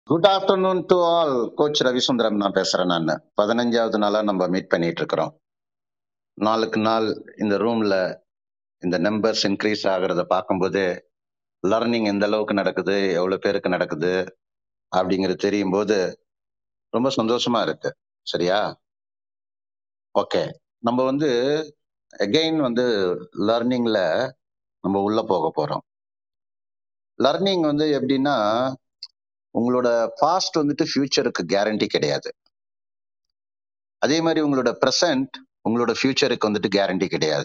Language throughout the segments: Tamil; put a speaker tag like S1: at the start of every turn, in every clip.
S1: Good afternoon to all coach Ravisundaram நான் பேசுறேன் நான் பதினஞ்சாவது நாளா நம்ம மீட் பண்ணிட்டு இருக்கிறோம் நாளுக்கு நாள் இந்த ரூம்ல இந்த நம்பர்ஸ் இன்க்ரீஸ் ஆகுறத பார்க்கும்போது லர்னிங் எந்த அளவுக்கு நடக்குது எவ்வளவு பேருக்கு நடக்குது அப்படிங்கிறது தெரியும் போது ரொம்ப சந்தோஷமா இருக்கு சரியா ஓகே நம்ம வந்து அகைன் வந்து லர்னிங்ல நம்ம உள்ள போக போறோம் லர்னிங் வந்து எப்படின்னா உங்களோட பாஸ்ட் வந்துட்டு ஃபியூச்சருக்கு கேரண்டி கிடையாது அதே மாதிரி உங்களோட ப்ரெசன்ட் உங்களோட ஃபியூச்சருக்கு வந்துட்டு கேரண்டி கிடையாது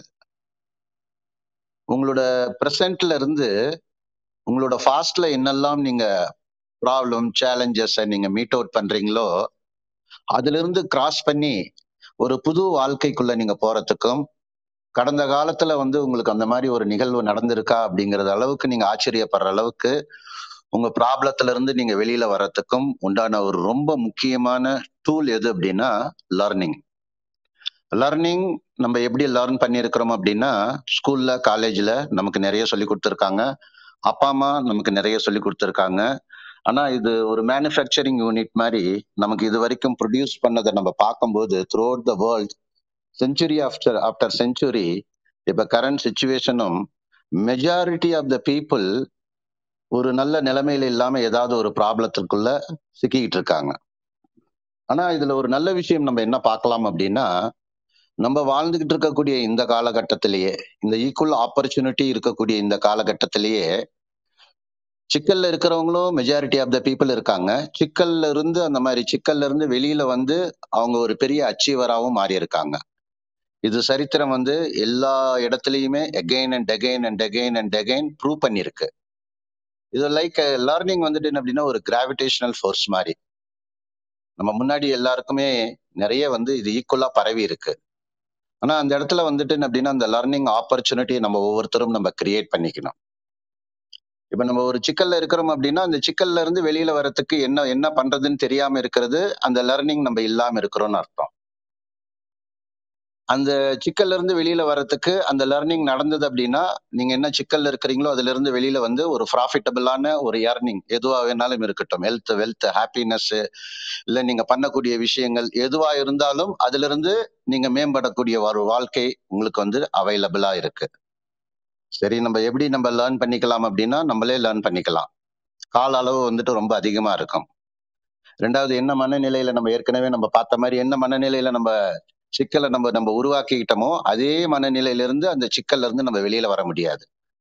S1: உங்களோட ப்ரெசன்ட்ல இருந்து உங்களோட ஃபாஸ்ட்ல என்னெல்லாம் நீங்க ப்ராப்ளம் சேலஞ்சஸை நீங்க மீட் அவுட் பண்றீங்களோ அதுல இருந்து கிராஸ் பண்ணி ஒரு புது வாழ்க்கைக்குள்ள நீங்க போறதுக்கும் கடந்த காலத்துல வந்து உங்களுக்கு அந்த மாதிரி ஒரு நிகழ்வு நடந்திருக்கா அப்படிங்கறது அளவுக்கு நீங்க ஆச்சரியப்படுற அளவுக்கு உங்க ப்ராப்ளத்துல இருந்து நீங்க வெளியில வர்றதுக்கும் உண்டான ஒரு ரொம்ப முக்கியமான டூல் எது அப்படின்னா லர்னிங் லர்னிங் நம்ம எப்படி லேர்ன் பண்ணியிருக்கிறோம் அப்படின்னா ஸ்கூல்ல காலேஜ்ல நமக்கு நிறைய சொல்லி கொடுத்துருக்காங்க அப்பா அம்மா நமக்கு நிறைய சொல்லி கொடுத்துருக்காங்க ஆனா இது ஒரு மேனுஃபேக்சரிங் யூனிட் மாதிரி நமக்கு இது வரைக்கும் ப்ரொடியூஸ் பண்ணதை நம்ம பார்க்கும்போது throughout the world century after after century இப்ப கரண்ட் சுச்சுவேஷனும் மெஜாரிட்டி ஆஃப் த பீப்புள் ஒரு நல்ல நிலைமையில இல்லாம ஏதாவது ஒரு ப்ராப்ளத்திற்குள்ள சிக்கிக்கிட்டு இருக்காங்க ஆனா இதுல ஒரு நல்ல விஷயம் நம்ம என்ன பார்க்கலாம் அப்படின்னா நம்ம வாழ்ந்துகிட்டு இருக்கக்கூடிய இந்த காலகட்டத்திலேயே இந்த ஈக்குவல் ஆப்பர்ச்சுனிட்டி இருக்கக்கூடிய இந்த காலகட்டத்திலேயே சிக்கல்ல இருக்கிறவங்களும் மெஜாரிட்டி ஆஃப் த பீப்புள் இருக்காங்க சிக்கல்ல இருந்து அந்த மாதிரி சிக்கல்ல இருந்து வெளியில வந்து அவங்க ஒரு பெரிய அச்சீவராகவும் மாறி இருக்காங்க இது சரித்திரம் வந்து எல்லா இடத்துலயுமே again and again and again and again prove பண்ணிருக்கு இது லைக் லேர்னிங் வந்துட்டு என்ன அப்படின்னா ஒரு கிராவிடேஷனல் ஃபோர்ஸ் மாதிரி நம்ம முன்னாடி எல்லாருக்குமே நிறைய வந்து இது ஈக்குவலா பரவி இருக்கு ஆனா அந்த இடத்துல வந்துட்டு என்ன அப்படின்னா அந்த லேர்னிங் ஆப்பர்ச்சுனிட்டியை நம்ம ஒவ்வொருத்தரும் நம்ம கிரியேட் பண்ணிக்கணும் இப்ப நம்ம ஒரு சிக்கல்ல இருக்கிறோம் அப்படின்னா அந்த சிக்கல்ல இருந்து வெளியில வர்றதுக்கு என்ன என்ன பண்றதுன்னு தெரியாம இருக்கிறது அந்த லேர்னிங் நம்ம இல்லாம இருக்கிறோம்னு அர்த்தம் அந்த சிக்கல்ல இருந்து வெளியில வர்றதுக்கு அந்த லேர்னிங் நடந்தது அப்படின்னா நீங்க என்ன சிக்கல்ல இருக்கிறீங்களோ அதுல இருந்து வெளியில வந்து ஒரு ப்ராஃபிட்டபிளான ஒரு ஏர்னிங் எதுவா வேணாலும் இருக்கட்டும் ஹெல்த் வெல்த் ஹாப்பினஸ் இல்ல நீங்க பண்ணக்கூடிய விஷயங்கள் எதுவா இருந்தாலும் அதுல இருந்து நீங்க மேம்படக்கூடிய ஒரு வாழ்க்கை உங்களுக்கு வந்து அவைலபிளா இருக்கு சரி நம்ம எப்படி நம்ம லேர்ன் பண்ணிக்கலாம் அப்படின்னா நம்மளே லேர்ன் பண்ணிக்கலாம் கால அளவு வந்துட்டு ரொம்ப அதிகமா இருக்கும் ரெண்டாவது என்ன மனநிலையில நம்ம ஏற்கனவே நம்ம பார்த்த மாதிரி என்ன மனநிலையில நம்ம சிக்கலை நம்ம நம்ம உருவாக்கிக்கிட்டோமோ அதே மனநிலையில இருந்து அந்த சிக்கல்ல இருந்து நம்ம வெளியில வர முடியாது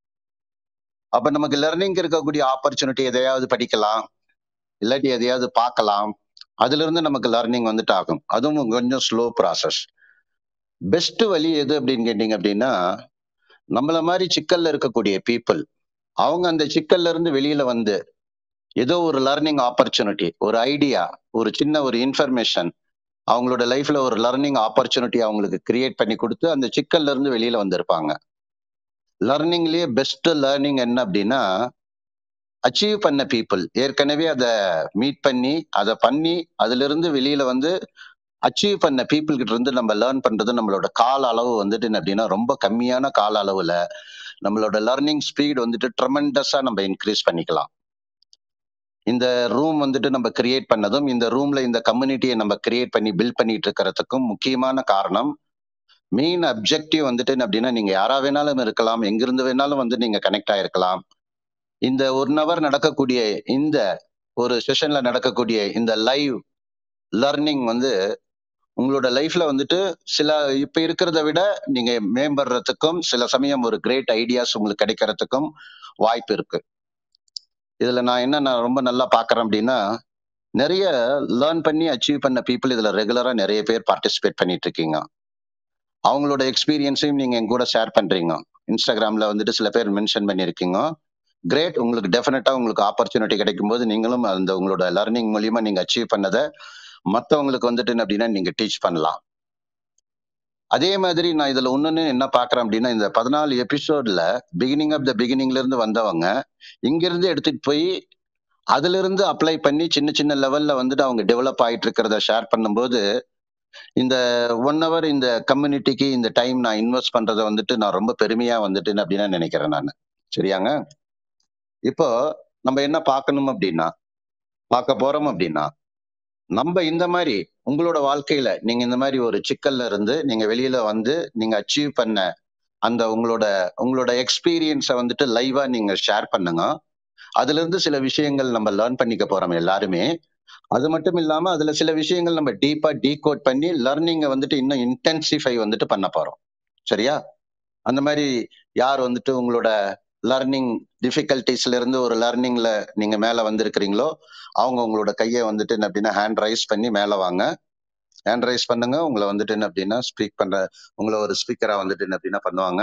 S1: அப்ப நமக்கு லேர்னிங் இருக்கக்கூடிய ஆப்பர்ச்சுனிட்டி எதையாவது படிக்கலாம் இல்லாட்டி எதையாவது பார்க்கலாம் அதுல இருந்து நமக்கு லேர்னிங் வந்துட்டு ஆகும் அதுவும் கொஞ்சம் ஸ்லோ ப்ராசஸ் பெஸ்ட் வழி எது அப்படின்னு கேட்டீங்க அப்படின்னா நம்மள மாதிரி சிக்கல்ல இருக்கக்கூடிய பீப்புள் அவங்க அந்த சிக்கல்ல இருந்து வெளியில வந்து ஏதோ ஒரு லேர்னிங் ஆப்பர்ச்சுனிட்டி ஒரு ஐடியா ஒரு சின்ன ஒரு இன்ஃபர்மேஷன் அவங்களோட லைஃப்ல ஒரு லேர்னிங் ஆப்பர்ச்சுனிட்டி அவங்களுக்கு கிரியேட் பண்ணி கொடுத்து அந்த சிக்கல்ல இருந்து வெளியில வந்திருப்பாங்க லேர்னிங்லயே பெஸ்ட் லேர்னிங் என்ன அப்படின்னா அச்சீவ் பண்ண பீப்புள் ஏற்கனவே அதை மீட் பண்ணி அதை பண்ணி அதுல இருந்து வெளியில வந்து அச்சீவ் பண்ண பீப்புள் கிட்ட இருந்து நம்ம லேர்ன் பண்றது நம்மளோட கால அளவு வந்துட்டு என்ன அப்படின்னா ரொம்ப கம்மியான கால அளவுல நம்மளோட லேர்னிங் ஸ்பீட் வந்துட்டு ட்ரமெண்டஸா நம்ம இன்க்ரீஸ் பண்ணிக்கலாம் இந்த ரூம் வந்துட்டு நம்ம கிரியேட் பண்ணதும் இந்த ரூம்ல இந்த கம்யூனிட்டியை நம்ம கிரியேட் பண்ணி பில்ட் பண்ணிட்டு இருக்கிறதுக்கும் முக்கியமான காரணம் மெயின் அப்ஜெக்டிவ் வந்துட்டு என்ன அப்படின்னா நீங்க யாரா வேணாலும் இருக்கலாம் எங்கிருந்து வேணாலும் வந்து நீங்க கனெக்ட் ஆயிருக்கலாம் இந்த ஒன் ஹவர் நடக்கக்கூடிய இந்த ஒரு செஷன்ல நடக்கக்கூடிய இந்த லைவ் லேர்னிங் வந்து உங்களோட லைஃப்ல வந்துட்டு சில இப்ப இருக்கிறத விட நீங்க மேம்படுறதுக்கும் சில சமயம் ஒரு கிரேட் ஐடியாஸ் உங்களுக்கு கிடைக்கிறதுக்கும் வாய்ப்பு இருக்கு இதுல நான் என்ன நான் ரொம்ப நல்லா பாக்குறேன் அப்படின்னா நிறைய லேர்ன் பண்ணி அச்சீவ் பண்ண பீப்புள் இதுல ரெகுலரா நிறைய பேர் பார்ட்டிசிபேட் பண்ணிட்டு இருக்கீங்க அவங்களோட எக்ஸ்பீரியன்ஸையும் நீங்க என் கூட ஷேர் பண்றீங்க இன்ஸ்டாகிராம்ல வந்துட்டு சில பேர் மென்ஷன் பண்ணியிருக்கீங்க கிரேட் உங்களுக்கு டெஃபினட்டா உங்களுக்கு ஆப்பர்ச்சுனிட்டி கிடைக்கும் போது நீங்களும் அந்த உங்களோட லேர்னிங் மூலியமா நீங்க அச்சீவ் பண்ணதை மற்றவங்களுக்கு வந்துட்டு என்ன அப்படின்னா நீங்க டீச் பண்ணலாம் அதே மாதிரி நான் இதுல ஒண்ணுன்னு என்ன பாக்குறேன் அப்படின்னா இந்த பதினாலு எபிசோட்ல பிகினிங் ஆஃப் த பிகினிங்ல இருந்து வந்தவங்க இங்க இருந்து எடுத்துட்டு போய் அதுல இருந்து அப்ளை பண்ணி சின்ன சின்ன லெவல்ல வந்துட்டு அவங்க டெவலப் ஆயிட்டு இருக்கிறத ஷேர் பண்ணும்போது இந்த ஒன் ஹவர் இந்த கம்யூனிட்டிக்கு இந்த டைம் நான் இன்வெஸ்ட் பண்றதை வந்துட்டு நான் ரொம்ப பெருமையா வந்துட்டு என்ன அப்படின்னா நினைக்கிறேன் நான் சரியாங்க இப்போ நம்ம என்ன பார்க்கணும் அப்படின்னா பார்க்க போறோம் அப்படின்னா நம்ம இந்த மாதிரி உங்களோட வாழ்க்கையில நீங்க இந்த மாதிரி ஒரு சிக்கல்ல இருந்து நீங்க வெளியில வந்து நீங்க அச்சீவ் பண்ண அந்த உங்களோட உங்களோட எக்ஸ்பீரியன்ஸை வந்துட்டு லைவா நீங்க ஷேர் பண்ணுங்க அதுல இருந்து சில விஷயங்கள் நம்ம லேர்ன் பண்ணிக்க போறோம் எல்லாருமே அது மட்டும் இல்லாம அதுல சில விஷயங்கள் நம்ம டீப்பா டீகோட் பண்ணி லேர்னிங்கை வந்துட்டு இன்னும் இன்டென்சிஃபை வந்துட்டு பண்ண போறோம் சரியா அந்த மாதிரி யார் வந்துட்டு உங்களோட லேர்னிங் டிஃபிகல்டிஸ்ல இருந்து ஒரு லேர்னிங்ல நீங்க மேல வந்திருக்கிறீங்களோ அவங்க உங்களோட கையை வந்துட்டு என்ன அப்படின்னா ஹேண்ட் ரைஸ் பண்ணி மேல வாங்க ஹேண்ட் ரைஸ் பண்ணுங்க உங்களை வந்துட்டு என்ன அப்படின்னா ஸ்பீக் பண்ற உங்களை ஒரு ஸ்பீக்கரா வந்துட்டு என்ன அப்படின்னா பண்ணுவாங்க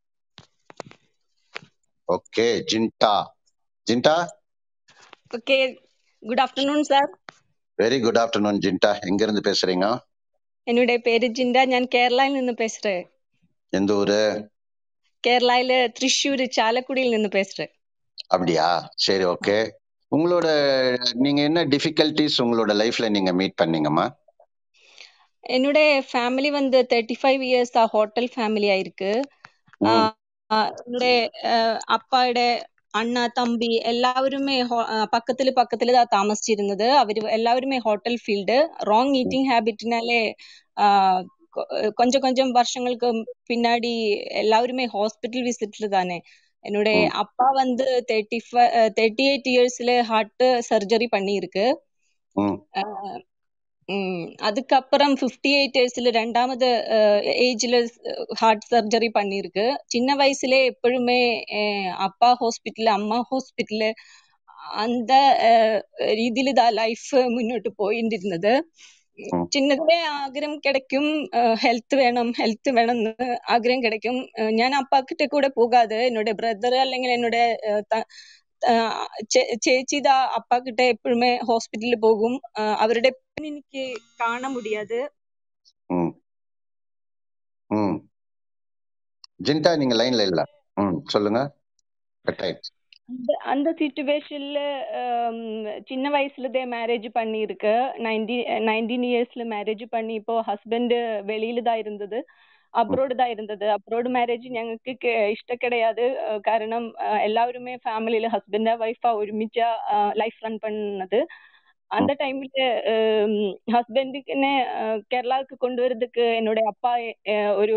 S1: okay Jinda Jinda
S2: okay good afternoon sir
S1: very good afternoon Jinda எங்க இருந்து பேசுறீங்க
S2: என்னுடைய பேரு ജിൻഡ ഞാൻ കേരളയിൽ നിന്ന് பேசுறேன்
S1: எந்த ஊரு
S2: கேரளாயில திருச்சூர் சாலக்குடியில் നിന്ന് பேசுறேன்
S1: அப்படியா சரி ஓகே உங்களோட நீங்க என்ன டிஃபிகல்டிஸ் உங்களோட லைஃப்ல நீங்க மீட் பண்ணீங்கம்மா
S2: என்னுடைய ஃபேமிலி வந்து தேர்ட்டி ஃபைவ் இயர்ஸ் ஹோட்டல் ஃபேமிலியா இருக்கு
S1: ம்
S2: ஆஹ் ஆஹ் என்னுடைய ஆஹ் അപ്പായുടെ അണ്ണ തമ്പി എല്ലാവരുമേ ഹോ- ആഹ് പക്കത്തില് പക്കത്തില് താ താമസിച്ചിരുന്നത് അവര് എല്ലാവരുമേ ഹോട്ടൽ ഫീൽഡ് റോങ് ഈറ്റിംഗ് ഹാബിറ്റിനാലെ ആഹ് കൊ- கொஞ்சம் கொஞ்சம் வருஷங்களுக்கு பின்னாடி எல்லாருமே ஹாஸ்பிட்டல் விசிட்ல தானே என்னுடைய
S1: ம்
S2: அப்பா வந்து தேர்ட்டி தேர்ட்டி எயிட் இயர்ஸ்ல ஹார்ட் சர்ஜரி பண்ணியிருக்கு
S1: ம்
S2: ஆஹ் ഉം. அதுக்கப்புறம் ஃபிஃப்டி எயிட் இயர்ஸ்ல ரெண்டாவது ஏஜ்ல ஹார்ட் சர்ஜரி பண்ணியிருக்கு சின்ன வயசுல எப்பொழுதுமே அஹ், அப்பா ஹாஸ்பிட்டல் அம்மா ஹாஸ்பிட்டல் அந்த രീതിയിൽ ഇതാ ലൈഫ് മുന്നോട്ട് പോയിട്ടിരുന്നത്
S1: ம்
S2: ചിന്നതിലെ ആഗ്രഹം കിടക്കും ഹെൽത്ത് വേണം ഹെൽത്ത് വേണം എന്ന് ആഗ്രഹം കിടക്കും ഏഹ് ഞാൻ അപ്പാക്കിட்ட കൂടെ പോകാതെ എന്നോட ബ്രദർ അല്ലെങ്കിൽ എന്നോட ഏഹ് ത- ആഹ് ചേ- ചേച്ചി ഇതാ അപ്പാക്കിட்ட എപ്പോഴുമേ ഹോസ്പിറ്റലിൽ പോകും ആഹ് അവരുടെ pain എനിക്ക് കാണാൻ முடியாது
S1: ம் ம் ஜின்டா நீங்க லைன்ல இல்ல ம் சொல்லுங்க கட் ஆயிடுச்சு
S2: அந்த அந்த சுச்சுவேஷன்ல சின்ன வயசுலதே மேரேஜ் பண்ணியிருக்கு நைன்டி நைன்டீன் இயர்ஸ்ல மேரேஜ் பண்ணி இப்போ ஹஸ்பண்ட் வெளியில தான் இருந்தது
S1: ம்
S2: അബ്രോഡ് தான் இருந்தது അബ്രോഡ് മാരേജ് ഞങ്ങൾക്ക് കെ- ഇഷ്ടം കിടയാത് ഏഹ് കാരണം ഏഹ് എല്ലാവരുமே ஃபேமிலியில ஹஸ்பண்டா ஒய்ஃபா ஒருமிச்சா லைஃப் ரன் பண்ணது அந்த
S1: ம்
S2: டைம்ல ஹஸ்பண்டுக்குன்னு கேரளாவுக்கு கொண்டு வரதுக்கு என்னுடைய அப்பா ഏഹ് ഒരു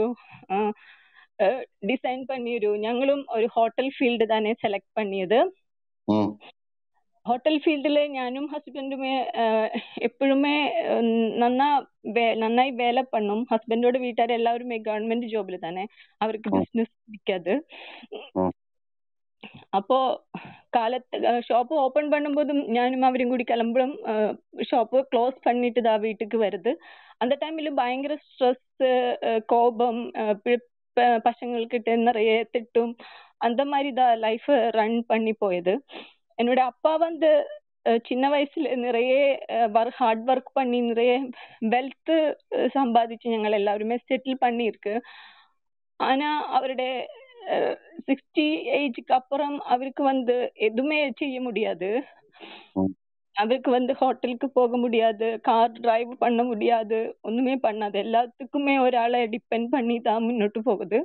S2: ഡിസൈൻ പണിയൊരു ഞങ്ങളും ഒരു ഹോട്ടൽ ഫീൽഡ് തന്നെ സെലക്ട് പണിയത്
S1: ம்
S2: ഹോട്ടൽ ഫീൽഡില് ഞാനും ഹസ്ബൻഡുമേ എപ്പോഴുമേ നന്നാ വേ- നന്നായി വേല പണ്ണും ഹസ്ബൻഡോട് വീട്ടുകാർ എല്ലാവരുമേ ഗവൺമെന്റ് ജോബിൽ തന്നെ അവർക്ക്
S1: ம்
S2: ബിസിനസ് പിടിക്കാത്
S1: ம்
S2: അപ്പോ കാലത്ത് ഷോപ്പ് ഓപ്പൺ பண்ணும்போதும் ഞാനും അവരും കൂടി കിளம்பும் ஷாப்பு க்ளோஸ் பண்ணிட்டு தான் வீட்டுக்கு வருது அந்த டைம்ல பயங்கர ஸ்ட்ரெஸ் கோபம் அஹ் பி- ப- பசங்கள்கிட்ட நிறைய திட்டும் அந்த மாதிரி தான் லைஃப் ரன் பண்ணி போயது என்னோட அப்பா வந்து அஹ் சின்ன வயசுல நிறைய ஹார்ட் ஒர்க் பண்ணி நிறைய வெல்த் சம்பாதிச்சு ഞങ്ങൾ எல்லாருமே செட்டில் பண்ணியிருக்கு ஆனா அவருடைய சிக்ஸ்டி ஏஜ்க்கு அப்புறம் அவருக்கு வந்து எதுவுமே செய்ய முடியாது
S1: ம்
S2: அவருக்கு வந்து ஹோட்டலுக்கு போக முடியாது கார் டிரைவ் பண்ண முடியாது ஒண்ணுமே பண்ணாது எல்லாத்துக்குமே ஒராளை டிபெண்ட் பண்ணி தான் முன்னோட்டு போகுது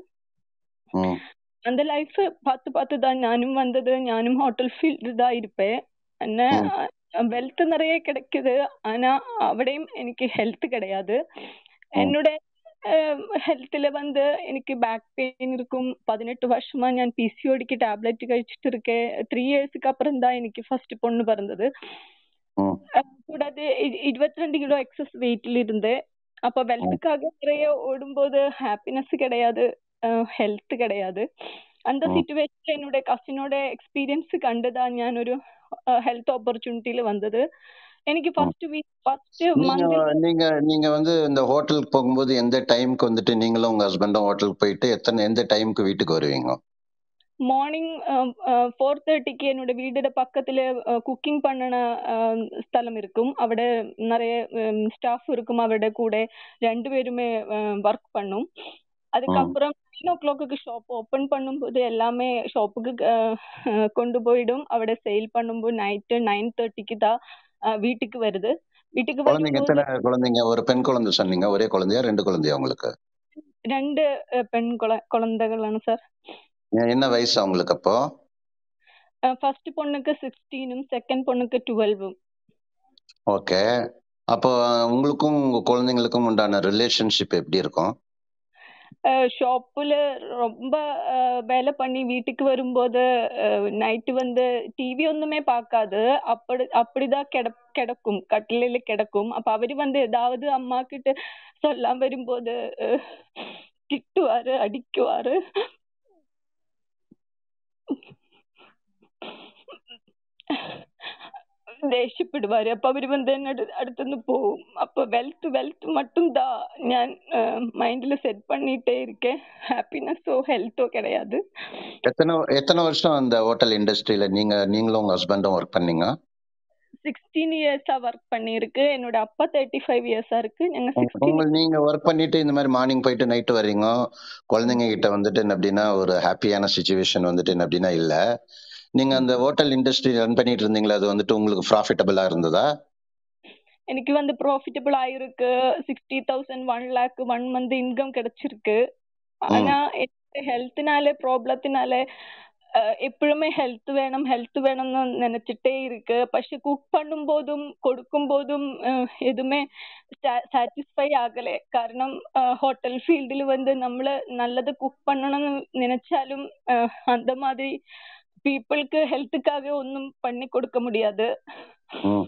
S1: ம்
S2: அந்த லைஃப் பார்த்து பார்த்து தான் ஞானும் வந்தது ஞானும் ஹோட்டல் ஃபீல்டு தான் இருப்பேன் என்ன
S1: ம்
S2: வெல்த் நிறைய கிடைக்குது ஆனா அവിടെയും എനിക്ക് ഹെൽത്ത് கிடையாது
S1: ம்
S2: என்னோட ஹெல்த்ல வந்து எனக்கு பேக் பெயின் இருக்கும் பதினெட்டு வருஷமா ഞാൻ പി സി ഒടിക്ക് ടാബ്ലറ്റ് കഴിച്ചിട്ട് இருக்கேன் ത്രീ ഇയേഴ്സ്ക്ക് അപ്പുറം தான் എനിക്ക് ഫസ്റ്റ് பொண்ணு பிறந்தது
S1: ம்
S2: அஹ் கூடாது இ- இருபத்திரெண்டு கிலோ எக்ஸஸ் வெயிட்ல இருந்தேன் அப்ப
S1: ம்
S2: வெல்த்துக்காக நிறைய ஓடும்போது ஹாப்பினஸ் கிடையாது ஹெல்த் கிடையாது அந்த
S1: ம்
S2: സിറ്റുവേഷനിൽ என்னோட കസിനോட എക്സ്പീരിയൻസ് കണ്ടുதான் ഞാൻ ഒരു ഹെൽത്ത് ഓപ്പർച്യൂണിറ്റിയിൽ വന്നത് എനിക്ക്
S1: ம்
S2: ഫസ്റ്റ് വീക്ക് ഫസ്റ്റ്
S1: நீங்க
S2: മന്തിൽ
S1: நீங்க நீங்க வந்து இந்த ஹோட்டலுக்கு போகும்போது எந்த டைம்க்கு வந்துட்டு நீங்களும் உங்க ஹஸ்பண்டும் ஹோட்டலுக்கு போயிட்டு எத்தனை எந்த டைம்க்கு வீட்டுக்கு வருவீங்க
S2: മോർണിംഗ് ഫോർ തേർട്ടിക്ക് എന്നോட വീടിന്റെ പക്കത്തില് കുക്കിംഗ് പണ്ണണ സ്ഥലം இருக்கும் അവിടെ நிறைய ஸ்டாஃப் இருக்கும் அவരുടെ കൂടെ രണ്ടുപേരുமே ஒர்க் பண்ணும்
S1: ம்
S2: அதுக்கப்புறம் nine o'clock shop open பண்ணும்போது எல்லாமே ஷாப்புக்கு கொண்டு போயிடும் അവിടെ സെയിൽ பண்ணும்போது நைட்டு நைன் தேர்ட்டிக்கு தான் அஹ், வீட்டுக்கு வருது வீட்டுக்கு
S1: குழந்தைங்க
S2: வரும்போது
S1: எத்தனை குழந்தைங்க ஒரு பெண் குழந்தை சொன்னீங்க ஒரே குழந்தையா ரெண்டு குழந்தையா உங்களுக்கு
S2: രണ്ട് அஹ், பெண் குழ- குழந்தைகளாണ് சார்
S1: ஏ- என்ன வயசு அவங்களுக்கு அப்போ
S2: ஃபர்ஸ்ட் பொண்ணுக்கு சிக்ஸ்டீனும் செகண்ட் பொண்ணுக்கு டுவெல்வும்
S1: ஓகே. அப்போ உங்களுக்கும், உங்க குழந்தைங்களுக்கும் உண்டான ரிலேஷன்ஷிப் எப்படி இருக்கும்?
S2: அ ஷாப்புல ரொம்ப அ வேலை பண்ணி வீட்டுக்கு வரும்போது அ நைட்டு வந்து டிவி ஒண்ணுமே பார்க்காது. அப்படி அப்படிதான் கெடப் கெடக்கும். கட்டிலில கெடக்கும். அப்ப அவரு வந்து ஏதாவது அம்மாகிட்ட சொல்லாம வரும்போது அ திட்டுவாரு, அடிக்குவாரு. ദേഷ്യപ്പെടുവാര്. അപ്പൊ അവര് വന്ന് എന്നെ അടു അടുത്തുന്ന് പോവും. அப்ப வெல்த் வெல்த் மட்டும் தான் ഞാൻ மைண்ட்ல செட் பண்ணிட்டே இருக்கேன். ஹாப்பினஸோ, ஹெல்த்தோ கிடையாது.
S1: எத்தன எத்தன வருஷம் அந்த ஹோட்டல் இண்டஸ்ட்ரியில நீங்க நீங்களும் உங்க ஹஸ்பண்டும் ஒர்க் பண்ணீங்க?
S2: 16 இயர்ஸா ஒர்க் பண்ணியிருக்கு. என்னோட அப்பா 35 இயர்ஸா இருக்கு. நாங்க
S1: உங்க
S2: 16
S1: உங்க நீங்க ஒர்க் பண்ணிட்டு இந்த மாரி மார்னிங் போயிட்டு நைட் வர்றீங்க. குழந்தைங்க கிட்ட வந்துட்டு என்ன அப்படின்னா, ஒரு ஹாப்பியான சிச்சுவேஷன் வந்துட்டு என்ன அப்படின்னா இல்ல. நீங்க அந்த ஹோட்டல் இண்டஸ்ட்ரி ரன் பண்ணிட்டு இருந்தீங்களே, அது வந்துட்டு உங்களுக்கு ப்ராஃபிட்டபிளா இருந்ததா?
S2: எனக்கு வந்து ப்ராஃபிட்டபிள் ஆயிருக்கு. 60,000 1 லேக் 1 மந்த் இன்கம் கிடைச்சிருக்கு.
S1: ம்.
S2: ஆனா எனக்கு ஹெல்த்னால ப்ராப்ளத்தினால அ எப்பவுமே ஹெல்த் வேணும், ஹெல்த் வேணும்னு நினைச்சிட்டே இருக்கு. പക്ഷെ குக் பண்ணும்போதும், கொடுக்கும்போதும் அ எதுவுமே சா சாட்டிஸ்ஃபை ஆகல. കാരണം அ ஹோட்டல் ஃபீல்டில் வந்து നമ്മള് நல்லது குக் பண்ணணும்னு நினைச்சாலும் அ அந்த மாதிரி பீப்பிள்க்கு ஹெல்த்துக்காக ஒண்ணும் பண்ணி கொடுக்க முடியாது.
S1: ம்.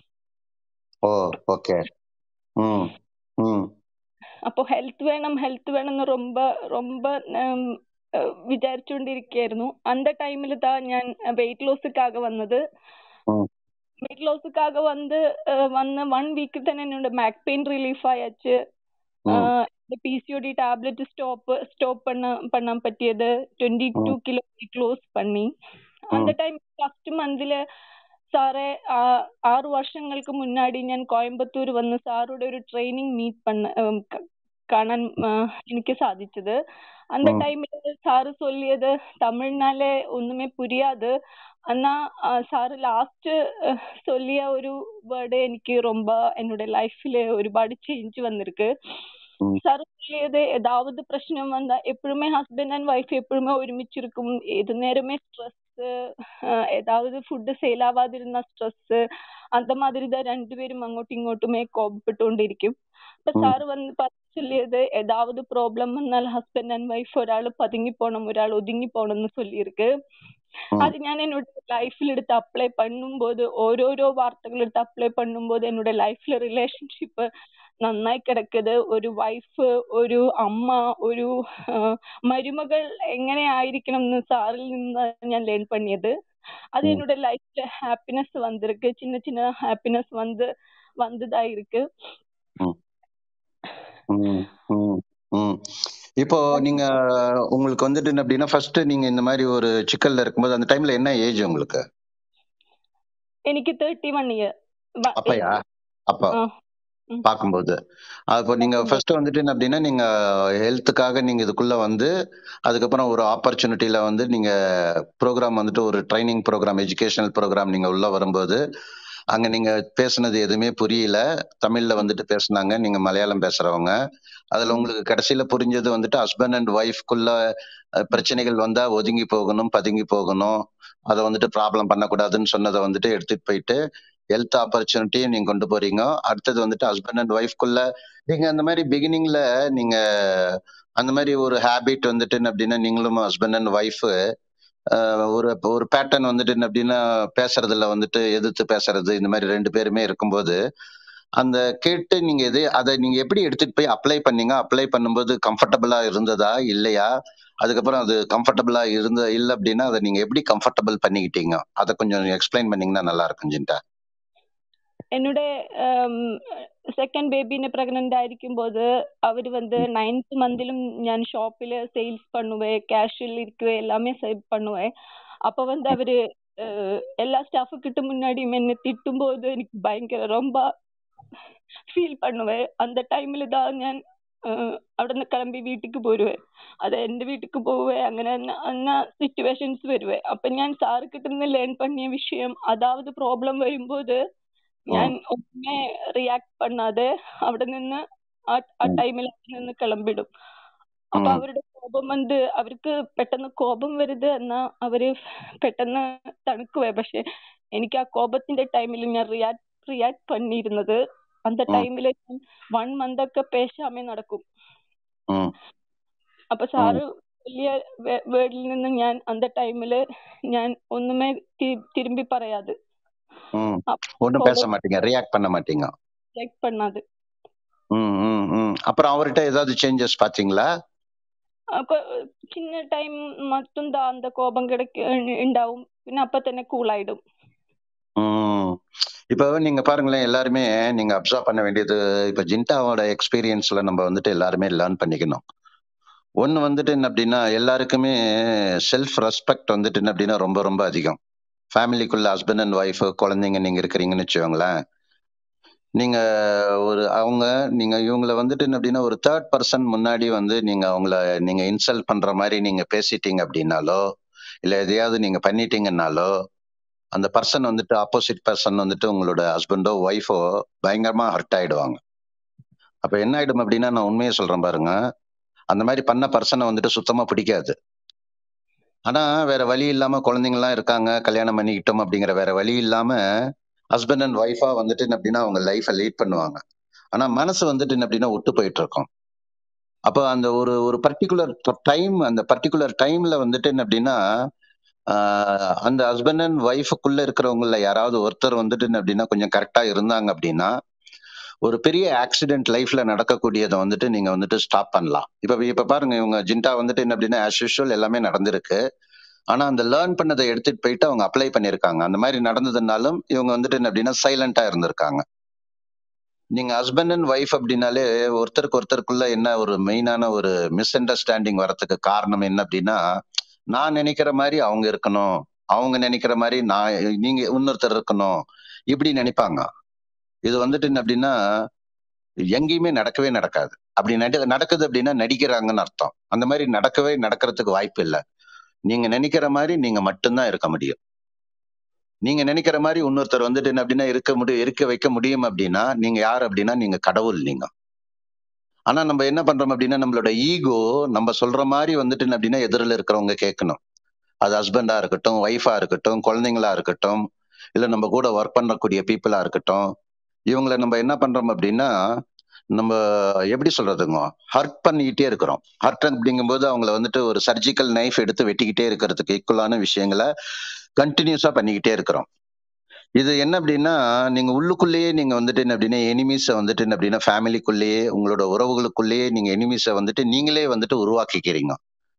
S1: ஓ! ஓகே. ம். ம்.
S2: അപ്പൊ ഹെൽത്ത് വേണം ഹെൽത്ത് വേണം എന്ന് ரொம்ப ரொம்ப ഉം, ഏഹ് വിചാരിച്ചുകൊണ്ടിരിക്കുകയായിരുന്നു. அந்த டைம்ல தான் ഞാൻ வெயிட் லாஸுக்காக வந்தது.
S1: ம்.
S2: வெயிட் லாஸுக்காக வந்து அஹ், வந்த ஒன் வீக் തന്നെ என்னோட பேக் பெயின் ரிலீஃப் ஆயாச்சு.
S1: ம்.
S2: ஆஹ் இந்த பிசிஓடி டேப்லெட் ஸ்டாப் ஸ்டாப் பண்ண பண்ண பറ്റിയത് 22
S1: ம்.
S2: கிலோ வெயிட் லாஸ் பண்ணி அந்த
S1: ம்.
S2: டைம் ഫസ്റ്റ് മന്തില് സാറെ ആ- ആറ് വർഷങ്ങൾക്ക് മുന്നാടി ഞാൻ കോയമ്പത്തൂർ വന്ന് സാറുടെ ഒരു ട്രെയിനിങ് മീറ്റ് பண்ண ഉം, ക- കാണാൻ ஆஹ், എനിക്ക് സാധിച്ചത് அந்த
S1: ம்.
S2: டைம்ல சாரு சொல்லியது தமிழ்னாலே ஒண்ணுமே புரியாது ஆனா சாரு ലാസ്റ്റ് சொல்லிய ஒரு வேர்டு എനിക്ക് ரொம்ப என்னோட லைஃப்ல ഒരുപാട് சேஞ்ச் வந்திருக்கு
S1: ம்.
S2: சார் சொல்லியது ஏதாவது பிரச்சனை வந்தா எப்பவுமே ஹஸ்பண்ட் அண்ட் ஒய்ஃப் எப்பவுமே ഒരുമിച്ച് இருக்கும் எது நேரமே ஸ்ட்ரெஸ் ஏதாவது ஃபுட் சேல் ஆகாதிருந்தா ஸ்ட்ரெஸ் அந்த மாதிரி தான் ரெண்டுபேரும் അങ്ങോട്ടും ഇങ്ങോട്ടുമേ കോപപ്പെട്ടുകൊണ്ടിരിക്കും അപ്പൊ
S1: ம்.
S2: സാറ് വന്ന് പറഞ്ഞ് ചൊല്ലിയത് ஏதாவது ப்ராப்ளம் വന്നാൽ ஹஸ்பண்ட் அண்ட் ஒய்ஃப் ഒരാൾ പതുങ്ങി പോണം ഒരാൾ ഒതുങ്ങി പോണം എന്ന് சொல்லியிருக்கு
S1: ம்.
S2: அது ഞാൻ என்னோட லைஃப்ல எடுத்து அப்ளை பண்ணும்போது ഓരോരോ വാർത്തകൾ എടുത്ത് അപ്ലൈ பண்ணும்போது என்னோட லைஃப்ல ரிலேஷன்ஷிப் നന്നായി കിടക്കുന്നത് ഒരു വൈഫ് ഒരു അമ്മ ഒരു ആഹ്, മരുമകൾ എങ്ങനെ ആയിരിക്കണം എന്ന് സാറിൽ നിന്ന് ഞാൻ ലേൺ பண்ணியது அது
S1: ம்.
S2: என்னோட லைஃப்ல ஹாப்பினஸ் வந்திருக்கு சின்ன சின்ன ஹாப்பினஸ் வந்து வந்ததா இருக்கு
S1: ம். ம். ம். ம். இப்போ நீங்க உங்களுக்கு வந்துட்டு என்ன அப்படின்னா ஃபர்ஸ்ட் நீங்க இந்த மாதிரி ஒரு சிக்கல்ல இருக்கும்போது அந்த டைம்ல என்ன ஏஜ் உங்களுக்கு
S2: എനിക്ക് തേർട്ടി വൺ ഇയർ
S1: அப்பயா அப்போ பார்க்கும்போது அப்போ நீங்க
S2: பார்க்கும்போது.
S1: ஃபர்ஸ்ட் வந்துட்டு என்ன அப்படின்னா நீங்க ஹெல்த்துக்காக நீங்க இதுக்குள்ள வந்து அதுக்கப்புறம் ஒரு ஆப்பர்ச்சுனிட்டியில வந்து நீங்க ப்ரோக்ராம் வந்துட்டு ஒரு ட்ரைனிங் ப்ரோக்ராம் எஜுகேஷனல் ப்ரோக்ராம் நீங்க உள்ள வரும்போது அங்க நீங்க பேசுனது எதுவுமே புரியல தமிழ்ல வந்துட்டு பேசுனாங்க நீங்க மலையாளம் பேசுறவங்க அதுல
S2: ம்.
S1: உங்களுக்கு கடைசியில புரிஞ்சது வந்துட்டு ஹஸ்பண்ட் அண்ட் ஒய்ஃப்குள்ள பிரச்சனைகள் வந்தா ஒதுங்கி போகணும் பதுங்கி போகணும் அதை வந்துட்டு ப்ராப்ளம் பண்ணக்கூடாதுன்னு சொன்னதை வந்துட்டு எடுத்துட்டு போயிட்டு ஹெல்த் ஆப்பர்ச்சுனிட்டியும் நீங்க கொண்டு போறீங்க அடுத்தது வந்துட்டு ஹஸ்பண்ட் அண்ட் ஒய்ஃப்குள்ள நீங்க அந்த மாதிரி பிகினிங்ல நீங்க அந்த மாதிரி ஒரு ஹேபிட் வந்துட்டு என்ன அப்படின்னா நீங்களும் ஹஸ்பண்ட் அண்ட் ஒய்ஃப் ஒரு ஒரு பேட்டர்ன் வந்துட்டு என்ன அப்படின்னா பேசுறதுல வந்துட்டு எதிர்த்து பேசுறது இந்த மாதிரி ரெண்டு பேருமே இருக்கும்போது அந்த கேட்டு நீங்க எது அதை நீங்க எப்படி எடுத்துட்டு போய் அப்ளை பண்ணீங்க அப்ளை பண்ணும்போது கம்ஃபர்டபுளா இருந்ததா இல்லையா அதுக்கப்புறம் அது கம்ஃபர்டபுளா இருந்த இல்ல அப்படின்னா அதை நீங்க எப்படி கம்ஃபர்டபுள் பண்ணிக்கிட்டீங்க அதை கொஞ்சம் எக்ஸ்பிளைன் பண்ணீங்கன்னா நல்லா இருக்கும் ஜிண்டா
S2: என்னோட செகண்ட் பேபிനെ പ്രഗ്നന്റ് ആയിരിക്കുമ്പോൾ അവർ வந்து நைன்த் மந்திலும் ഞാൻ ஷாப்பில் சேல்ஸ் பண்ணுவேன் கேஷில் இருக்குவே எல்லாமே சேவ் பண்ணுவேன் அப்போ வந்து அவரு அஹ், எல்லா ஸ்டாஃபு கிட்ட முன்னாடியும் என்னை திட்டும்போது எனக்கு பயங்கர ரொம்ப ഫീൽ பண்ணுவேன் அந்த டைம்ல தான் ഞാൻ ഏഹ്, അവിടുന്ന് കിളമ്പി വീട്ടിക്ക് പോരുവേ അത് എന്റെ വീട്ടിക്ക് പോവേ അങ്ങനെ അന്ന സിറ്റുവേഷൻസ് വരുവേ അപ്പൊ ഞാൻ സാറ് കിട്ടുന്ന ലേൺ പണിയ വിഷയം അതാവത് പ്രോബ്ലം വരുമ്പോൾ ഞാൻ ഒന്നുമേ റിയാക്ട് பண்ணாതെ അവിടെ നിന്ന് ആ ആ
S1: ഉം.
S2: ടൈമിൽ നിന്ന് കിളമ്പിടും അപ്പൊ
S1: ഉം.
S2: അവരുടെ കോപം വന്ന് അവർക്ക് പെട്ടെന്ന് കോപം വരുത് എന്നാ അവര് പെട്ടെന്ന് തണുക്കുവേ പക്ഷെ എനിക്ക് ആ കോപത്തിന്റെ ടൈമിൽ ഞാൻ റിയാക്ട് റിയാക്ട് பண்ணிയിരുന്നത് அந்த
S1: ம்
S2: ടൈമില് വൺ മന്ത് ഒക്കെ പേശാമേ നടക്കും
S1: ம்
S2: അപ്പൊ
S1: ம்
S2: സാറ് വലിയ വേർഡിൽ നിന്ന് ഞാൻ அந்த ടൈമില് ഞാൻ ഒന്നുമേ തി- തിരുമ്പി പറയാതെ
S1: ம்
S2: அப்ப
S1: ஒன்றும் பேச
S2: கோபம்
S1: மாட்டீங்க ரியாக்ட் பண்ண மாட்டீங்க
S2: ரியாக்ட் பண்ணாது
S1: ம் ம் ம் அப்புறம் அவர்கிட்ட ஏதாவது சேஞ்சஸ் பாத்தீங்களா
S2: അപ്പൊ ചിന്ന ടൈം മറ്റും ദാ அந்த கோபம் கிடைக்க ഉണ്ടാവും പിന്നെ അപ്പൊ തന്നെ കൂളായിടും
S1: ம் இப்போ நீங்க பாருங்களேன் எல்லாருமே நீங்க அப்சர்வ் பண்ண வேண்டியது இப்போ ஜிண்டாவோட எக்ஸ்பீரியன்ஸ்ல நம்ம வந்துட்டு எல்லாருமே லேர்ன் பண்ணிக்கணும் ஒன்று வந்துட்டு என்ன அப்படின்னா எல்லாருக்குமே செல்ஃப் ரெஸ்பெக்ட் வந்துட்டு என்ன அப்படின்னா ரொம்ப ரொம்ப அதிகம் ஃபேமிலிக்குள்ள ஹஸ்பண்ட் அண்ட் ஒய்ஃப் குழந்தைங்க நீங்க இருக்கிறீங்கன்னு வச்சுக்கோங்களேன் நீங்க ஒரு அவங்க நீங்க இவங்கள வந்துட்டு என்ன அப்படின்னா ஒரு தேர்ட் பர்சன் முன்னாடி வந்து நீங்க அவங்கள நீங்க இன்சல்ட் பண்ற மாதிரி நீங்க பேசிட்டீங்க அப்படின்னாலோ இல்ல எதையாவது நீங்க பண்ணிட்டீங்கன்னாலோ அந்த பர்சன் வந்துட்டு ஆப்போசிட் பர்சன் வந்துட்டு உங்களோட ஹஸ்பண்டோ ஒய்ஃபோ பயங்கரமா ஹர்ட் ஆயிடுவாங்க அப்ப என்ன ஆயிடும் அப்படின்னா நான் உண்மையை சொல்றேன் பாருங்க அந்த மாதிரி பண்ண பர்சனை வந்துட்டு சுத்தமா பிடிக்காது ஆனா வேற வழி இல்லாம குழந்தைங்கலாம் இருக்காங்க கல்யாணம் பண்ணிக்கிட்டோம் அப்படிங்கிற வேற வழி இல்லாம ஹஸ்பண்ட் அண்ட் ஒய்ஃபா வந்துட்டு என்ன அப்படின்னா அவங்க லைஃபை லீட் பண்ணுவாங்க ஆனா மனசு வந்துட்டு என்ன அப்படின்னா ஒட்டு போயிட்டு இருக்கும் அப்போ அந்த ஒரு ஒரு பர்டிகுலர் டைம் அந்த பர்டிகுலர் டைம்ல வந்துட்டு என்ன அப்படின்னா ஆஹ் அந்த ஹஸ்பண்ட் அண்ட் ஒய்ஃபுக்குள்ள இருக்கிறவங்கள யாராவது ஒருத்தர் வந்துட்டு என்ன அப்படின்னா கொஞ்சம் கரெக்டா இருந்தாங்க அப்படின்னா ஒரு பெரிய ஆக்சிடென்ட் லைஃப்ல நடக்கக்கூடியதை வந்துட்டு நீங்க வந்துட்டு ஸ்டாப் பண்ணலாம் இப்ப இப்ப பாருங்க இவங்க ஜிண்டா வந்துட்டு என்ன அப்படின்னா ஆஸ் யூஷுவல் எல்லாமே நடந்திருக்கு ஆனா அந்த லேர்ன் பண்ணதை எடுத்துட்டு போயிட்டு அவங்க அப்ளை பண்ணிருக்காங்க அந்த மாதிரி நடந்ததுனாலும் இவங்க வந்துட்டு என்ன அப்படின்னா சைலண்டா இருந்திருக்காங்க நீங்க ஹஸ்பண்ட் அண்ட் ஒய்ஃப் அப்படின்னாலே ஒருத்தருக்கு ஒருத்தருக்குள்ள என்ன ஒரு மெயினான ஒரு மிஸ் அண்டர்ஸ்டாண்டிங் வரதுக்கு காரணம் என்ன அப்படின்னா நான் நினைக்கிற மாதிரி அவங்க இருக்கணும் அவங்க நினைக்கிற மாதிரி நான் நீங்க இன்னொருத்தர் இருக்கணும் இப்படி நினைப்பாங்க இது வந்துட்டு என்ன அப்படின்னா எங்கேயுமே நடக்கவே நடக்காது அப்படி நட நடக்குது அப்படின்னா நடிக்கிறாங்கன்னு அர்த்தம் அந்த மாதிரி நடக்கவே நடக்கிறதுக்கு வாய்ப்பு இல்லை நீங்க நினைக்கிற மாதிரி நீங்க மட்டும்தான் இருக்க முடியும் நீங்க நினைக்கிற மாதிரி இன்னொருத்தர் வந்துட்டு என்ன அப்படின்னா இருக்க முடியும் இருக்க வைக்க முடியும் அப்படின்னா நீங்க யார் அப்படின்னா நீங்க கடவுள் நீங்க ஆனா நம்ம என்ன பண்றோம் அப்படின்னா நம்மளோட ஈகோ நம்ம சொல்ற மாதிரி வந்துட்டு என்ன அப்படின்னா எதிரில் இருக்கிறவங்க கேட்கணும் அது ஹஸ்பண்டா இருக்கட்டும் ஒய்ஃபா இருக்கட்டும் குழந்தைங்களா இருக்கட்டும் இல்ல நம்ம கூட ஒர்க் பண்ணக்கூடிய பீப்புளா இருக்கட்டும் இவங்களை நம்ம என்ன பண்றோம் அப்படின்னா நம்ம எப்படி சொல்றதுங்க ஹர்ட் பண்ணிக்கிட்டே இருக்கிறோம் ஹர்ட் அப்படிங்கும்போது அவங்கள வந்துட்டு ஒரு சர்ஜிக்கல் நைஃப் எடுத்து வெட்டிக்கிட்டே இருக்கிறதுக்கு ஈக்குவலான விஷயங்களை கண்டினியூஸா பண்ணிக்கிட்டே இருக்கிறோம் இது என்ன அப்படின்னா நீங்க உள்ளுக்குள்ளேயே நீங்க வந்துட்டு என்ன அப்படின்னா எனிமீஸை வந்துட்டு என்ன அப்படின்னா ஃபேமிலிக்குள்ளேயே உங்களோட உறவுகளுக்குள்ளேயே நீங்க எனிமீஸை வந்துட்டு நீங்களே வந்துட்டு உருவாக்கிக்கிறீங்க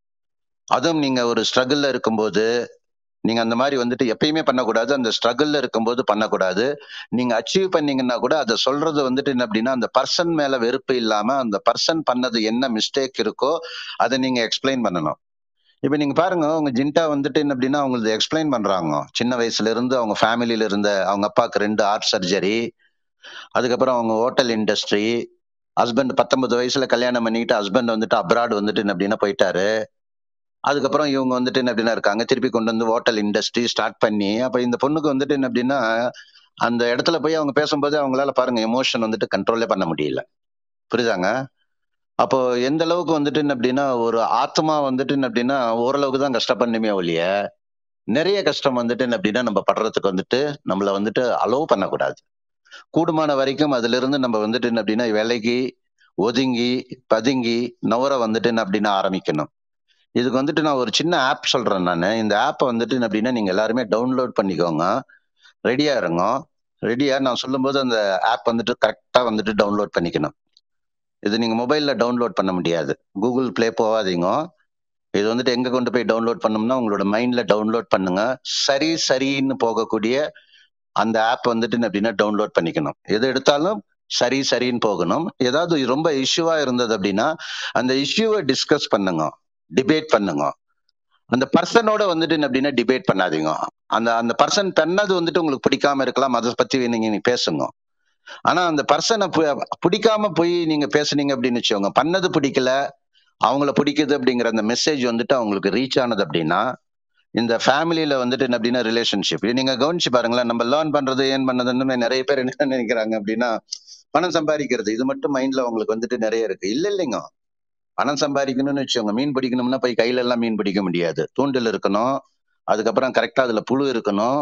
S1: அதுவும் நீங்க ஒரு ஸ்ட்ரகிள்ல இருக்கும்போது நீங்க அந்த மாதிரி வந்துட்டு எப்பயுமே பண்ணக்கூடாது அந்த ஸ்ட்ரகிள்ல இருக்கும்போது பண்ணக்கூடாது நீங்க அச்சீவ் பண்ணீங்கன்னா கூட அதை சொல்றது வந்துட்டு என்ன அப்படின்னா அந்த பர்சன் மேல வெறுப்பு இல்லாம அந்த பர்சன் பண்ணது என்ன மிஸ்டேக் இருக்கோ அதை நீங்க எக்ஸ்பிளைன் பண்ணணும் இப்ப நீங்க பாருங்க உங்க ஜிண்டா வந்துட்டு என்ன அப்படின்னா அவங்களுக்கு எக்ஸ்பிளைன் பண்றாங்க சின்ன வயசுல இருந்து அவங்க ஃபேமிலியில இருந்த அவங்க அப்பாவுக்கு ரெண்டு ஆர்ட் சர்ஜரி அதுக்கப்புறம் அவங்க ஹோட்டல் இண்டஸ்ட்ரி ஹஸ்பண்ட் பத்தொன்பது வயசுல கல்யாணம் பண்ணிக்கிட்டு ஹஸ்பண்ட் வந்துட்டு அப்ராட் வந்துட்டு என்ன அப்படின்னா போயிட்டாரு அதுக்கப்புறம் இவங்க வந்துட்டு என்ன அப்படின்னா இருக்காங்க திருப்பி கொண்டு வந்து ஹோட்டல் இண்டஸ்ட்ரி ஸ்டார்ட் பண்ணி அப்ப இந்த பொண்ணுக்கு வந்துட்டு என்ன அப்படின்னா அந்த இடத்துல போய் அவங்க பேசும்போது அவங்களால பாருங்க எமோஷன் வந்துட்டு கண்ட்ரோலே பண்ண முடியல புரியுதாங்க அப்போ எந்த அளவுக்கு வந்துட்டு என்ன அப்படின்னா ஒரு ஆத்மா வந்துட்டு என்ன அப்படின்னா ஓரளவுக்கு தான் கஷ்டப்படணுமே ஒழிய நிறைய கஷ்டம் வந்துட்டு என்ன அப்படின்னா நம்ம படுறதுக்கு வந்துட்டு நம்மள வந்துட்டு அலோவ் பண்ணக்கூடாது கூடுமான வரைக்கும் அதுல இருந்து நம்ம வந்துட்டு என்ன அப்படின்னா விலகி ஒதுங்கி பதுங்கி நவர வந்துட்டு என்ன அப்படின்னா ஆரம்பிக்கணும் இதுக்கு வந்துட்டு நான் ஒரு சின்ன ஆப் சொல்றேன் நான் இந்த ஆப்பை வந்துட்டு என்ன அப்படின்னா நீங்க எல்லாருமே டவுன்லோட் பண்ணிக்கோங்க ரெடியா இருங்க ரெடியா நான் சொல்லும்போது அந்த ஆப் வந்துட்டு கரெக்டா வந்துட்டு டவுன்லோட் பண்ணிக்கணும் இது நீங்க மொபைல்ல டவுன்லோட் பண்ண முடியாது கூகுள் பிளே போகாதீங்க இது வந்துட்டு எங்க கொண்டு போய் டவுன்லோட் பண்ணோம்னா உங்களோட மைண்ட்ல டவுன்லோட் பண்ணுங்க சரி சரின்னு போகக்கூடிய அந்த ஆப் வந்துட்டு என்ன அப்படின்னா டவுன்லோட் பண்ணிக்கணும் எது எடுத்தாலும் சரி சரின்னு போகணும் ஏதாவது ரொம்ப இஷ்யூவா இருந்தது அப்படின்னா அந்த இஷ்யூவை டிஸ்கஸ் பண்ணுங்க டிபேட் பண்ணுங்க அந்த பர்சனோட வந்துட்டு என்ன அப்படின்னா டிபேட் பண்ணாதீங்க அந்த அந்த பர்சன் பண்ணது வந்துட்டு உங்களுக்கு பிடிக்காம இருக்கலாம் அதை பத்தி நீங்க நீங்க பேசுங்க ஆனா அந்த பர்சனை பிடிக்காம போய் நீங்க பேசுனீங்க அப்படின்னு வச்சுக்கோங்க பண்ணது பிடிக்கல அவங்கள பிடிக்குது அப்படிங்கிற அந்த மெசேஜ் வந்துட்டு அவங்களுக்கு ரீச் ஆனது அப்படின்னா இந்த ஃபேமிலியில வந்துட்டு என்ன அப்படின்னா ரிலேஷன்ஷிப் நீங்க கவனிச்சு பாருங்களேன் நம்ம லேர்ன் பண்றது ஏன் பண்ணதுன்னு நிறைய பேர் என்ன நினைக்கிறாங்க அப்படின்னா பணம் சம்பாதிக்கிறது இது மட்டும் மைண்ட்ல அவங்களுக்கு வந்துட்டு நிறைய இருக்கு இல்ல இல்லைங்க பணம் சம்பாதிக்கணும்னு வச்சுக்கோங்க மீன் பிடிக்கணும்னா போய் கையில எல்லாம் மீன் பிடிக்க முடியாது தூண்டில் இருக்கணும் அதுக்கப்புறம் கரெக்டா அதுல புழு இருக்கணும்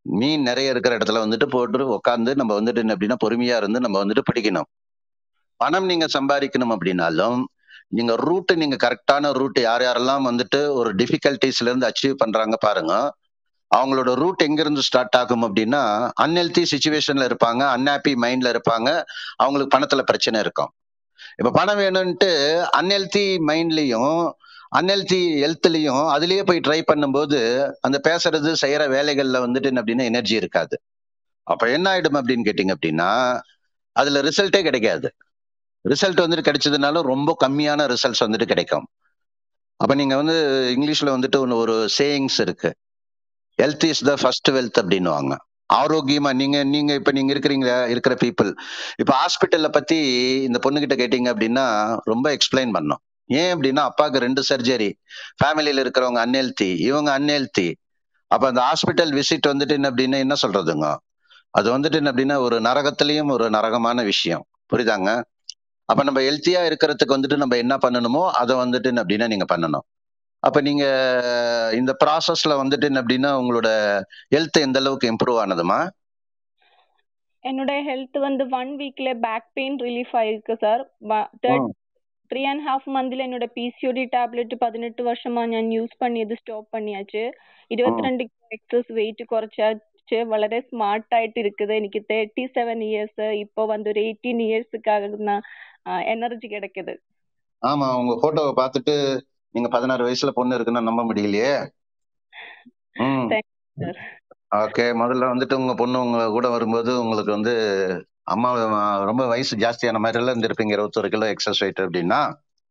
S1: மீன் நிறைய இருக்கிற இடத்துல வந்துட்டு போட்டு உட்காந்து நம்ம வந்துட்டு என்ன அப்படின்னா பொறுமையா இருந்து நம்ம வந்துட்டு படிக்கணும் பணம் நீங்க சம்பாதிக்கணும் அப்படின்னாலும் நீங்க ரூட் நீங்க கரெக்டான ரூட் யார் யாரெல்லாம் வந்துட்டு ஒரு டிஃபிகல்டிஸ்ல இருந்து அச்சீவ் பண்றாங்க பாருங்க அவங்களோட ரூட் எங்க இருந்து ஸ்டார்ட் ஆகும் அப்படின்னா அன்ஹெல்தி சுச்சுவேஷன்ல இருப்பாங்க அன்ஹாப்பி மைண்ட்ல இருப்பாங்க அவங்களுக்கு பணத்துல பிரச்சனை இருக்கும் இப்ப பணம் வேணும்ட்டு அன்ஹெல்தி மைண்ட்லயும் அன்ஹெல்தி ஹெல்த்லயும் அதுலயே போய் ட்ரை பண்ணும்போது அந்த பேசுறது செய்யற வேலைகள்ல வந்துட்டு என்ன அப்படின்னா எனர்ஜி இருக்காது அப்ப என்ன ஆயிடும் அப்படின்னு கேட்டீங்க அப்படின்னா அதுல ரிசல்ட்டே கிடைக்காது ரிசல்ட் வந்துட்டு கிடைச்சதுனாலும் ரொம்ப கம்மியான ரிசல்ட்ஸ் வந்துட்டு கிடைக்கும் அப்ப நீங்க வந்து இங்கிலீஷ்ல வந்துட்டு ஒன்று ஒரு சேயிங்ஸ் இருக்கு health is the first wealth அப்படின்னுவாங்க ஆரோக்கியமா நீங்க நீங்க இப்ப நீங்க இருக்கிறீங்க இருக்கிற பீப்புள் இப்ப ஹாஸ்பிட்டல்ல பத்தி இந்த பொண்ணுகிட்ட கேட்டீங்க அப்படின்னா ரொம்ப எக்ஸ்பிளைன் பண்ணோம் ஏன் அப்படின்னா அப்பாவுக்கு ரெண்டு சர்ஜரி ஃபேமிலியில இருக்கிறவங்க அன்ஹெல்த்தி இவங்க அன்ஹெல்த்தி அப்ப அந்த ஹாஸ்பிட்டல் விசிட் வந்துட்டு என்ன அப்படின்னா என்ன சொல்றதுங்க அது வந்துட்டு என்ன அப்படின்னா ஒரு நரகத்திலயும் ஒரு நரகமான விஷயம் புரியுதாங்க அப்ப நம்ம ஹெல்த்தியா இருக்கிறதுக்கு வந்துட்டு நம்ம என்ன பண்ணணுமோ அதை வந்துட்டு என்ன அப்படின்னா நீங்க பண்ணணும் அப்ப நீங்க இந்த ப்ராசஸ்ல வந்துட்டு என்ன அப்படின்னா உங்களோட ஹெல்த் எந்த அளவுக்கு இம்ப்ரூவ் ஆனதுமா
S2: என்னோட ஹெல்த் வந்து ஒன் வீக்ல பேக் பெயின் ரிலீஃப் ஆயிருக்கு sir third three and half மந்த்ல என்னோட பிசிஓடி டேப்லெட் பதினெட்டு வருஷமா ഞാൻ യൂസ് பண்ணியது ஸ்டாப் பண்ணியாச்சு ഇരുപത്തിരണ്ട് എക്സസ് വെയിറ്റ് കുറച്ചാச்சு വളരെ സ്മാർട്ട് ആയിട്ട് இருக்குது എനിക്ക് தேர்ட்டி செவன் இயர்ஸ் இப்போ வந்து ஒரு எயிட்டீன் இயர்ஸுக்காக எனர்ஜி கிடைக்குது
S1: ஆமா உங்க போட்டோவை பார்த்துட்டு நீங்க பதினாறு வயசுல பொண்ணு இருக்குன்னு நம்ப முடியலையே ம் ஓகே முதல்ல வந்துட்டு உங்க பொண்ணு உங்க கூட வரும்போது உங்களுக்கு வந்து அம்மா ரொம்ப வயசு ஜாஸ்தியான மாதிரி எல்லாம் இருந்திருப்பீங்க இருபத்தொரு கிலோ எக்ஸஸ் வெயிட் அப்படின்னா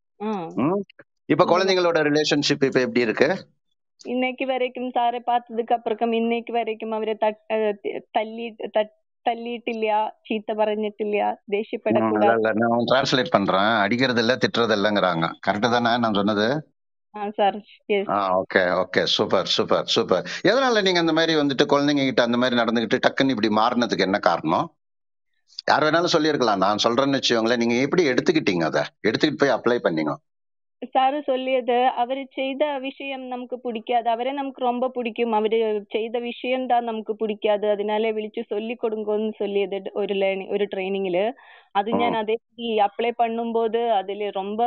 S1: இப்ப குழந்தைங்களோட ரிலேஷன்ஷிப் இப்ப எப்படி இருக்கு
S2: இன்னைக்கு வரைக்கும் சாரை பார்த்ததுக்கு அப்புறம் இன்னைக்கு வரைக்கும் അവരെ തല്ലി തല്ലിയിട്ടില്ല ചീത്ത പറഞ്ഞിട്ടില്ല ദേഷ്യപ്പെടக்கூடாது
S1: நான் டிரான்ஸ்லேட் பண்றேன் அடிக்கிறது இல்ல திட்டுறது இல்லங்கிறாங்க கரெக்ட் தானே நான் சொன்னது
S2: sir
S1: okay okay super super super எதனால நீங்க அந்த மாதிரி வந்துட்டு குழந்தைங்க கிட்ட அந்த மாதிரி நடந்துகிட்டு டக்குன்னு இப்படி மாறினதுக்கு என்ன காரணம் யார் வேணாலும் சொல்லியிருக்கலாம் நான் சொல்றேன்னு வச்சுக்கோங்களேன் நீங்க எப்படி எடுத்துக்கிட்டீங்க அதை எடுத்துக்கிட்டு போய் அப்ளை பண்ணீங்க
S2: സാറ് ചൊല്ലിയത് അവര് ചെയ്ത വിഷയം നമുക്ക് പിടിക്കാതെ അവരെ നമുക്ക് ரொம்ப പിടിക്കും അവര് ചെയ്ത വിഷയം താ നമുക്ക് പിടിക്കാതെ അതിനാലെ വിളിച്ചു ചൊല്ലിക്കൊടുங்கன்னு சொல்லியது ഒരു ലേണിംഗ് ഒരു ട്രെയിനിങ്ങില് அது ഞാൻ அதே அப்ளை பண்ணும்போது அதுல ரொம்ப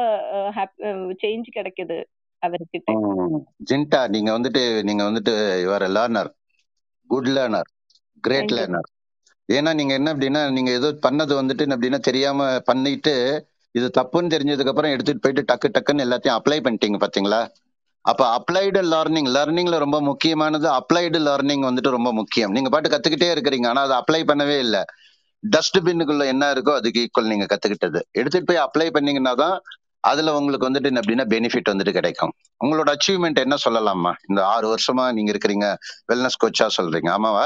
S2: சேஞ்ச் கிடைக்குது அவர்கிட்ட
S1: ஜின்டா நீங்க வந்துட்டு நீங்க வந்துட்டு your learner good learner great learner ஏன்னா நீங்க என்ன அப்படின்னா நீங்க ஏதோ பண்ணது வந்துட்டு அப்படின்னா தெரியாம பண்ணிட்டு இது தப்புன்னு தெரிஞ்சதுக்கு அப்புறம் எடுத்துட்டு போயிட்டு டக்கு டக்குன்னு எல்லாத்தையும் அப்ளை பண்ணிட்டீங்க பாத்தீங்களா அப்ப அப்ளைடு லேர்னிங் லேர்னிங்ல ரொம்ப முக்கியமானது அப்ளைடு லேர்னிங் வந்துட்டு ரொம்ப முக்கியம் நீங்க பாட்டு கத்துக்கிட்டே இருக்கிறீங்க ஆனா அதை அப்ளை பண்ணவே இல்லை டஸ்ட்பின்னுக்குள்ள என்ன இருக்கோ அதுக்கு ஈக்குவல் நீங்க கத்துக்கிட்டது எடுத்துட்டு போய் அப்ளை பண்ணீங்கன்னா தான் அதுல உங்களுக்கு வந்துட்டு என்ன அப்படின்னா பெனிஃபிட் வந்துட்டு கிடைக்கும் உங்களோட அச்சீவ்மெண்ட் என்ன சொல்லலாமா இந்த ஆறு வருஷமா நீங்க இருக்கிறீங்க வெல்னஸ் கோச்சா சொல்றீங்க ஆமாவா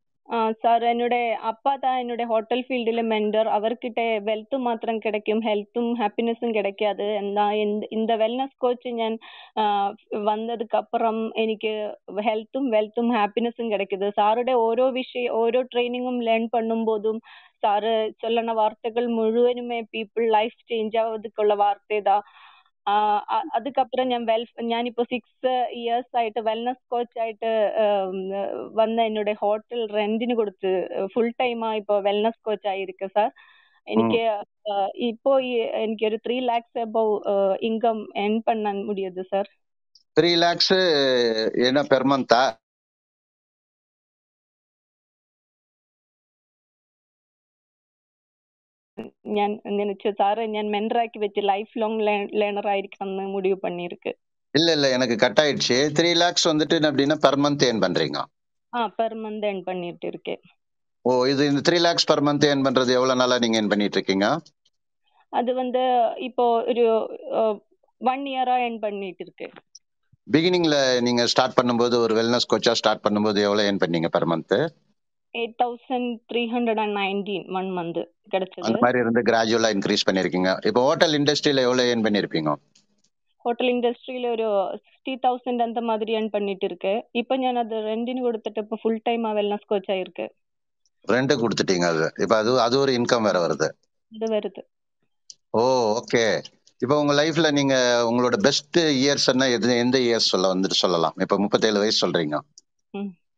S2: സാർ എന്നോട് அப்பா தான் என்னோட ஹோட்டல் ஃபீல்டில் மென்டர் அவர்கிட்ட வெல்த் மாத்திரம் கிடைக்கும் ஹெல்ത്തും ഹാപ്പിനെസ്സും கிடைக்காது എന്നാ இந்த வெல்னஸ் கோச் ഞാൻ വന്നதுக்கு அப்புறம் എനിക്ക് ഹെൽത്തും വെൽത്തും ഹാപ്പിനെസ്സും கிடைக்குது സാറുടെ ഓരോ വിഷയം ഓരോ ട്രെയിനിങ്ങും ലേൺ பண்ணும்போதுം സാറ് ചൊല്ലണ വാർത്തകൾ മുഴുവനുമേ പീപ്പിൾ ലൈഫ് ചേഞ്ച് ആവதுக்குള്ള വാർത്തതാ அதுக்கப்புறம் ഞാൻ വെൽ ഞാനിപ്പോ സിക്സ് ഇയേഴ്സ് ആയിട്ട് വെൽനസ് കോച്ച് ആയിട്ട് വന്ന എന്നോட ഹോട്ടൽ റെന്റിന് കൊടുത്ത് ഫുൾ ടൈം ഇപ്പോ വെൽനസ് കോച്ച് ആയിരിക്കും സാർ എനിക്ക് இப்போ எனக்கு ஒரு three lakhs above income earn பண்ண முடியுது சார்
S1: த்ரீ லேக்ஸ் என்ன பெர் மந்தா
S2: ഞാൻ நினைச்ச சார் ഞാൻ மென்டராக்கி வச்சு லைஃப் லாங் லேர்னர் ஆയിരിக்கணும்னு முடிவு பண்ணிருக்கு
S1: இல்ல இல்ல எனக்கு கட் ஆயிடுச்சு த்ரீ லேக்ஸ் வந்துட்டு அப்படின்னா பெர் மந்த் ஏர்ன் பண்றீங்க
S2: ஆ பெர் மந்த் ஏர்ன் பண்ணிட்டு இருக்கேன்
S1: ஓ இது இந்த three lakhs per month earn பண்றது எவ்வளவு நாளா நீங்க ஏர்ன் பண்ணிட்டு இருக்கீங்க
S2: அது வந்து இப்போ ஒரு ஒன் இயரா ஏர்ன் பண்ணிட்டு இருக்கேன்
S1: பிகினிங்ல நீங்க ஸ்டார்ட் பண்ணும்போது ஒரு வெல்னஸ் கோச்சா ஸ்டார்ட் பண்ணும்போது எவ்வளவு ஏர்ன் பண்ணீங்க per month
S2: eight thousand three hundred and nineteen one month கிடைச்சது
S1: அந்த மாதிரி இருந்து கிராஜுவலா இன்க்ரீஸ் பண்ணிருக்கீங்க இப்போ ஹோட்டல் இண்டஸ்ட்ரியில எவ்வளவு ஏர்ன் பண்ணிருப்பீங்க
S2: ஹோட்டல் இண்டஸ்ட்ரியில ஒரு சிக்ஸ்டி தௌசண்ட் அந்த மாதிரி ஏர்ன் பண்ணிட்டு இருக்கு இப்போ ஞான் அது ரெண்டின்னு கொடுத்துட்டு இப்போ ஃபுல் டைமா வெல்னஸ் கோச் ஆயிருக்கு
S1: ரெண்டு கொடுத்துட்டீங்க அது இப்போ அது அது ஒரு இன்கம் வேற வருது
S2: இது வருது
S1: ஓ ஓகே இப்போ உங்க லைஃப்ல நீங்க உங்களோட பெஸ்ட் இயர்ஸ் என்ன எது எந்த இயர்ஸ் சொல்ல வந்துட்டு சொல்லலாம் இப்போ முப்பத்தேழு வயசு சொல்றீங்க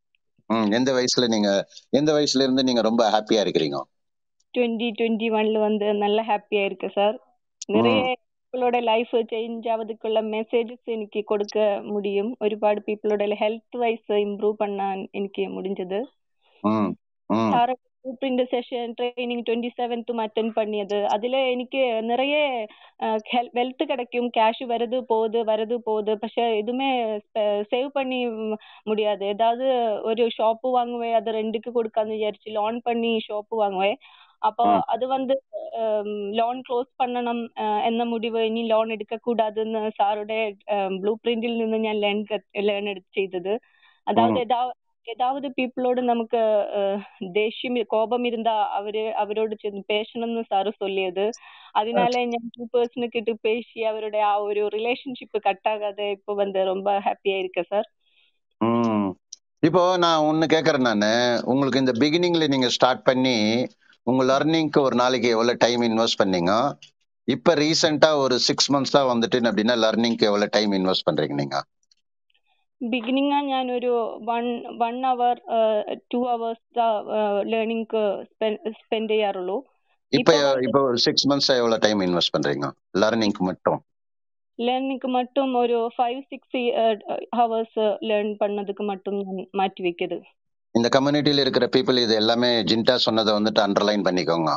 S1: ம் எந்த வயசுல நீங்க எந்த வயசுல இருந்து நீங்க ரொம்ப ஹாப்பியா இருக்கிறீங்க
S2: டுவெண்ட்டி டுவெண்ட்டி ஒன்ல வந்து நல்ல ஹாப்பியா இருக்கு சார் நிறைய
S1: ம்
S2: പീപ്പിളോടെ ലൈഫ് ചേഞ്ച് ആവതുക്കുള്ള മെസ്സേജസ് എനിക്ക് കൊടുക്ക മുടിയും ഒരുപാട് പീപ്പിളോட ഹെൽത്ത് വൈസ് ഇംപ്രൂവ് பண்ணാൻ എനിക്ക് முடிஞ்சது
S1: ம் ம்
S2: sir print session training twenty செவன்த்தும் அட்டென்ட் பண்ணியது அதுல எனக்கு நிறைய வெல்த் கிடைக்கும் கேஷ் வருது போகுது வருது போகுது പക്ഷെ எதுவுமே சேவ் பண்ணி ம், முடியாது ஏதாவது ஒரு ஷாப்பு வாங்குவேன் அதை ரெண்டுக்கு கொடுக்கான்னு விசாரிச்சு லோன் பண்ணி ஷாப்பு வாங்குவேன் அப்போ
S1: ம்
S2: அது வந்து ലോൺ ക്ലോസ് பண்ணണം ആഹ് എന്ന മുടിവ് ഇനി ലോൺ എടുക്കக்கூடாதுன்னு സാറുടെ ബ്ലൂ പ്രിന്റിൽ നിന്ന് ഞാൻ ലേൺ ലേൺ എടുത്ത് ചെയ്തത് അതായത്
S1: ம்
S2: ഏതാ ஏதாவது பீப்புளோட நமக்கு அஹ், தேஷ்யம் கோபம் இருந்தா அவரு அவரோട് ചെന്ന് പേശണമെന്ന് സാറ് சொல்லியது அதனால ഞാൻ டூ பர்சன் கிட்ட பேசி அவருடைய ആ ഒരു റിലേഷൻഷിപ്പ് കട്ടാകാതെ ഇപ്പൊ வந்து ரொம்ப ஹாப்பியா இருக்கு சார்
S1: ம் இப்போ நான் ஒன்னு கேக்குறேன் நானு உங்களுக்கு இந்த பிகினிங்ல நீங்க ஸ்டார்ட் பண்ணி உங்க லர்னிங்க்கு ஒரு நாளைக்கு எவ்வளவு டைம் இன்வெஸ்ட் பண்ணீங்க இப்ப ரீசெண்டா ஒரு சிக்ஸ் மந்த்ஸ் தான் வந்துட்டு அப்படின்னா லர்னிங்க்கு எவ்வளவு டைம் இன்வெஸ்ட் பண்றீங்க நீங்க
S2: ബിഗിനിങ് ഞാനൊരു one one hour two hours learning spend ചെയ്യാറുള്ളൂ
S1: இப்ப
S2: ഇപ്പൊ வந்து
S1: இப்போ ஒரு சிக்ஸ் மந்த்ஸ் எவ்வளவு டைம் இன்வெஸ்ட் பண்றீங்க லர்னிங்க்கு மட்டும்
S2: லேர்னிங்க்கு மட்டும் ஒரு ஃபைவ் சிக்ஸ் ஹவர்ஸ் லேர்ன் பண்ணதுக்கு மட்டும் நான் மாற்றி வைக்கிறது
S1: இந்த கம்யூனிட்டியில இருக்கிற பீப்புள் இது எல்லாமே ஜின்டா சொன்னதை வந்துட்டு அண்டர்லைன் பண்ணிக்கோங்க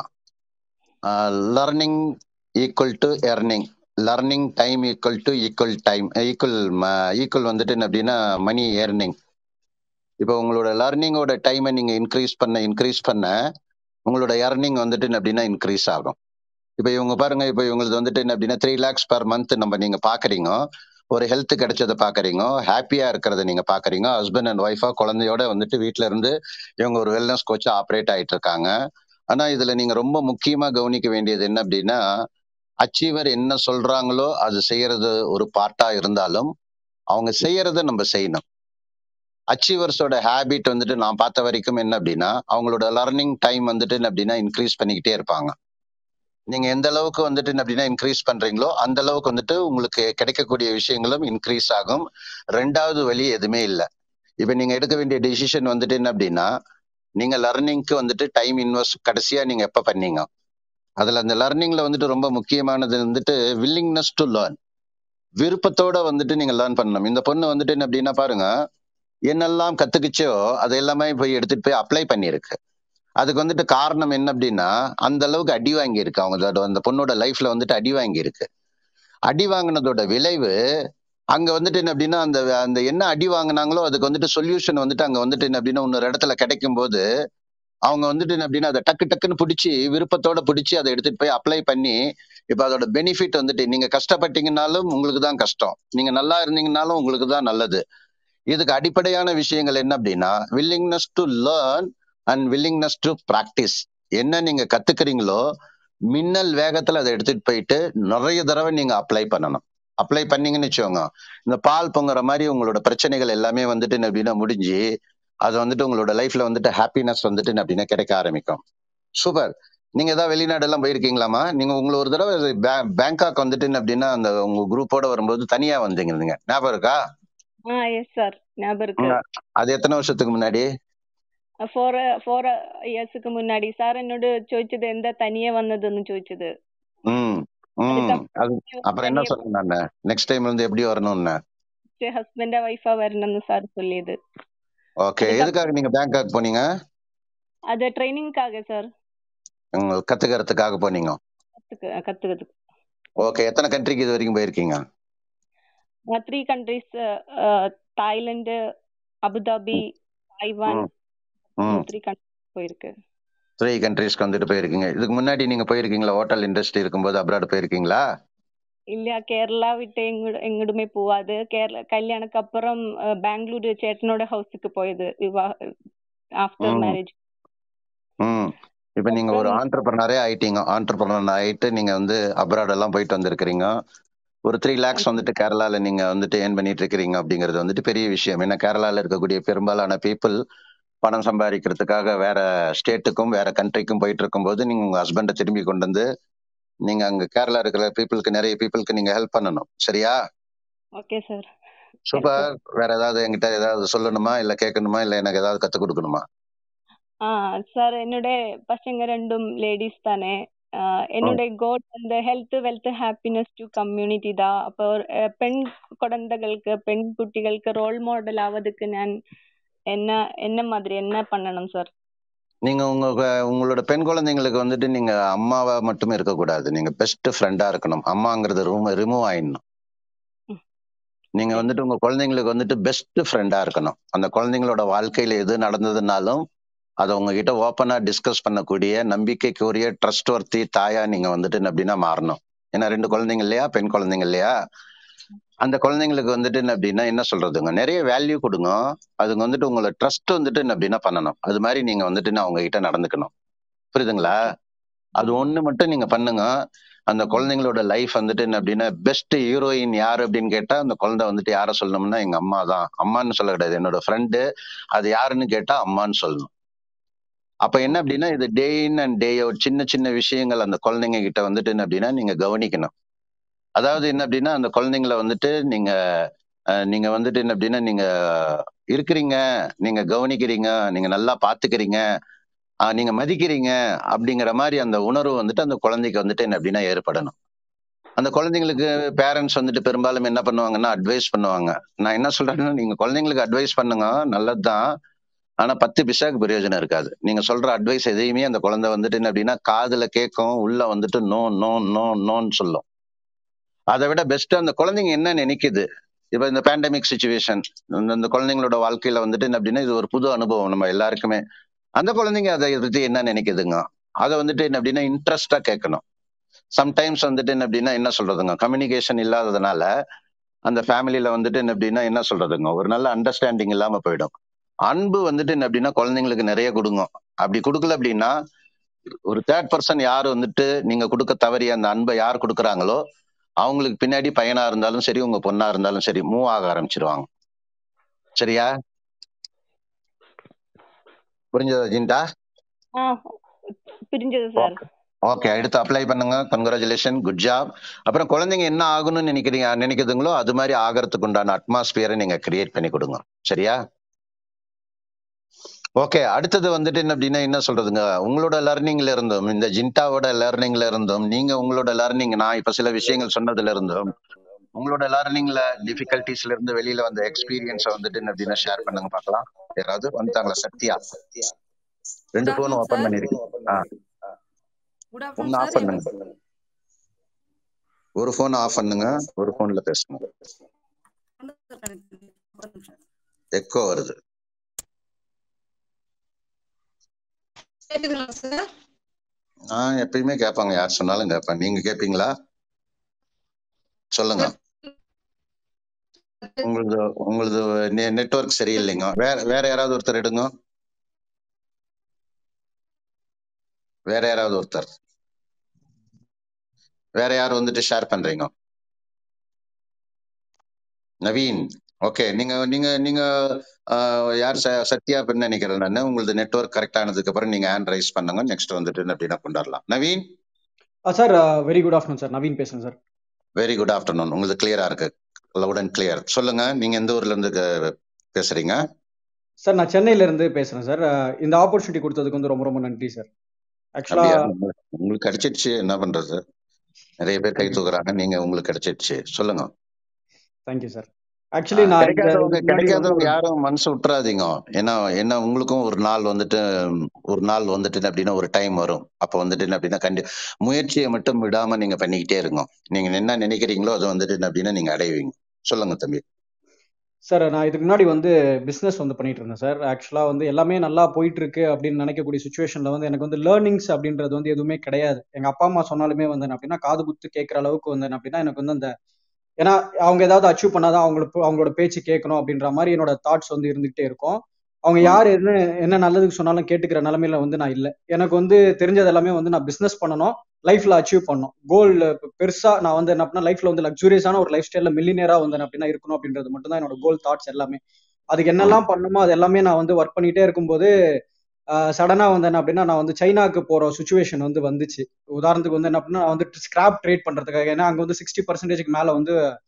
S1: learning equal to earning learning time equal to equal time equal equal வந்துட்டு என்ன அப்படின்னா மணி ஏர்னிங் இப்போ உங்களோட லர்னிங்கோட டைமை நீங்க இன்க்ரீஸ் பண்ண இன்க்ரீஸ் பண்ண உங்களோட எர்னிங் வந்துட்டு என்ன அப்படின்னா இன்க்ரீஸ் ஆகும் இப்போ இவங்க பாருங்க இப்போ இவங்களுக்கு வந்துட்டு என்ன அப்படின்னா த்ரீ லேக்ஸ் பர் மந்த் நம்ம நீங்க பாக்குறீங்க ஒரு ஹெல்த் கிடைச்சதை பாக்குறீங்க ஹாப்பியா இருக்கிறத நீங்க பாக்குறீங்க ஹஸ்பண்ட் அண்ட் ஒய்ஃபா குழந்தையோட வந்துட்டு வீட்ல இருந்து இவங்க ஒரு வெல்னஸ் கோச்சா ஆப்ரேட் ஆயிட்டு இருக்காங்க ஆனா இதுல நீங்க ரொம்ப முக்கியமா கவனிக்க வேண்டியது என்ன அப்படின்னா அச்சீவர் என்ன சொல்றாங்களோ அது செய்யறது ஒரு பார்ட்டா இருந்தாலும் அவங்க செய்யறத நம்ம செய்யணும் அச்சீவர்ஸோட ஹேபிட் வந்துட்டு நான் பார்த்த வரைக்கும் என்ன அப்படின்னா அவங்களோட லர்னிங் டைம் வந்துட்டு என்ன அப்படின்னா இன்க்ரீஸ் பண்ணிக்கிட்டே இருப்பாங்க நீங்க எந்த அளவுக்கு வந்துட்டு என்ன அப்படின்னா இன்க்ரீஸ் பண்றீங்களோ அந்த அளவுக்கு வந்துட்டு உங்களுக்கு கிடைக்கக்கூடிய விஷயங்களும் இன்க்ரீஸ் ஆகும் ரெண்டாவது வழி எதுவுமே இல்லை இப்ப நீங்க எடுக்க வேண்டிய டிசிஷன் வந்துட்டு என்ன அப்படின்னா நீங்க லர்னிங்க்கு வந்துட்டு டைம் இன்வெஸ்ட் கடைசியா நீங்க எப்ப பண்ணீங்க அதுல அந்த லர்னிங்ல வந்துட்டு ரொம்ப முக்கியமானது வந்துட்டு வில்லிங்னஸ் டு லேர்ன் விருப்பத்தோட வந்துட்டு நீங்க லேர்ன் பண்ணணும் இந்த பொண்ணு வந்துட்டு என்ன அப்படின்னா பாருங்க என்னெல்லாம் கத்துக்குச்சோ அது எல்லாமே போய் எடுத்துட்டு போய் அப்ளை பண்ணியிருக்கு அதுக்கு வந்துட்டு காரணம் என்ன அப்படின்னா அந்த அளவுக்கு அடி வாங்கி இருக்கு அவங்க அந்த பொண்ணோட லைஃப்ல வந்துட்டு அடி வாங்கி இருக்கு அடி வாங்கினதோட விளைவு அங்க வந்துட்டு என்ன அப்படின்னா அந்த அந்த என்ன அடி வாங்கினாங்களோ அதுக்கு வந்துட்டு சொல்யூஷன் வந்துட்டு அங்க வந்துட்டு என்ன அப்படின்னா இன்னொரு இடத்துல கிடைக்கும் போது அவங்க வந்துட்டு என்ன அப்படின்னா அதை டக்கு டக்குன்னு பிடிச்சி விருப்பத்தோட பிடிச்சி அதை எடுத்துட்டு போய் அப்ளை பண்ணி இப்ப அதோட பெனிஃபிட் வந்துட்டு நீங்க கஷ்டப்பட்டீங்கன்னாலும் உங்களுக்கு தான் கஷ்டம் நீங்க நல்லா இருந்தீங்கன்னாலும் உங்களுக்கு தான் நல்லது இதுக்கு அடிப்படையான விஷயங்கள் என்ன அப்படின்னா willingness to learn and willingness to practise என்ன நீங்க கத்துக்கிறீங்களோ மின்னல் வேகத்துல அதை எடுத்துட்டு போயிட்டு நிறைய தடவை நீங்க அப்ளை பண்ணணும் அப்ளை பண்ணீங்கன்னு வச்சுக்கோங்க இந்த பால் பொங்குற மாதிரி உங்களோட பிரச்சனைகள் எல்லாமே வந்துட்டு என்ன அப்படின்னா முடிஞ்சு அது வந்துட்டு உங்களோட லைஃப்ல வந்துட்டு ஹாப்பினஸ் வந்துட்டு என்ன அப்படின்னா கிடைக்க ஆரம்பிக்கும் சூப்பர் நீங்க ஏதாவது வெளிநாடு எல்லாம் போயிருக்கீங்களாமா நீங்க உங்களை ஒரு தடவை பே- பேங்காக் வந்துட்டு என்ன அப்படின்னா அந்த உங்க குரூப்போட வரும்போது தனியா வந்தீங்க நீங்க ஞாபகம் இருக்கா
S2: ആ യെസ് സാർ ஞாபகம் இருக்கு
S1: உங்க- அது எத்தனை வருஷத்துக்கு முன்னாடி
S2: ഫോർ ഫോർ ഇയേഴ്സ്ക്ക് മുന്നാടി സാർ എന്നോട് ചോദിച്ചത് എന്താ തനിയെ വന്നതെന്ന് ചോദിച്ചത്
S1: ம் ம் அது அப்புறம் என்ன
S2: തനിയെ
S1: சொன்னேன் நான் நெக்ஸ்ட் டைம் வந்து எப்படி வரணும்னு
S2: ഹസ്ബൻഡ് വൈഫാ വരണമെന്ന് സാർ சொல்லியது
S1: ஓகே
S2: அதுக்கு
S1: எதுக்காக நீங்க பேங்காக் போனீங்க
S2: அது ட்ரைனிங்காக சார்
S1: உங்க கத்துக்கிறதுக்காக போனீங்க
S2: கத்துக்க கத்துக்கிறதுக்கு
S1: ஓகே எத்தனை கண்ட்ரிக்கு இது வரைக்கும் போயிருக்கீங்க
S2: three countries Thailand Abu Dhabi Taiwan
S1: ம் ம்
S2: த்ரீ கண்ட்ரிஸ் போயிருக்கு
S1: த்ரீ கண்ட்ரீஸ்க்கு வந்துட்டு போயிருக்கீங்க இதுக்கு முன்னாடி நீங்க போயிருக்கீங்களா ஹோட்டல் இண்டஸ்ட்ரி இருக்கும்போது அப்ராட் போயிருக்கீங்களா
S2: ഇല്ല കേരള വിട്ട് എങ്ങോട്ട് എങ്ങോട്ടുമേ പോവാതെ കേരള കല്യാണക്ക് അപ്പുറം ബാംഗ്ലൂർ ചേട്ടനോட ഹൗസുக்கு പോയത് വിവാഹ ആഫ്റ്റർ
S1: ம்
S2: മാരേജ്
S1: ம் இப்போ நீங்க ஒரு
S2: அப்புறம்
S1: ஆண்டர்பிரனரே ஆயிட்டீங்க ஆண்டர்பிரனர் ஆயிட்டு நீங்க வந்து அப்ராட் எல்லாம் போயிட்டு வந்திருக்கிறீங்க ஒரு த்ரீ லேக்ஸ் வந்துட்டு கேரளால நீங்க வந்துட்டு ஏர்ன் பண்ணிட்டு இருக்கிறீங்க அப்படிங்கிறது வந்துட்டு பெரிய விஷயம் ஏன்னா கேரளால இருக்கக்கூடிய பெரும்பாலான பீப்புள் பணம் சம்பாதிக்கிறதுக்காக வேற ஸ்டேட்டுக்கும் வேற கண்ட்ரிக்கும் போயிட்டு இருக்கும்போது நீங்க உங்க ஹஸ்பண்டை திரும்பி கொண்டு வந்து நீங்க அங்க கேரளா இருக்கிற பீப்புளுக்கு நிறைய பீப்புளுக்கு நீங்க ஹெல்ப் பண்ணணும் சரியா
S2: ஓகே சார்
S1: சூப்பர் வேற ஏதாவது என்கிட்ட ஏதாவது சொல்லணுமா இல்ல கேட்கணுமா இல்ல எனக்கு ஏதாவது கத்து கொடுக்கணுமா
S2: ஆ சார் என்னோட பசங்க ரெண்டும் லேடிஸ் தானே ஆ, என்னோட கோல் வந்து health wealth happiness to community தான் அப்போ ஒரு, அஹ், பெண் குழந்தைகளுக்கு பெண் குட்டிகளுக்கு ரோல் மாடல் ஆவதுக்கு நான் என்ன என்ன மாதிரி என்ன பண்ணணும் சார்
S1: நீங்க உங்க உங்களோட பெண் குழந்தைங்களுக்கு வந்துட்டு நீங்க அம்மாவா மட்டுமே இருக்கக்கூடாது நீங்க பெஸ்ட் ஃப்ரெண்டா இருக்கணும் அம்மாங்கிறது ரூம் ரிமூவ் ஆயிடணும்
S2: ம்.
S1: நீங்க வந்துட்டு உங்க குழந்தைங்களுக்கு வந்துட்டு பெஸ்ட் ஃப்ரெண்டா இருக்கணும் அந்த குழந்தைங்களோட வாழ்க்கையில எது நடந்ததுனாலும் அதை உங்ககிட்ட ஓப்பனா டிஸ்கஸ் பண்ணக்கூடிய நம்பிக்கைக்குரிய ட்ரஸ்ட் வர்த்தி தாயா நீங்க வந்துட்டு என்ன அப்படின்னா மாறணும் ஏன்னா ரெண்டு குழந்தைங்க இல்லையா பெண் குழந்தைங்க இல்லையா அந்த குழந்தைங்களுக்கு வந்துட்டு என்ன அப்படின்னா என்ன சொல்றதுங்க நிறைய வேல்யூ கொடுங்க அதுங்க வந்துட்டு உங்களை ட்ரஸ்ட் வந்துட்டு என்ன அப்படின்னா பண்ணணும் அது மாதிரி நீங்க வந்துட்டு நான் அவங்க கிட்ட நடந்துக்கணும் புரியுதுங்களா அது ஒண்ணு மட்டும் நீங்க பண்ணுங்க அந்த குழந்தைங்களோட லைஃப் வந்துட்டு என்ன அப்படின்னா பெஸ்ட் ஹீரோயின் யாரு அப்படின்னு கேட்டா அந்த குழந்தை வந்துட்டு யார சொல்லணும்னா எங்க அம்மா தான் அம்மான்னு சொல்ல கிடையாது என்னோட ஃப்ரெண்டு அது யாருன்னு கேட்டா அம்மான்னு சொல்லணும் அப்ப என்ன அப்படின்னா இது டே இன் அண்ட் டே அவுட் சின்ன சின்ன விஷயங்கள் அந்த குழந்தைங்க கிட்ட வந்துட்டு என்ன அப்படின்னா நீங்க கவனிக்கணும் அதாவது என்ன அப்படின்னா அந்த குழந்தைங்களை வந்துட்டு நீங்க அஹ், நீங்க வந்துட்டு என்ன அப்படின்னா நீங்க இருக்கிறீங்க நீங்க கவனிக்கிறீங்க நீங்க நல்லா பாத்துக்கிறீங்க ஆஹ் நீங்க மதிக்கிறீங்க அப்படிங்கிற மாதிரி அந்த உணர்வு வந்துட்டு அந்த குழந்தைக்கு வந்துட்டு என்ன அப்படின்னா ஏற்படணும் அந்த குழந்தைங்களுக்கு பேரண்ட்ஸ் வந்துட்டு பெரும்பாலும் என்ன பண்ணுவாங்கன்னா அட்வைஸ் பண்ணுவாங்க நான் என்ன சொல்றேன்னா நீங்க குழந்தைங்களுக்கு அட்வைஸ் பண்ணுங்க நல்லதுதான் ஆனா பத்து பிசாக்கு பிரயோஜனம் இருக்காது நீங்க சொல்ற அட்வைஸ் எதையுமே அந்த குழந்தை வந்துட்டு என்ன அப்படின்னா காதுல கேட்கும் உள்ள வந்துட்டு நோ நோ நோ நோன்னு சொல்லும் அதை விட பெஸ்ட் அந்த குழந்தைங்க என்ன நினைக்குது இப்ப இந்த பேண்டமிக் சுச்சுவேஷன் இந்த குழந்தைங்களோட வாழ்க்கையில வந்துட்டு என்ன அப்படின்னா இது ஒரு புது அனுபவம் நம்ம எல்லாருக்குமே அந்த குழந்தைங்க அதை பத்தி என்ன நினைக்குதுங்க அதை வந்துட்டு என்ன அப்படின்னா இன்ட்ரெஸ்டா கேட்கணும் சம்டைம்ஸ் வந்துட்டு என்ன அப்படின்னா என்ன சொல்றதுங்க கம்யூனிகேஷன் இல்லாததுனால அந்த ஃபேமிலியில வந்துட்டு என்ன அப்படின்னா என்ன சொல்றதுங்க ஒரு நல்ல அண்டர்ஸ்டாண்டிங் இல்லாம போயிடும் அன்பு வந்துட்டு என்ன அப்படின்னா குழந்தைங்களுக்கு நிறைய கொடுங்க அப்படி கொடுக்கல அப்படின்னா ஒரு தேர்ட் பர்சன் யார் வந்துட்டு நீங்க கொடுக்க தவறிய அந்த அன்பை யார் கொடுக்குறாங்களோ அவங்களுக்கு பின்னாடி பையனா இருந்தாலும் சரி உங்க பொண்ணா இருந்தாலும் சரி மூவ் ஆக ஆரம்பிச்சிருவாங்க சரியா புரிஞ்சதா ஜிண்டா
S2: ஆ புரிஞ்சது சார்
S1: ஓகே எடுத்து அப்ளை பண்ணுங்க கங்க்ராச்சுலேஷன் குட் ஜாப் அப்புறம் குழந்தைங்க என்ன ஆகணும்னு நினைக்கிறீங்க நினைக்குதுங்களோ அது மாதிரி ஆகிறதுக்கு உண்டான அட்மாஸ்பியரை நீங்க கிரியேட் பண்ணி கொடுங்க சரியா ஓகே அடுத்தது வந்துட்டு என்ன அப்படின்னா என்ன சொல்றதுங்க உங்களோட லேர்னிங்ல இருந்தும் இந்த ஜிண்டாவோட லேர்னிங்ல இருந்தும் நீங்க உங்களோட லேர்னிங் நான் இப்ப சில விஷயங்கள் சொன்னதுல இருந்தும் உங்களோட லேர்னிங்ல டிஃபிகல்டிஸ்ல இருந்து வெளியில வந்த எக்ஸ்பீரியன்ஸை வந்துட்டு என்ன அப்படின்னா ஷேர் பண்ணுங்க பார்க்கலாம் யாராவது வந்துட்டாங்களா சத்யா ரெண்டு
S3: Good
S1: phone
S3: afternoon,
S1: open
S3: sir.
S1: பண்ணிருக்கீங்க ஆ
S3: குட்
S1: ஒன்னு
S3: ஆஃப்டர்நூன்
S1: ஆஃப்
S3: சார்
S1: பண்ணுங்க ஒரு போன் ஆஃப் பண்ணுங்க ஒரு போன்ல பேசுங்க எக்கோ வருது
S3: கேக்குதுங்களா சார்
S1: நான் எப்பயுமே கேட்பாங்க யார் சொன்னாலும் கேட்பேன் நீங்க கேட்பீங்களா சொல்லுங்க உங்களது உங்களது நெட்வொர்க் சரியில்லைங்க வேற வேற யாராவது ஒருத்தர் எடுங்க வேற யாராவது ஒருத்தர் வேற யார் வந்துட்டு ஷேர் பண்றீங்க நவீன் ஓகே நீங்க நீங்க நீங்க ஆஹ், யார் ச- சத்யா அப்படின்னு நினைக்கிறேன் நான் உங்களது நெட்வொர்க் கரெக்ட் ஆனதுக்கு அப்புறம் நீங்க ஹேண்ட் ரைஸ் பண்ணுங்க நெக்ஸ்ட் வந்துட்டு அப்படின்னா கொண்டாடலாம் Naveen
S4: sir very good afternoon sir Naveen பேசுறேன் சார்
S1: வெரி குட் ஆஃப்டர்நூன் உங்களுக்கு கிளியரா இருக்கு லவுட் அண்ட் கிளியர் சொல்லுங்க நீங்க எந்த ஊர்ல இருந்து க- பேசுறீங்க
S4: சார் நான் சென்னையில இருந்து பேசுறேன் சார் இந்த ஆப்பர்ச்சுனிட்டி கொடுத்ததுக்கு வந்து ரொம்ப ரொம்ப நன்றி சார் ஆக்சுவலா
S1: அப்படியா உங்களுக்கு கிடைச்சிடுச்சு என்ன பண்றது நிறைய பேர் கை தூக்குறாங்க நீங்க உங்களுக்கு கிடைச்சிடுச்சு சொல்லுங்க
S4: தேங்க்யூ சார் ஆக்சுவலி நான் இந்த
S1: கிடைக்காதவங்க
S4: இதுக்கு முன்னாடி வந்து
S1: கிடைக்காதவங்க
S4: ஒரு
S1: யாரும் மனசு விட்டுறாதீங்க ஏன்னா என்ன உங்களுக்கும் ஒரு நாள் வந்துட்டு ஒரு நாள் வந்துட்டு அப்படின்னா ஒரு டைம் வரும் அப்ப வந்துட்டு என்ன அப்படின்னா கண்டி முயற்சியை மட்டும் விடாம நீங்க பண்ணிக்கிட்டே இருங்க நீங்க என்ன நினைக்கிறீங்களோ அது வந்துட்டு என்ன அப்படின்னா நீங்க அடைவீங்க சொல்லுங்க தம்பி
S4: சார் நான் இதுக்கு முன்னாடி வந்து பிஸ்னஸ் வந்து பண்ணிட்டு இருந்தேன் சார் ஆக்சுவலாக வந்து எல்லாமே நல்லா போயிட்டு இருக்கு அப்படின்னு நினைக்கக்கூடிய சுச்சுவேஷன்ல வந்து எனக்கு வந்து லேர்னிங்ஸ் அப்படின்றது வந்து எதுவுமே கிடையாது எங்க அப்பா அம்மா சொன்னாலுமே வந்து என்ன அப்படின்னா காது குத்து கேட்குற அளவுக்கு வந்து என்ன அப்படின்னா எனக்கு வந்து அந்த ஏன்னா அவங்க ஏதாவது அச்சீவ் பண்ணாதான் அவங்களுக்கு அவங்களோட பேச்சு கேட்கணும் அப்படின்ற மாதிரி என்னோட தாட்ஸ் வந்து இருந்துகிட்டே இருக்கும் அவங்க
S1: ம்,
S4: யார் என்ன என்ன நல்லதுக்கு சொன்னாலும் கேட்டுக்கிற நிலமையில வந்து நான் இல்லை எனக்கு வந்து தெரிஞ்சது எல்லாமே வந்து நான் பிஸ்னஸ் பண்ணணும் லைஃப்ல அச்சீவ் பண்ணணும் கோல் பெருசா நான் வந்து என்ன பண்ணா லைஃப்ல வந்து லக்ஸூரியஸான ஒரு லைஃப் ஸ்டைல்ல மில்லினியரா வந்து என்ன அப்படின்னா இருக்கணும் அப்படின்றது மட்டும் தான் என்னோட கோல் தாட்ஸ் எல்லாமே அதுக்கு
S1: ம்,
S4: என்னெல்லாம் பண்ணணுமோ அது எல்லாமே நான் வந்து ஒர்க் பண்ணிட்டே இருக்கும்போது சடனா வந்து என்ன அப்படின்னா நான் வந்து சைனாக்கு போற சுச்சுவேஷன் வந்து வந்துச்சு உதாரணத்துக்கு வந்து என்ன அப்படின்னா நான் வந்து ஸ்கிராப் ட்ரேட் பண்றதுக்காக ஏன்னா அங்க வந்து சிக்ஸ்டி பர்சன்டேஜ்க்கு மேல வந்து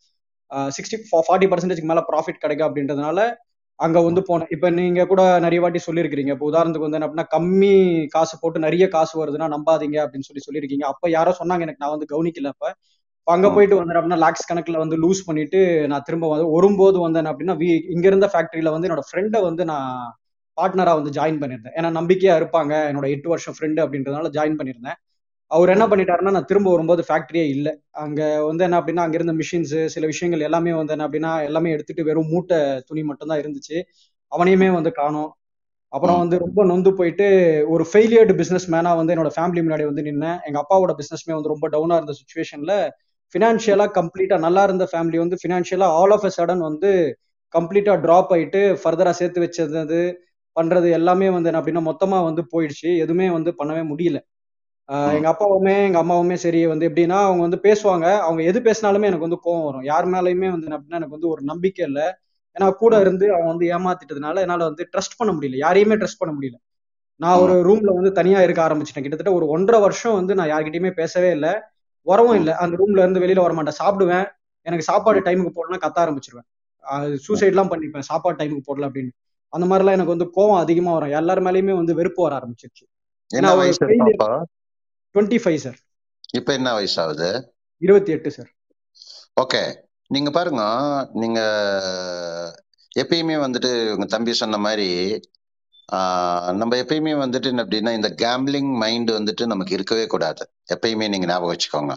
S4: சிக்ஸ்டி ஃபார்ட்டி பர்சன்டேஜ்க்கு மேல ப்ராஃபிட் கிடைக்கும் அப்படின்றதுனால அங்க வந்து போனேன் இப்ப நீங்க கூட நிறைய வாட்டி சொல்லியிருக்கிறீங்க இப்போ உதாரணத்துக்கு வந்து என்ன அப்படின்னா கம்மி காசு போட்டு நிறைய காசு வருதுன்னா நம்பாதீங்க அப்படின்னு சொல்லி சொல்லியிருக்கீங்க அப்ப யாரோ சொன்னாங்க எனக்கு நான் வந்து கவனிக்கல அப்ப இப்ப அங்க
S1: ம்.
S4: போயிட்டு வந்தேன் அப்படின்னா லாக்ஸ் கணக்குல வந்து லூஸ் பண்ணிட்டு நான் திரும்ப வந்து வரும்போது வந்தேன் அப்படின்னா வீ- இங்க இருந்த ஃபேக்டரியில வந்து என்னோட ஃப்ரெண்டை வந்து நான் பார்ட்னரா வந்து ஜாயின் பண்ணியிருந்தேன் ஏன்னா நம்பிக்கையா இருப்பாங்க என்னோட எட்டு வருஷம் ஃப்ரெண்டு அப்படின்றதுனால ஜாயின் பண்ணியிருந்தேன் அவர் என்ன
S1: ம்.
S4: பண்ணிட்டாருன்னா நான் திரும்ப வரும்போது ஃபேக்டரியே இல்லை அங்க வந்து என்ன அப்படின்னா அங்க இருந்த மிஷின்ஸ் சில விஷயங்கள் எல்லாமே வந்து என்ன அப்படின்னா எல்லாமே எடுத்துட்டு வெறும் மூட்டை துணி மட்டும் தான் இருந்துச்சு அவனையுமே வந்து காணோம் அப்புறம்
S1: ம்.
S4: வந்து ரொம்ப நொந்து போயிட்டு ஒரு ஃபெயிலியர்டு பிசினஸ் மேனா வந்து என்னோட ஃபேமிலி முன்னாடி வந்து நின்னேன் எங்க அப்பாவோட பிசினஸ்மே வந்து ரொம்ப டவுனா இருந்த சுச்சுவேஷன்ல ஃபினான்ஷியலா கம்ப்ளீட்டா நல்லா இருந்த ஃபேமிலி வந்து ஃபினான்ஷியலா ஆல் ஆஃப் அ சடன் வந்து கம்ப்ளீட்டா டிராப் ஆயிட்டு ஃபர்தரா சேர்த்து வச்சது பண்றது எல்லாமே வந்து என்ன அப்படின்னா மொத்தமா வந்து போயிடுச்சு எதுவுமே வந்து பண்ணவே முடியல ஆஹ்
S1: ம்.
S4: எங்க அப்பாவுமே எங்க அம்மாவுமே சரி வந்து எப்படின்னா அவங்க வந்து பேசுவாங்க அவங்க எது பேசினாலுமே எனக்கு வந்து கோவம் வரும் யார் மேலயுமே வந்து என்ன அப்படின்னா எனக்கு வந்து ஒரு நம்பிக்கை இல்லை ஏன்னா கூட
S1: ம்.
S4: இருந்து அவங்க வந்து ஏமாத்திட்டதுனால என்னால வந்து ட்ரஸ்ட் பண்ண முடியல யாரையுமே ட்ரஸ்ட் பண்ண முடியல நான்
S1: ம்.
S4: ஒரு ரூம்ல வந்து தனியா இருக்க ஆரம்பிச்சிட்டேன் கிட்டத்தட்ட ஒரு ஒன்றரை வருஷம் வந்து நான் யார்கிட்டயுமே பேசவே இல்லை வரவும்
S1: ம்.
S4: இல்லை அந்த ரூம்ல இருந்து வெளியில வர மாட்டேன் சாப்பிடுவேன் எனக்கு சாப்பாடு
S1: ம்.
S4: டைமுக்கு போடலாம் கத்த ஆரம்பிச்சிருவேன் சூசைட்லாம் பண்ணிப்பேன் சாப்பாடு டைமுக்கு போடல அப்படின்னு அந்த மாதிரிலாம் எனக்கு வந்து கோவம் அதிகமா வரும் எல்லார் மேலயுமே வந்து வெறுப்பு வர ஆரம்பிச்சிருச்சு ஏன்னா
S1: என்ன
S4: ஒரு
S1: வயசு இருக்கும்
S4: ஃபெயிலியர்
S1: அப்போ
S4: டுவெண்ட்டி ஃபைவ் சார்
S1: இப்ப என்ன வயசு ஆகுது
S4: இருபத்தி எட்டு சார்
S1: ஓகே நீங்க பாருங்க நீங்க எப்பயுமே வந்துட்டு உங்க தம்பி சொன்ன மாதிரி ஆஹ், நம்ம எப்பயுமே வந்துட்டு என்ன அப்படின்னா இந்த கேம்பிளிங் மைண்ட் வந்துட்டு நமக்கு இருக்கவே கூடாது எப்பயுமே நீங்க ஞாபகம் வச்சுக்கோங்க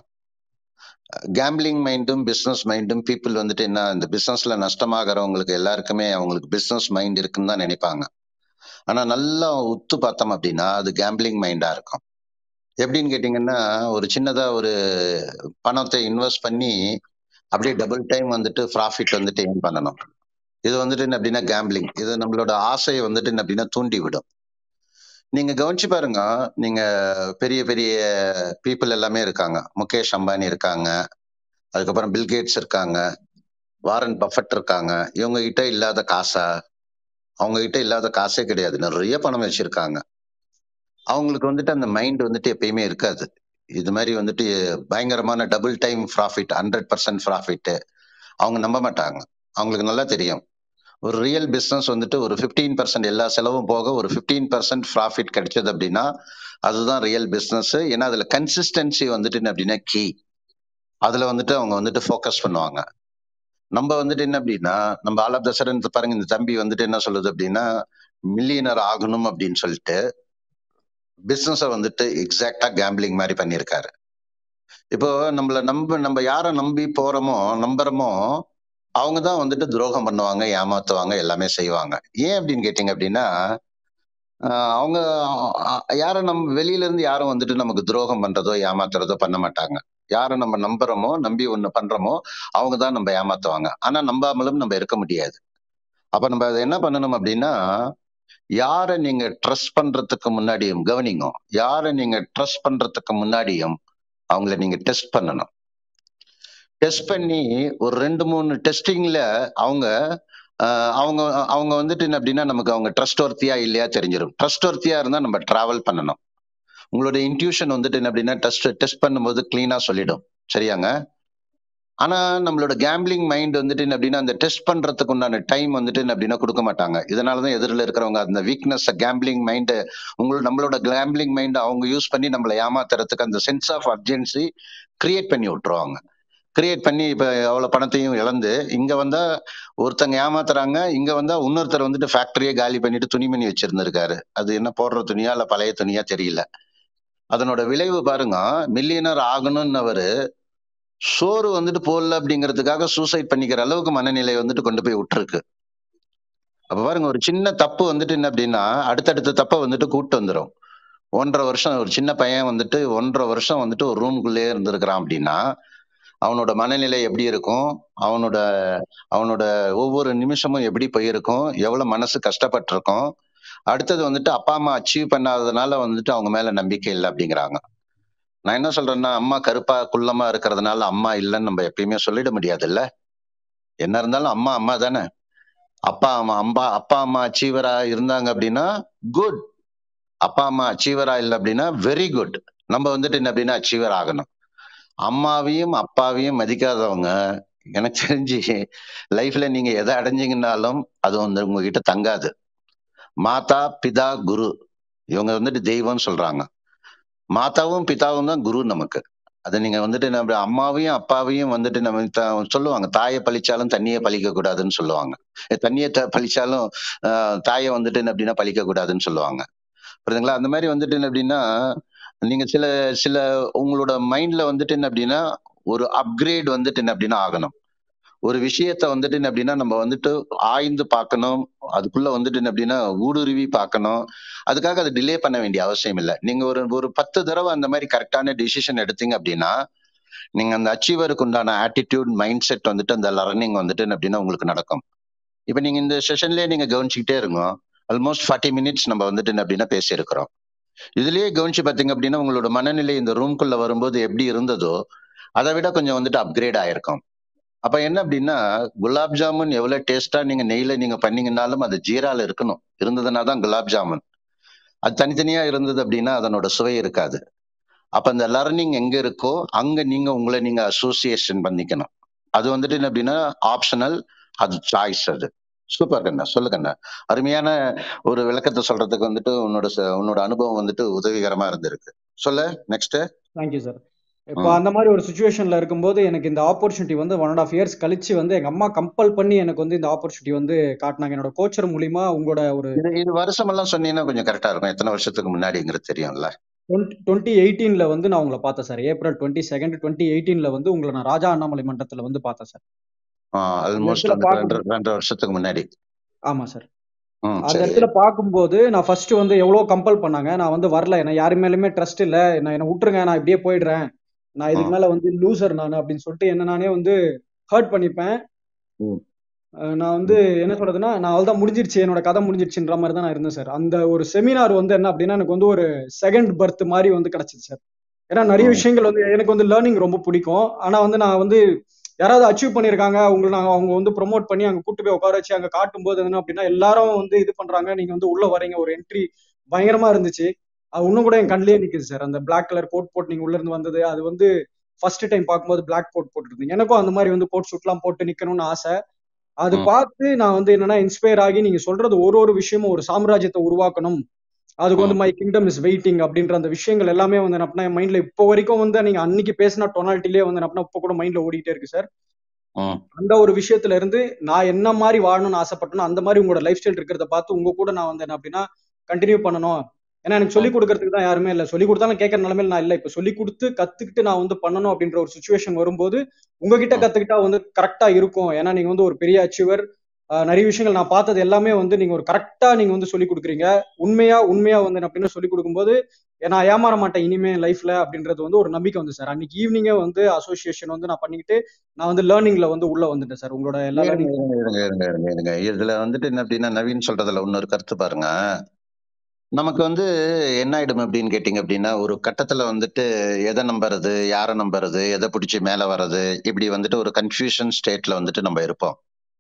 S1: கேம்பிளிங் மைண்டும் பிசினஸ் மைண்டும் பீப்புள் வந்துட்டு என்ன இந்த பிசினஸ்ல நஷ்டமாகறவங்களுக்கு எல்லாருக்குமே அவங்களுக்கு பிசினஸ் மைண்ட் இருக்குன்னு தான் நினைப்பாங்க ஆனா நல்லா உத்து பார்த்தோம் அப்படின்னா அது கேம்பிளிங் மைண்டா இருக்கும் எப்படின்னு கேட்டீங்கன்னா ஒரு சின்னதா ஒரு பணத்தை இன்வெஸ்ட் பண்ணி அப்படியே டபுள் டைம் வந்துட்டு ப்ராஃபிட் வந்துட்டு ஏன் பண்ணணும் இது வந்துட்டு என்ன அப்படின்னா கேம்பிளிங் இது நம்மளோட ஆசையை வந்துட்டு என்ன அப்படின்னா தூண்டி விடும் நீங்க கவனிச்சு பாருங்க நீங்க பெரிய பெரிய பீப்புள் எல்லாமே இருக்காங்க முகேஷ் அம்பானி இருக்காங்க அதுக்கப்புறம் பில்கேட்ஸ் இருக்காங்க வாரன் பஃபட் இருக்காங்க இவங்க கிட்ட இல்லாத காசா அவங்க கிட்ட இல்லாத காசே கிடையாது நிறைய பணம் வச்சிருக்காங்க அவங்களுக்கு வந்துட்டு அந்த மைண்ட் வந்துட்டு எப்பயுமே இருக்காது இது மாதிரி வந்துட்டு பயங்கரமான double time profit hundred percent profit அவங்க நம்ப மாட்டாங்க அவங்களுக்கு நல்லா தெரியும் ஒரு ரியல் பிஸ்னஸ் வந்துட்டு ஒரு ஃபிஃப்டீன் பர்சன்ட் எல்லா செலவும் போக ஒரு ஃபிஃப்டீன் பர்சன்ட் ப்ராஃபிட் கிடைச்சது அப்படின்னா அதுதான் ரியல் பிஸ்னஸ் ஏன்னா அதுல கன்சிஸ்டன்சி வந்துட்டு என்ன அப்படின்னா கீ அதுல வந்துட்டு அவங்க வந்துட்டு ஃபோக்கஸ் பண்ணுவாங்க நம்ம வந்துட்டு என்ன அப்படின்னா நம்ம ஆல் ஆஃப் த சடன் பாருங்க இந்த தம்பி வந்துட்டு என்ன சொல்லுது அப்படின்னா மில்லியனர் ஆகணும் அப்படின்னு சொல்லிட்டு பிசினஸ வந்துட்டு எக்ஸாக்டா கேம்பிளிங் மாதிரி பண்ணியிருக்காரு இப்போ நம்மள நம்ப நம்ம யாரை நம்பி போறோமோ நம்புறோமோ அவங்க தான் வந்துட்டு துரோகம் பண்ணுவாங்க ஏமாத்துவாங்க எல்லாமே செய்வாங்க ஏன் அப்படின்னு கேட்டீங்க அப்படின்னா ஆஹ் அவங்க அஹ், யாரை நம்ம வெளியில இருந்து யாரும் வந்துட்டு நமக்கு துரோகம் பண்றதோ ஏமாத்துறதோ பண்ண மாட்டாங்க யாரை நம்ம நம்புறோமோ நம்பி ஒண்ணு பண்றோமோ அவங்க தான் நம்ம ஏமாத்துவாங்க ஆனா நம்பாமலும் நம்ம இருக்க முடியாது அப்ப நம்ம அதை என்ன பண்ணணும் அப்படின்னா யாரை நீங்க ட்ரஸ்ட் பண்றதுக்கு முன்னாடியும் கவனிங்க யாரை நீங்க ட்ரஸ்ட் பண்றதுக்கு முன்னாடியும் அவங்கள நீங்க டெஸ்ட் பண்ணணும் டெஸ்ட் பண்ணி ஒரு ரெண்டு மூணு டெஸ்டிங்ல அவங்க ஆஹ், அவங்க அவங்க வந்துட்டு என்ன அப்படின்னா நமக்கு அவங்க ட்ரஸ்ட் ஒர்த்தியா இல்லையா தெரிஞ்சிடும் ட்ரஸ்ட் ஒர்த்தியா இருந்தா நம்ம டிராவல் பண்ணணும் உங்களோட இன்ட்யூஷன் வந்துட்டு என்ன அப்படின்னா டெஸ்ட் டெஸ்ட் பண்ணும்போது கிளீனா சொல்லிடும் சரியாங்க ஆனா நம்மளோட கேம்பிளிங் மைண்ட் வந்துட்டு என்ன அப்படின்னா அந்த டெஸ்ட் பண்றதுக்கு உண்டான டைம் வந்துட்டு என்ன அப்படின்னா கொடுக்க மாட்டாங்க இதனாலதான் எதிரில் இருக்கிறவங்க அந்த வீக்னஸ் கேம்பிளிங் மைண்ட் உங்களோட நம்மளோட கேம்பிளிங் மைண்ட் அவங்க யூஸ் பண்ணி நம்மளை ஏமாத்துறதுக்கு அந்த சென்ஸ் ஆஃப் அர்ஜென்சி கிரியேட் பண்ணி விட்டுருவாங்க கிரியேட் பண்ணி இப்ப அவ்வளவு பணத்தையும் இழந்து இங்க வந்தா ஒருத்தங்க ஏமாத்துறாங்க இங்க வந்தா இன்னொருத்தர் வந்துட்டு ஃபேக்டரியை காலி பண்ணிட்டு துணிமணி வச்சிருந்திருக்காரு அது என்ன போடுற துணியா இல்ல பழைய துணியா தெரியல அதனோட விளைவு பாருங்க மில்லியனர் ஆகணும்னு சோறு வந்துட்டு போடல அப்படிங்கிறதுக்காக சூசைட் பண்ணிக்கிற அளவுக்கு மனநிலை வந்துட்டு கொண்டு போய் விட்டுருக்கு அப்ப பாருங்க ஒரு சின்ன தப்பு வந்துட்டு என்ன அப்படின்னா அடுத்தடுத்த தப்பை வந்துட்டு கூட்டு வந்துடும் ஒன்றரை வருஷம் ஒரு சின்ன பையன் வந்துட்டு ஒன்றரை வருஷம் வந்துட்டு ஒரு ரூமுக்குள்ளேயே இருந்திருக்கிறான் அப்படின்னா அவனோட மனநிலை எப்படி இருக்கும் அவனோட அவனோட ஒவ்வொரு நிமிஷமும் எப்படி போயிருக்கும் எவ்வளவு மனசு கஷ்டப்பட்டிருக்கும் அடுத்தது வந்துட்டு அப்பா அம்மா அச்சீவ் பண்ணாததுனால வந்துட்டு அவங்க மேல நம்பிக்கை இல்லை அப்படிங்கிறாங்க நான் என்ன சொல்றேன்னா அம்மா கருப்பா குள்ளமா இருக்கிறதுனால அம்மா இல்லைன்னு நம்ம எப்பயுமே சொல்லிட முடியாது இல்ல என்ன இருந்தாலும் அம்மா அம்மா தானே அப்பா அம்மா அம்பா அப்பா அம்மா அச்சீவரா இருந்தாங்க அப்படின்னா குட் அப்பா அம்மா அச்சீவரா இல்லை அப்படின்னா வெரி குட் நம்ம வந்துட்டு என்ன அப்படின்னா அச்சீவர் ஆகணும் அம்மாவையும் அப்பாவையும் மதிக்காதவங்க எனக்கு தெரிஞ்சு லைஃப்ல நீங்க எதை அடைஞ்சீங்கன்னாலும் அது வந்து உங்ககிட்ட தங்காது மாதா பிதா குரு இவங்க வந்துட்டு தெய்வம்னு சொல்றாங்க மாதாவும் பிதாவும் தான் குரு நமக்கு அது நீங்க வந்துட்டு நம்ம அம்மாவையும் அப்பாவையும் வந்துட்டு நம்ம த- சொல்லுவாங்க தாயை பழிச்சாலும் தண்ணியை பழிக்க கூடாதுன்னு சொல்லுவாங்க எ, தண்ணியை த- பழிச்சாலும் ஆஹ், தாயை வந்துட்டு என்ன அப்படின்னா பழிக்க கூடாதுன்னு சொல்லுவாங்க புரியுதுங்களா அந்த மாதிரி வந்துட்டு என்ன அப்படின்னா நீங்க சில சில உங்களோட மைண்ட்ல வந்துட்டு என்ன அப்படின்னா ஒரு அப்கிரேட் வந்துட்டு என்ன அப்படின்னா ஆகணும் ஒரு விஷயத்த வந்துட்டு என்ன அப்படின்னா நம்ம வந்துட்டு ஆய்ந்து பார்க்கணும் அதுக்குள்ள வந்துட்டு என்ன அப்படின்னா ஊடுருவி பார்க்கணும் அதுக்காக அதை டிலே பண்ண வேண்டிய அவசியம் இல்லை நீங்க ஒரு ஒரு பத்து தடவை அந்த மாதிரி கரெக்டான டிசிஷன் எடுத்தீங்க அப்படின்னா நீங்க அந்த அச்சீவருக்கு உண்டான ஆட்டிடியூட் மைண்ட் செட் வந்துட்டு அந்த லர்னிங் வந்துட்டு என்ன அப்படின்னா உங்களுக்கு நடக்கும் இப்ப நீங்க இந்த செஷன்லயே நீங்க கவனிச்சுக்கிட்டே இருங்க ஆல்மோஸ்ட் ஃபார்ட்டி மினிட்ஸ் நம்ம வந்துட்டு என்ன அப்படின்னா பேசியிருக்கிறோம் இதுலயே கவனிச்சு பாத்தீங்க அப்படின்னா உங்களோட மனநிலை இந்த ரூம்குள்ள வரும்போது எப்படி இருந்ததோ அதை விட கொஞ்சம் வந்துட்டு அப்கிரேட் ஆயிருக்கும் அப்ப என்ன அப்படின்னா குலாப் ஜாமுன் எவ்வளவு டேஸ்டா நீங்க நெய்ல நீங்க பண்ணீங்கன்னாலும் அது ஜீரால இருக்கணும் இருந்ததுன்னா தான் குலாப் ஜாமுன் அது தனித்தனியா இருந்தது அப்படின்னா அதனோட சுவை இருக்காது அப்ப அந்த லர்னிங் எங்க இருக்கோ அங்க நீங்க உங்களை நீங்க அசோசியேஷன் பண்ணிக்கணும் அது வந்துட்டு என்ன அப்படின்னா ஆப்ஷனல் அது சாய்ஸ் அது சூப்பர் கண்ணா சொல்லு கண்ணா அருமையான ஒரு விளக்கத்தை சொல்றதுக்கு வந்துட்டு உன்னோட ச- உன்னோட அனுபவம் வந்துட்டு உதவிகரமா இருந்திருக்கு சொல்லு நெக்ஸ்ட்
S4: தேங்க்யூ சார் இப்போ அந்த மாதிரி ஒரு சுச்சுவேஷன்ல இருக்கும்போது எனக்கு இந்த ஆப்பர்ச்சுனிட்டி வந்து ஒன் அண்ட் ஆஃப் இயர்ஸ் கழிச்சு வந்து எங்க அம்மா கம்பல் பண்ணி எனக்கு வந்து இந்த ஆப்பர்ச்சுனிட்டி வந்து காட்டினாங்க என்னோட கோச்சர் மூலியமா உங்களோட ஒரு
S1: இது இது வருஷம் எல்லாம் சொன்னீங்கன்னா கொஞ்சம் கரெக்டா இருக்கும் எத்தனை வருஷத்துக்கு முன்னாடிங்கிறது தெரியும்ல
S4: டுவெண்ட்டி எயிட்டீன்ல வந்து நான் உங்களை பார்த்தேன் sir April twenty second twenty எயிட்டீன்ல வந்து உங்களை நான் ராஜா அண்ணாமலை மன்றத்துல வந்து பார்த்தேன் சார்
S1: ஆல்மோஸ்ட்
S4: இடத்துல
S1: வந்துட்டு ரெண்டு
S4: பார்க்கும்
S1: ரெண்டு வருஷத்துக்கு முன்னாடி
S4: ஆமா சார்
S1: ம்
S4: அந்த
S1: சரி
S4: இடத்துல பார்க்கும்போது நான் ஃபர்ஸ்ட் வந்து எவ்வளோ கம்பல் பண்ணாங்க நான் வந்து வரல என்ன யாரு மேலுமே ட்ரஸ்ட் இல்ல நான் என்ன விட்டுருங்க நான் இப்படியே போயிடுறேன் நான் இதுக்கு
S1: ம்
S4: மேல வந்து லூசர் நான் அப்படின்னு சொல்லிட்டு என்ன நானே வந்து ஹர்ட் பண்ணிப்பேன்
S1: ம்
S4: அஹ் நான் வந்து என்ன சொல்றதுன்னா நான் அவ்வளவுதான் முடிஞ்சிருச்சு என்னோட கதை முடிஞ்சிருச்சுன்ற மாதிரி தான் நான் இருந்தேன் சார் அந்த ஒரு செமினார் வந்து என்ன அப்படின்னா எனக்கு வந்து ஒரு செகண்ட் பர்த் மாதிரி வந்து கிடைச்சிது சார் ஏன்னா நிறைய
S1: ம்
S4: விஷயங்கள் வந்து எனக்கு வந்து லேர்னிங் ரொம்ப பிடிக்கும் ஆனா வந்து நான் வந்து யாராவது அச்சீவ் பண்ணியிருக்காங்க அவங்களை நாங்க அவங்க வந்து ப்ரோமோட் பண்ணி அங்க கூட்டு போய் உட்கார வச்சு அங்க காட்டும்போது என்ன அப்படின்னா எல்லாரும் வந்து இது பண்றாங்க நீங்க வந்து உள்ள வரீங்க ஒரு என்ட்ரி பயங்கரமா இருந்துச்சு அது இன்னும் கூட என் கண்ணிலே நிக்குது சார் அந்த Black கலர் கோட் போட்டு நீங்க உள்ள இருந்து வந்தது அது வந்து ஃபர்ஸ்ட் டைம் பார்க்கும்போது Black கோட் போட்டுருந்தீங்க எனக்கும் அந்த மாதிரி வந்து கோட் சூட்லாம் போட்டு நிக்கணும்னு ஆசை அது
S1: ம்
S4: பார்த்து நான் வந்து என்னன்னா இன்ஸ்பயர் ஆகி நீங்க சொல்றது ஒரு ஒரு விஷயமும் ஒரு சாம்ராஜ்யத்தை உருவாக்கணும் அதுக்கு வந்து
S1: ம்
S4: மை கிங்டம் இஸ் வெயிட்டிங் அப்படின்ற அந்த விஷயங்கள் எல்லாமே வந்து என்ன என் மைண்ட்ல இப்போ வரைக்கும் வந்து நீங்க அன்னைக்கு பேசின டொனாலிட்டிலே வந்து என்ன இப்போ கூட மைண்ட்ல ஓடிட்டே இருக்கு சார்
S1: ம்
S4: அந்த ஒரு விஷயத்துல இருந்து நான் என்ன மாதிரி வாழணும்னு ஆசைப்பட்டனோ அந்த மாதிரி உங்களோட லைஃப் ஸ்டைல் இருக்கிறத பார்த்து உங்க கூட நான் வந்து என்ன அப்படின்னா கண்டினியூ பண்ணணும் ஏன்னா எனக்கு சொல்லி
S1: ம்
S4: கொடுக்கறதுக்கு தான் யாருமே இல்லை சொல்லி கொடுத்தாலும் கேட்கற நிலைமையில நான் இல்லை இப்போ சொல்லி கொடுத்து கத்துக்கிட்டு நான் வந்து பண்ணணும் அப்படின்ற ஒரு சுச்சுவேஷன் வரும்போது உங்ககிட்ட
S1: ம்
S4: கத்துக்கிட்டா வந்து கரெக்டா இருக்கும் ஏன்னா நீங்க வந்து ஒரு பெரிய அச்சீவர் நிறைய விஷயங்கள் நான் பார்த்தது எல்லாமே வந்து நீங்க ஒரு கரெக்டா நீங்க வந்து சொல்லி கொடுக்குறீங்க உண்மையா உண்மையா வந்து என்ன அப்படின்னு சொல்லி கொடுக்கும்போது நான் ஏமாற மாட்டேன் இனிமே லைஃப்ல அப்படின்றது வந்து ஒரு நம்பிக்கை வந்து சார் அன்னைக்கு ஈவினிங்கே வந்து அசோசியேஷன் வந்து நான் பண்ணிக்கிட்டு நான் வந்து லேர்னிங்ல வந்து உள்ள வந்துட்டேன் சார் உங்களோட எல்லா
S1: இருங்க
S4: லேர்னிங்
S1: இருங்க இருங்க இருங்க இருங்க இருங்க இதுல வந்துட்டு என்ன அப்படின்னா நவீன் சொல்றதுல இன்னொரு கருத்து பாருங்க நமக்கு வந்து என்ன ஆயிடும் அப்படின்னு கேட்டீங்க அப்படின்னா ஒரு கட்டத்துல வந்துட்டு எதை நம்புறது யாரை நம்புறது எதை பிடிச்சி மேல வர்றது இப்படி வந்துட்டு ஒரு கன்ஃபியூஷன் ஸ்டேட்ல வந்துட்டு நம்ம இருப்போம்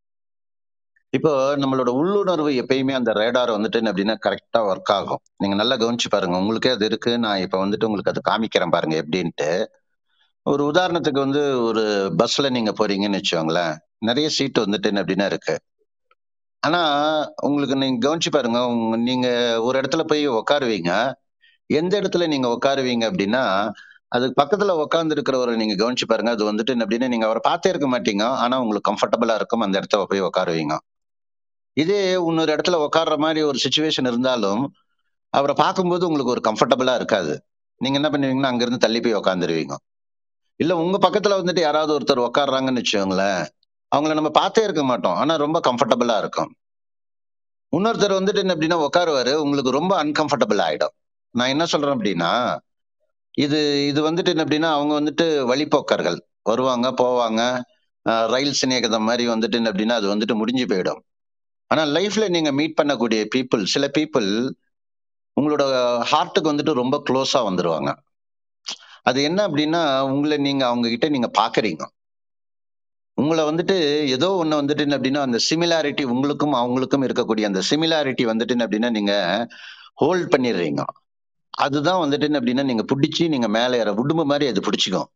S1: இப்போ நம்மளோட உள்ளுணர்வு எப்பயுமே அந்த ரேடார் வந்துட்டு என்ன அப்படின்னா கரெக்டா ஒர்க் ஆகும் நீங்க நல்லா கவனிச்சு பாருங்க உங்களுக்கே அது இருக்கு நான் இப்ப வந்துட்டு உங்களுக்கு அது காமிக்கிறேன் பாருங்க எப்படின்ட்டு ஒரு உதாரணத்துக்கு வந்து ஒரு பஸ்ல நீங்க போறீங்கன்னு வச்சுக்கோங்களேன் நிறைய சீட் வந்துட்டு என்ன அப்படின்னா இருக்கு ஆனா உங்களுக்கு நீங்க கவனிச்சு பாருங்க உங்க நீங்க ஒரு இடத்துல போய் உட்காருவீங்க எந்த இடத்துல நீங்க உட்காருவீங்க அப்படின்னா அதுக்கு பக்கத்துல உட்கார்ந்து இருக்கிறவரை நீங்க கவனிச்சு பாருங்க அது வந்துட்டு என்ன அப்படின்னா நீங்க அவரை பார்த்தே இருக்க மாட்டீங்க ஆனா உங்களுக்கு கம்ஃபர்டபுளா இருக்கும் அந்த இடத்துல போய் உட்காருவீங்க இதே இன்னொரு இடத்துல உட்கார்ற மாதிரி ஒரு சுச்சுவேஷன் இருந்தாலும் அவரை பார்க்கும்போது உங்களுக்கு ஒரு கம்ஃபர்டபுளா இருக்காது நீங்க என்ன பண்ணுவீங்கன்னா அங்கிருந்து தள்ளி போய் உட்காந்துருவீங்க இல்ல உங்க பக்கத்துல வந்துட்டு யாராவது ஒருத்தர் உட்காடுறாங்கன்னு வச்சுக்கோங்களேன் அவங்கள நம்ம பார்த்தே இருக்க மாட்டோம் ஆனா ரொம்ப கம்ஃபர்டபுளா இருக்கும் இன்னொருத்தர் வந்துட்டு என்ன அப்படின்னா உட்காருவாரு உங்களுக்கு ரொம்ப அன்கம்ஃபர்டபுள் ஆயிடும் நான் என்ன சொல்றேன் அப்படின்னா இது இது வந்துட்டு என்ன அப்படின்னா அவங்க வந்துட்டு வழிப்போக்கர்கள் வருவாங்க போவாங்க அஹ் ரயில் சிநேகிதம் மாதிரி வந்துட்டு என்ன அப்படின்னா அது வந்துட்டு முடிஞ்சு போயிடும் ஆனா லைஃப்ல நீங்க மீட் பண்ணக்கூடிய பீப்புள் சில பீப்புள் உங்களோட ஹார்ட்டுக்கு வந்துட்டு ரொம்ப க்ளோஸா வந்துருவாங்க அது என்ன அப்படின்னா உங்களை நீங்க அவங்க கிட்ட நீங்க பாக்குறீங்க உங்களை வந்துட்டு ஏதோ ஒண்ணு வந்துட்டு என்ன அப்படின்னா அந்த சிமிலாரிட்டி உங்களுக்கும் அவங்களுக்கும் இருக்கக்கூடிய அந்த சிமிலாரிட்டி வந்துட்டு என்ன அப்படின்னா நீங்க ஹோல்ட் பண்ணிடுறீங்க அதுதான் வந்துட்டு என்ன அப்படின்னா நீங்க பிடிச்சி நீங்க மேல ஏற உடும்பு மாதிரி அது பிடிச்சிக்கும்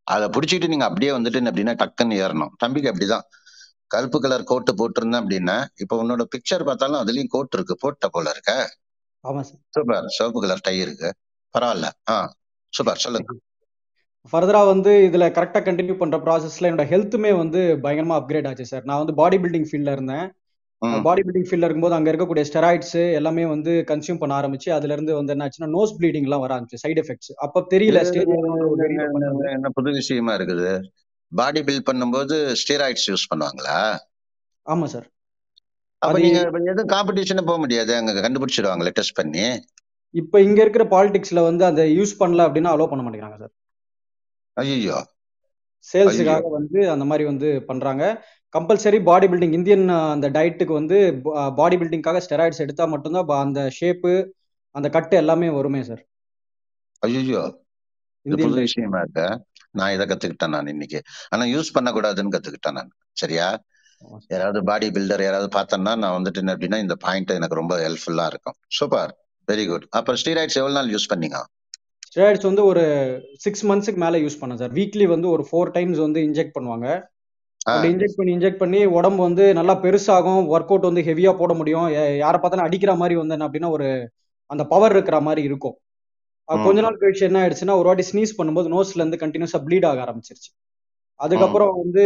S1: அதை பிடிச்சிட்டு நீங்க அப்படியே வந்துட்டு அப்படின்னா டக்குன்னு ஏறணும் தம்பிக்கு அப்படிதான் கருப்பு கலர் கோட்டு போட்டிருந்தேன் அப்படின்னா இப்ப உன்னோட பிக்சர் பார்த்தாலும் அதுலயும் கோட் இருக்கு போட்ட போல இருக்க
S4: ஆமா சார்
S1: சூப்பர் சிவப்பு கலர் டை இருக்கு பரவாயில்ல ஆ சூப்பர் சொல்லுங்க
S4: ஃபர்தரா வந்து இதுல கரெக்டா கண்டினியூ பண்ற ப்ராசஸ்ல என்னோட ஹெல்த்துமே வந்து பயங்கரமா அப்கிரேட் ஆச்சு சார் நான் வந்து பாடி பில்டிங் ஃபீல்ட்ல இருந்தேன்
S1: ம்
S4: பாடி பில்டிங் ஃபீல்ட்ல இருக்கும்போது அங்க இருக்கக்கூடிய ஸ்டெராய்ட்ஸ் எல்லாமே வந்து கன்சியூம் பண்ண ஆரம்பிச்சு அதுல இருந்து வந்து என்னாச்சுன்னா நோஸ் ப்ளீடிங் எல்லாம் வர ஆரம்பிச்சு சைடு எஃபெக்ட்ஸ் அப்ப தெரியல ஸ்டேஜ் ஒரு வெறியில பண்ணும்போது
S1: என்ன புது விஷயமா இருக்குது பாடி பில்ட் பண்ணும்போது ஸ்டீராய்ட்ஸ் யூஸ் பண்ணுவாங்களா
S4: ஆமா சார்
S1: அப்ப
S4: அது
S1: நீங்க இப்ப எதுவும் காம்படிஷன் போக முடியாது அங்க கண்டுபிடிச்சிடுவாங்களே டெஸ்ட் பண்ணி
S4: இப்ப இங்க இருக்கிற பாலிடிக்ஸ்ல வந்து அதை யூஸ் பண்ணல அப்படின்னா அலோவ் பண்ண மாட்டேங்கிறாங்க சார்
S1: ஐயோ ஐயோ
S4: சேல்ஸுக்காக வந்து அந்த மாதிரி வந்து பண்றாங்க கம்பல்சரி பாடி பில்டிங் இந்தியன் அந்த டயட்டுக்கு வந்து பாடி பில்டிங்காக ஸ்டெராய்ட்ஸ் எடுத்தா மட்டும்தான் ப- அந்த ஷேப்பு அந்த கட்டு எல்லாமே வருமே சார்
S1: ஐயோ இது
S4: இந்தியன்
S1: புது
S4: டயட்
S1: விஷயமா இருக்க நான் இதை கத்துக்கிட்டேன் நான் இன்னைக்கு ஆனா யூஸ் பண்ணக்கூடாதுன்னு கத்துக்கிட்டேன் நான் சரியா யாராவது பாடி பில்டர் யாராவது பார்த்தேன்னா நான் வந்துட்டு என்ன அப்படின்னா இந்த பாயிண்ட் எனக்கு ரொம்ப ஹெல்ப்ஃபுல்லா இருக்கும் சூப்பர் வெரி குட் அப்புறம் ஸ்டீராய்ட்ஸ் எவ்வளவு நாள் யூஸ் பண்ணீங்க
S4: ஸ்டெராய்ட்ஸ் வந்து ஒரு சிக்ஸ் மந்த்ஸ்க்கு மேல யூஸ் பண்ணேன் சார் வீக்லி வந்து ஒரு ஃபோர் டைம்ஸ் வந்து இன்ஜெக்ட் பண்ணுவாங்க
S1: ஆ
S4: அப்படி இன்ஜெக்ட் பண்ணி இன்ஜெக்ட் பண்ணி உடம்பு வந்து நல்லா பெருசாகும் ஒர்க் அவுட் வந்து ஹெவியா போட முடியும் யா- யாரை பார்த்தாலும் அடிக்கிற மாதிரி வந்து என்ன அப்படின்னா ஒரு அந்த பவர் இருக்கிற மாதிரி இருக்கும் அஹ் கொஞ்ச
S1: ம்
S4: நாள் கழிச்சு என்ன ஆயிடுச்சுன்னா ஒரு வாட்டி ஸ்னீஸ் பண்ணும்போது நோஸ்ல இருந்து கண்டினியூஸா ப்ளீட் ஆக ஆரம்பிச்சிருச்சு
S1: ம்
S4: அதுக்கப்புறம் வந்து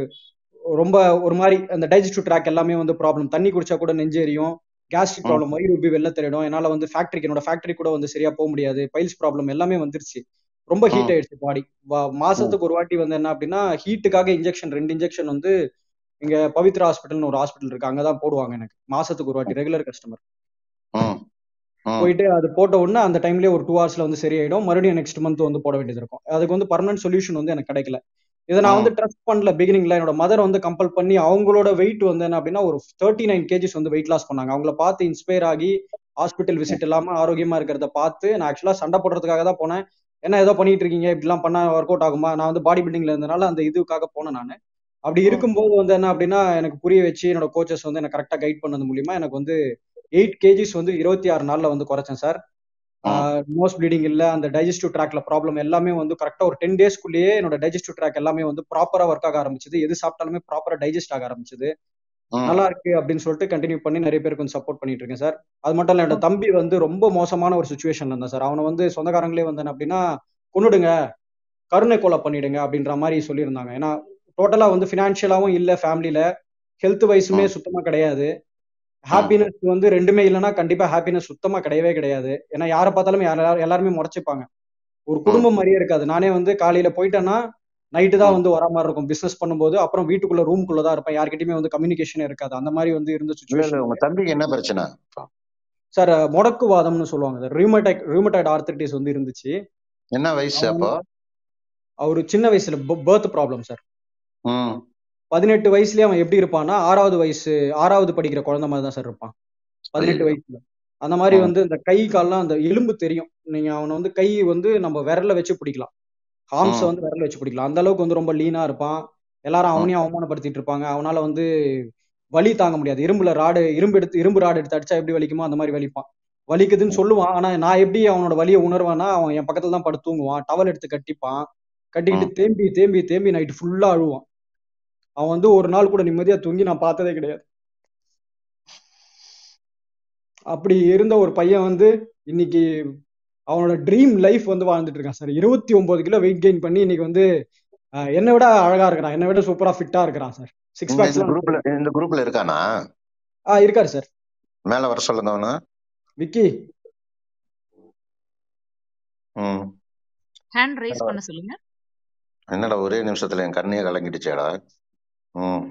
S4: ரொம்ப ஒரு மாதிரி அந்த டைஜஸ்டிவ் ட்ராக் எல்லாமே வந்து ப்ராப்ளம் தண்ணி குடிச்சா கூட நெஞ்செரியும் கேஸ்ட்ரிக்
S1: ம்
S4: ப்ராப்ளம் வயிறு உப்பி வெளில தெரியும் என்னால வந்து ஃபேக்டரிக்கு என்னோட ஃபேக்டரி கூட வந்து சரியா போக முடியாது பைல்ஸ் ப்ராப்ளம் எல்லாமே வந்துருச்சு ரொம்ப ஹீட்
S1: ம்
S4: ஆயிடுச்சு பாடி
S1: ம்
S4: மாசத்துக்கு ஒரு வாட்டி வந்து என்ன அப்படின்னா ஹீட்டுக்காக இன்ஜெக்ஷன் ரெண்டு இன்ஜெக்ஷன் வந்து இங்க பவித்ரா ஹாஸ்பிட்டல்னு ஒரு ஹாஸ்பிட்டல் இருக்கு அங்கதான் போடுவாங்க எனக்கு மாசத்துக்கு ஒரு வாட்டி ரெகுலர் கஸ்டமர்
S1: ம் ம்
S4: போயிட்டு அது போட்ட உடனே அந்த டைம்லயே ஒரு டூ ஹவர்ஸ்ல வந்து சரியாயிடும் மறுபடியும் நெக்ஸ்ட் மந்த் வந்து போட வேண்டியது இருக்கும் அதுக்கு வந்து பர்மனன்ட் சொல்யூஷன் வந்து எனக்கு கிடைக்கல இதை நான்
S1: ம்
S4: வந்து ட்ரஸ்ட் பண்ணல பிகினிங்ல என்னோட மதர் வந்து கம்பல் பண்ணி அவங்களோட வெயிட் வந்து என்ன அப்படின்னா ஒரு தேர்ட்டி நைன் கேஜிஸ் வந்து வெயிட் லாஸ் பண்ணாங்க அவங்கள பார்த்து இன்ஸ்பயர் ஆகி ஹாஸ்பிட்டல் விசிட் இல்லாம ஆரோக்கியமா இருக்கிறத பார்த்து நான் ஆக்சுவலா சண்டை போடுறதுக்காக தான் போனேன் என்ன ஏதோ பண்ணிட்டு இருக்கீங்க இப்படிலாம் பண்ணா ஒர்க் அவுட் ஆகுமா நான் வந்து பாடி பில்டிங்ல இருந்தனால அந்த இதுக்காக போனேன் நான் அப்படி
S1: ம்
S4: இருக்கும்போது வந்து என்ன அப்படின்னா எனக்கு புரிய வச்சு என்னோட கோச்சஸ் வந்து எனக்கு கரெக்டா கைட் பண்ணது மூலியமா எனக்கு வந்து எயிட் கேஜிஸ் வந்து இருபத்தி ஆறு நாள்ல வந்து குறைச்சேன் சார்
S1: ம்
S4: நோஸ் ப்ளீடிங் இல்ல அந்த டைஜஸ்டிவ் ட்ராக்ல ப்ராப்ளம் எல்லாமே வந்து கரெக்டா ஒரு டென் டேஸ்க்குள்ளேயே என்னோட டைஜஸ்டிவ் ட்ராக் எல்லாமே வந்து ப்ராப்பரா ஒர்க் ஆக ஆரம்பிச்சது எது சாப்பிட்டாலுமே ப்ராப்பரா டைஜஸ்ட் ஆக ஆரம்பிச்சது
S1: ம்
S4: நல்லா இருக்கு அப்படின்னு சொல்லிட்டு கண்டினியூ பண்ணி நிறைய பேருக்கு வந்து சப்போர்ட் பண்ணிட்டு இருக்கேன் சார் அது மட்டும் இல்ல என்னோட தம்பி வந்து ரொம்ப மோசமான ஒரு சுச்சுவேஷன்ல இருந்தான் சார் அவனை வந்து சொந்தக்காரங்களே வந்து என்ன அப்படின்னா கொன்னுடுங்க கருணை கொலை பண்ணிடுங்க அப்படின்ற மாதிரி சொல்லியிருந்தாங்க ஏன்னா டோட்டலா வந்து ஃபினான்ஷியலாவும் இல்ல ஃபேமிலியில ஹெல்த் வைஸுமே
S1: ம்
S4: சுத்தமா கிடையாது
S1: ம்
S4: ஹாப்பினஸ் வந்து ரெண்டுமே இல்லைன்னா கண்டிப்பா ஹாப்பினஸ் சுத்தமா கிடையவே கிடையாது ஏன்னா யாரை பார்த்தாலும் யாரா- எல்லாருமே முறைச்சுப்பாங்க ஒரு
S1: ம்
S4: குடும்பம் மாதிரியே இருக்காது நானே வந்து காலையில போயிட்டேன்னா நைட்டு தான்
S1: ம்
S4: வந்து வர மாதிரி இருக்கும் பிசினஸ் பண்ணும்போது அப்புறம் வீட்டுக்குள்ள ரூம்குள்ள தான் இருப்பேன் யார்கிட்டயுமே வந்து கம்யூனிகேஷன் இருக்காது அந்த மாதிரி வந்து இருந்த
S1: இல்ல இல்ல
S4: சுச்சுவேஷன்
S1: உங்க தம்பிக்கு என்ன பிரச்சனை
S4: சார் முடக்குவாதம்னு சொல்லுவாங்க சார் ரியூமடைக் ரியூமடைட் ஆர்த்திட்டிஸ் வந்து இருந்துச்சு
S1: என்ன வயசு
S4: அவன்
S1: அப்போ
S4: அவரு சின்ன வயசுல பேர்த் ப்ராப்ளம் சார்
S1: ம்
S4: பதினெட்டு வயசுலயே அவன் எப்படி இருப்பான்னா ஆறாவது வயசு ஆறாவது படிக்கிற குழந்தை மாதிரி தான் சார் இருப்பான் பதினெட்டு
S1: ஐயோ
S4: வயசுல அந்த மாதிரி
S1: ம்
S4: வந்து இந்த கை கால்லாம் அந்த எலும்பு தெரியும் நீங்க அவனை வந்து கை வந்து நம்ம விரல்ல வச்சு பிடிக்கலாம் ஹார்ம்ஸை
S1: ம்
S4: வந்து விரல்ல வச்சு பிடிக்கலாம் அந்த அளவுக்கு வந்து ரொம்ப லீனா இருப்பான் எல்லாரும்
S1: ம்
S4: அவனையும் அவமானப்படுத்திட்டு இருப்பாங்க அவனால வந்து வலி தாங்க முடியாது இரும்புல ராடு இரும்பு எடுத்து இரும்பு ராடு எடுத்து அடிச்சா எப்படி வலிக்குமோ அந்த மாதிரி வலிப்பான் வலிக்குதுன்னு
S1: ம்
S4: சொல்லுவான் ஆனா நான் எப்படி அவனோட வலியை உணர்வானா அவன் என் பக்கத்துல தான் படுத்து தூங்குவான் டவல் எடுத்து கட்டிப்பான் கட்டிக்கிட்டு
S1: ம்
S4: தேம்பி தேம்பி தேம்பி நைட்டு ஃபுல்லா அழுவான் அவன் வந்து ஒரு நாள் கூட நிம்மதியா தூங்கி நான் பார்த்ததே கிடையாது அப்படி இருந்த ஒரு பையன் வந்து இன்னைக்கு அவனோட ட்ரீம் லைஃப் வந்து வாழ்ந்துட்டு இருக்கான் சார் இருபத்தி ஒன்பது கிலோ வெயிட் கெயின் பண்ணி இன்னைக்கு வந்து அஹ், என்னை விட அழகா இருக்கிறான் என்னை விட சூப்பரா ஃபிட்டா இருக்கிறான் சார் சிக்ஸ்
S1: இந்த இந்த
S4: பேக்ஸ்லாம்
S1: குரூப்ல இந்த குரூப்ல இருக்கானா
S4: ஆ இருக்காரு சார்
S1: மேல வர சொல்லுங்க அவனு
S4: விக்கி
S1: ம்
S3: ஹேண்ட் ரைஸ் பண்ண சொல்லுங்க
S1: என்னடா ஒரே நிமிஷத்துல என் கண்ணையே கலங்கிடுச்சேடா ம்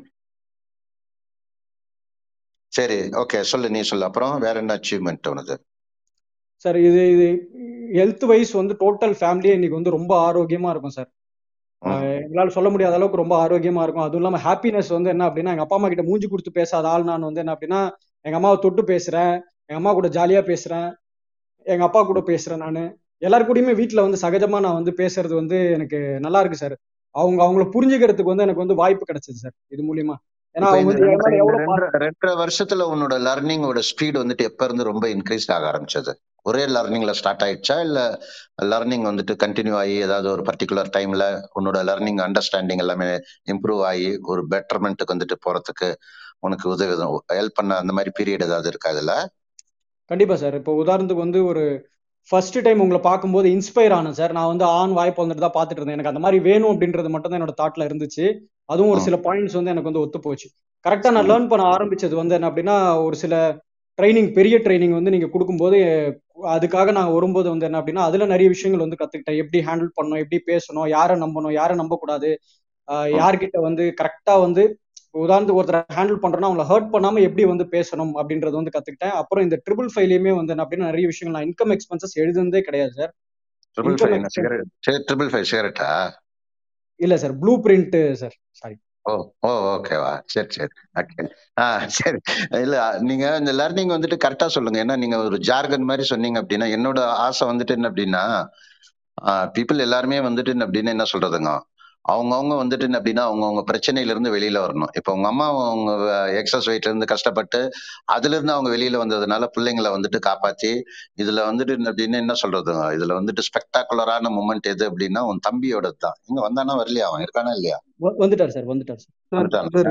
S1: சரி ஓகே சொல்லு நீ சொல்லு அப்புறம் வேற என்ன அச்சீவ்மெண்ட் உனது
S4: சார் இது இது ஹெல்த் வைஸ் வந்து டோட்டல் ஃபேமிலியே இன்னைக்கு வந்து ரொம்ப ஆரோக்கியமா இருக்கும் சார்
S1: ம்
S4: எங்களால சொல்ல முடியாத அளவுக்கு ரொம்ப ஆரோக்கியமா இருக்கும் அதுவும் இல்லாம ஹாப்பினஸ் வந்து என்ன அப்படின்னா எங்க அப்பா அம்மா கிட்ட மூஞ்சி கொடுத்து பேசாத ஆள் நான் வந்து என்ன அப்படின்னா எங்க அம்மாவை தொட்டு பேசுறேன் எங்க அம்மா கூட ஜாலியா பேசுறேன் எங்க அப்பா கூட பேசுறேன் நானு எல்லார் கூடயுமே வீட்ல வந்து சகஜமா நான் வந்து பேசுறது வந்து எனக்கு நல்லா இருக்கு சார் அவங்க அவங்கள புரிஞ்சுக்கிறதுக்கு வந்து எனக்கு வந்து வாய்ப்பு கிடைச்சது சார் இது மூலியமா ஏன்னா
S1: இப்ப
S4: அவங்க
S1: இந்த
S4: வந்து என்
S1: ரெண்டரை
S4: மேல
S1: இந்த
S4: எவ்வளவு
S1: ரெண்டரை ரெண்டரை வருஷத்துல உன்னோட லர்னிங்கோட ஸ்பீட் வந்துட்டு எப்ப இருந்து ரொம்ப இன்க்ரீஸ் ஆக ஆரம்பிச்சது ஒரே லேர்னிங்ல ஸ்டார்ட் ஆயிடுச்சா இல்ல லேர்னிங் வந்துட்டு கண்டினியூ ஆகி ஏதாவது ஒரு பர்டிகுலர் டைம்ல உன்னோட லேர்னிங் அண்டர்ஸ்டாண்டிங் எல்லாமே இம்ப்ரூவ் ஆகி ஒரு பெட்டர்மெண்ட்டுக்கு வந்துட்டு போறதுக்கு உனக்கு உதவி ஹெல்ப் பண்ண அந்த மாதிரி பீரியட் ஏதாவது இருக்கா இதுல
S4: கண்டிப்பா சார் இப்போ உதாரணத்துக்கு வந்து ஒரு ஃபர்ஸ்ட் டைம் உங்களை பார்க்கும்போது இன்ஸ்பயர் ஆனேன் சார் நான் வந்து ஆன் வாய்ப்பு வந்துட்டு தான் பார்த்துட்டு இருந்தேன் எனக்கு அந்த மாதிரி வேணும் அப்படின்றது மட்டும் தான் என்னோட தாட்ல இருந்துச்சு அதுவும் ஒரு
S1: ம்,
S4: சில பாயிண்ட்ஸ் வந்து எனக்கு வந்து ஒத்து போச்சு கரெக்டா நான்
S1: ம்,
S4: லேர்ன் பண்ண ஆரம்பிச்சது வந்து என்ன அப்படின்னா ஒரு சில ட்ரைனிங் பெரிய ட்ரைனிங் வந்து நீங்க கொடுக்கும்போது அதுக்காக நான் வரும்போது வந்து என்ன அப்படின்னா அதுல நிறைய விஷயங்கள் வந்து கத்துக்கிட்டேன் எப்படி ஹேண்டில் பண்ணணும் எப்படி பேசணும் யாரை நம்பணும் யாரை நம்பக்கூடாது ஆஹ்
S1: ம்,
S4: யார்கிட்ட வந்து கரெக்டா வந்து இப்போ உதாரணத்துக்கு ஒருத்தரை ஹேண்டில் பண்றேன்னா அவங்கள ஹர்ட் பண்ணாம எப்படி வந்து பேசணும் அப்படின்றது வந்து கத்துக்கிட்டேன் அப்புறம் இந்த ட்ரிபிள் ஃபைவ்லயுமே வந்து என்ன அப்படின்னா நிறைய விஷயங்கள் நான் இன்கம் எக்ஸ்பென்சஸ் எழுதுனதே கிடையாது சார்
S1: ட்ரிபிள்
S4: இன்கம்
S1: ஃபைவ் என்ன
S4: எக்ஸ்பென்ஸ்
S1: சிகரெட் ட்ரிபிள் ஃபைவ் சிகரெட்டா
S4: இல்ல sir blue print sir sorry
S1: oh oh ஓகேவா சரி சரி ஓகே ஆ சரி இல்ல நீங்க இந்த லேர்னிங் வந்துட்டு கரெக்டா சொல்லுங்க ஏன்னா நீங்க ஒரு ஜார்கன் மாதிரி சொன்னீங்க அப்படின்னா என்னோட ஆசை வந்துட்டு என்ன அப்படின்னா பீப்புள் எல்லாருமே வந்துட்டு என்ன அப்படின்னா என்ன சொல்றதுங்க அவங்கவுங்க வந்துட்டு என்ன அப்படின்னா அவங்கவுங்க பிரச்சனையில இருந்து வெளியில வரணும் இப்போ உங்க அம்மா அவங்க எக்ஸஸ் வெயிட்ல இருந்து கஷ்டப்பட்டு அதுல இருந்து அவங்க வெளியில வந்ததுனால பிள்ளைங்களை வந்துட்டு காப்பாத்தி இதுல வந்துட்டு என்ன அப்படின்னு என்ன சொல்றதுங்க இதுல வந்துட்டு ஸ்பெக்டாகுலரான மூமெண்ட் எது அப்படின்னா உன் தம்பியோட தான் இங்க வந்தானா வரலையா அவன் இருக்கானா இல்லையா
S4: வந்துட்டார் சார் வந்துட்டார் சார்
S5: சார்
S1: வந்துட்டான்
S5: சார்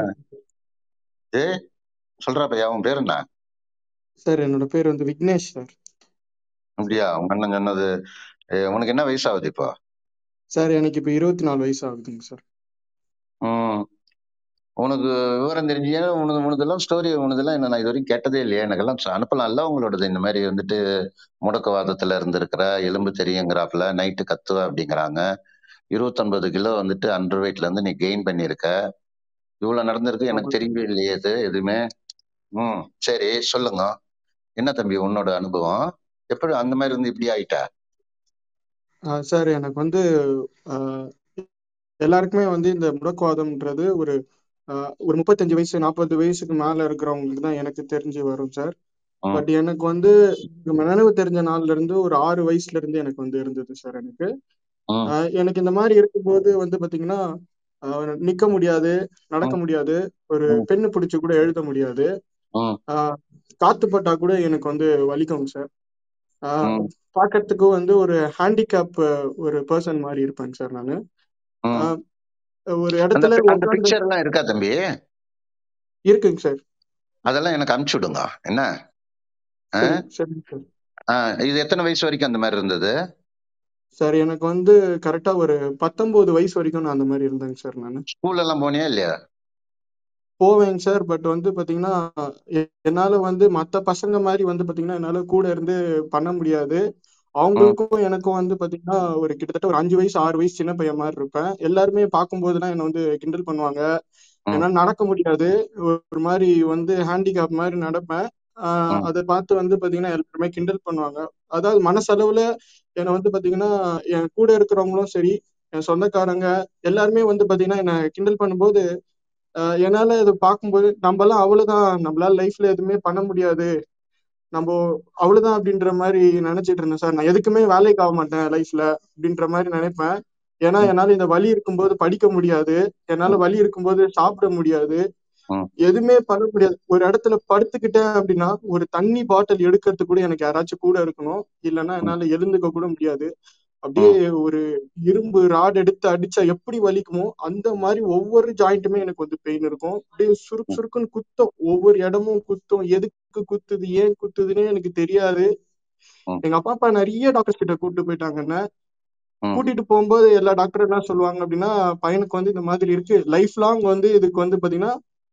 S1: ஏ சொல்றா பையா அவன் பேர் என்ன
S5: சார் என்னோட பேர் வந்து விக்னேஷ் சார்
S1: அப்படியா உங்க அண்ணன் சொன்னது ஏ, உனக்கு என்ன வயசு ஆகுது இப்போ
S5: சார் எனக்கு இப்போ இருபத்தி நாலு வயசு ஆகுதுங்க சார்
S1: ம் உனக்கு விவரம் தெரிஞ்சு ஏன்னா உனது உனதெல்லாம் ஸ்டோரி உனதெல்லாம் என்ன நான் இது வரைக்கும் கேட்டதே இல்லையா எனக்கெல்லாம் ச- அனுப்பலாம்ல உங்களோடது இந்த மாதிரி வந்துட்டு முடக்கவாதத்துல இருந்திருக்கிற எலும்பு தெரியுங்கிறாப்புல நைட்டு கத்துவ அப்படிங்கிறாங்க இருபத்தொன்பது கிலோ வந்துட்டு அண்டர் வெயிட்ல இருந்து நீ கெயின் பண்ணியிருக்க இவ்வளவு நடந்திருக்கு எனக்கு
S5: ஆமாம்
S1: தெரியவே இல்லையே இது எதுவுமே ம் சரி சொல்லுங்க என்ன தம்பி உன்னோட அனுபவம் எப்படி அந்த மாதிரி இருந்து இப்படி ஆயிட்ட
S5: ஆ, சார் எனக்கு வந்து ஆ, எல்லாருக்குமே வந்து இந்த முடக்குவாதம்ன்றது ஒரு ஆ, ஒரு முப்பத்தஞ்சு வயசு நாற்பது வயசுக்கு மேல இருக்கிறவங்களுக்கு தான் எனக்கு தெரிஞ்சு வரும் சார்
S1: ம்
S5: பட் எனக்கு வந்து நினைவு தெரிஞ்ச நாள்ல இருந்து ஒரு ஆறு வயசுல இருந்து எனக்கு வந்து இருந்தது சார் எனக்கு
S1: ம்
S5: ஆ, எனக்கு இந்த மாதிரி இருக்கும்போது வந்து பாத்தீங்கன்னா ஆ, நிக்க முடியாது நடக்க
S1: ம்
S5: முடியாது ஒரு
S1: ம்
S5: பெண்ணு பிடிச்சு கூட எழுத முடியாது
S1: ம்
S5: ஆ, காத்து பட்டா கூட எனக்கு வந்து வலிக்கும் சார் ஆஹ்
S1: ம்
S5: பார்க்கறதுக்கு வந்து ஒரு ஹேண்டிகேப் ஒரு பர்சன் மாதிரி இருப்பேங்க சார் நான்
S1: ம்
S5: ஒரு
S1: அந்த
S5: இடத்துல
S1: pic- அந்த
S5: உட்கார்ந்து
S1: பிக்சர் எல்லாம் இருக்கா தம்பி
S5: இருக்குங்க சார்
S1: அதெல்லாம் எனக்கு அனுப்பிச்சு விடுங்க என்ன ஆ?
S5: சரி சரிங்க சார்
S1: ஆ, இது எத்தனை வயசு வரைக்கும் அந்த மாதிரி இருந்தது
S5: சார் எனக்கு வந்து கரெக்டா ஒரு பத்தொன்பது வயசு வரைக்கும் நான் அந்த மாதிரி இருந்தேங்க சார் நான்
S1: ஸ்கூல் எல்லாம் போனியா இல்லையா
S5: போவேங்க சார் பட் வந்து பாத்தீங்கன்னா எ- என்னால வந்து மத்த பசங்க மாதிரி வந்து பாத்தீங்கன்னா என்னால கூட இருந்து பண்ண முடியாது
S1: ம்
S5: அவங்களுக்கும் எனக்கும் வந்து பாத்தீங்கன்னா ஒரு கிட்டத்தட்ட ஒரு அஞ்சு வயசு ஆறு வயசு சின்ன பையன் மாதிரி இருப்பேன் எல்லாருமே பார்க்கும்போதுலாம் என்னை வந்து கிண்டல் பண்ணுவாங்க
S1: ம்
S5: என்னால நடக்க முடியாது ஒரு மாதிரி வந்து ஹேண்டிகேப் மாதிரி நடப்பேன் ஆஹ்
S1: ம்
S5: அதை பார்த்து வந்து பாத்தீங்கன்னா எல்லாருமே கிண்டல் பண்ணுவாங்க அதாவது மனசளவுல என்னை வந்து பாத்தீங்கன்னா என் கூட இருக்கிறவங்களும் சரி என் சொந்தக்காரங்க எல்லாருமே வந்து பாத்தீங்கன்னா என்னை கிண்டல் பண்ணும்போது ஆஹ் என்னால இதை பார்க்கும்போது நம்ம எல்லாம் அவ்வளவுதான் நம்மளால லைஃப்ல எதுவுமே பண்ண முடியாது நம்ம அவ்வளவுதான் அப்படின்ற மாதிரி நினைச்சிட்டு இருந்தேன் சார் நான் எதுக்குமே வேலைக்கு ஆக மாட்டேன் லைஃப்ல அப்படின்ற மாதிரி நினைப்பேன் ஏன்னா
S1: ம்
S5: என்னால இந்த வலி இருக்கும்போது படிக்க முடியாது என்னால
S1: ம்
S5: வலி இருக்கும்போது சாப்பிட முடியாது
S1: ம்
S5: எதுவுமே பண்ண முடியாது ஒரு இடத்துல படுத்துக்கிட்டேன் அப்படின்னா ஒரு தண்ணி பாட்டில் எடுக்கிறதுக்கு கூட எனக்கு யாராச்சும் கூட இருக்கணும் இல்லைன்னா
S1: ம்
S5: என்னால எழுந்துக்க கூட முடியாது அப்படியே
S1: ம்
S5: ஒரு இரும்பு ராட் எடுத்து அடிச்சா எப்படி வலிக்குமோ அந்த மாதிரி ஒவ்வொரு ஜாயிண்ட்டுமே எனக்கு வந்து பெயின் இருக்கும் அப்படியே சுருக்கு
S1: ம்
S5: சுருக்குன்னு குத்தும் ஒவ்வொரு இடமும் குத்தும் எதுக்கு குத்துது ஏன் குத்துதுன்னே எனக்கு தெரியாது
S1: ம்
S5: எங்க அப்பா அப்பா நிறைய டாக்டர்ஸ் கிட்ட கூட்டிட்டு போயிட்டாங்க என்ன
S1: ம்
S5: கூட்டிட்டு போகும்போது எல்லா டாக்டர் என்ன சொல்லுவாங்க அப்படின்னா பையனுக்கு வந்து இந்த மாதிரி இருக்கு லைஃப் லாங் வந்து இதுக்கு வந்து பாத்தீங்கன்னா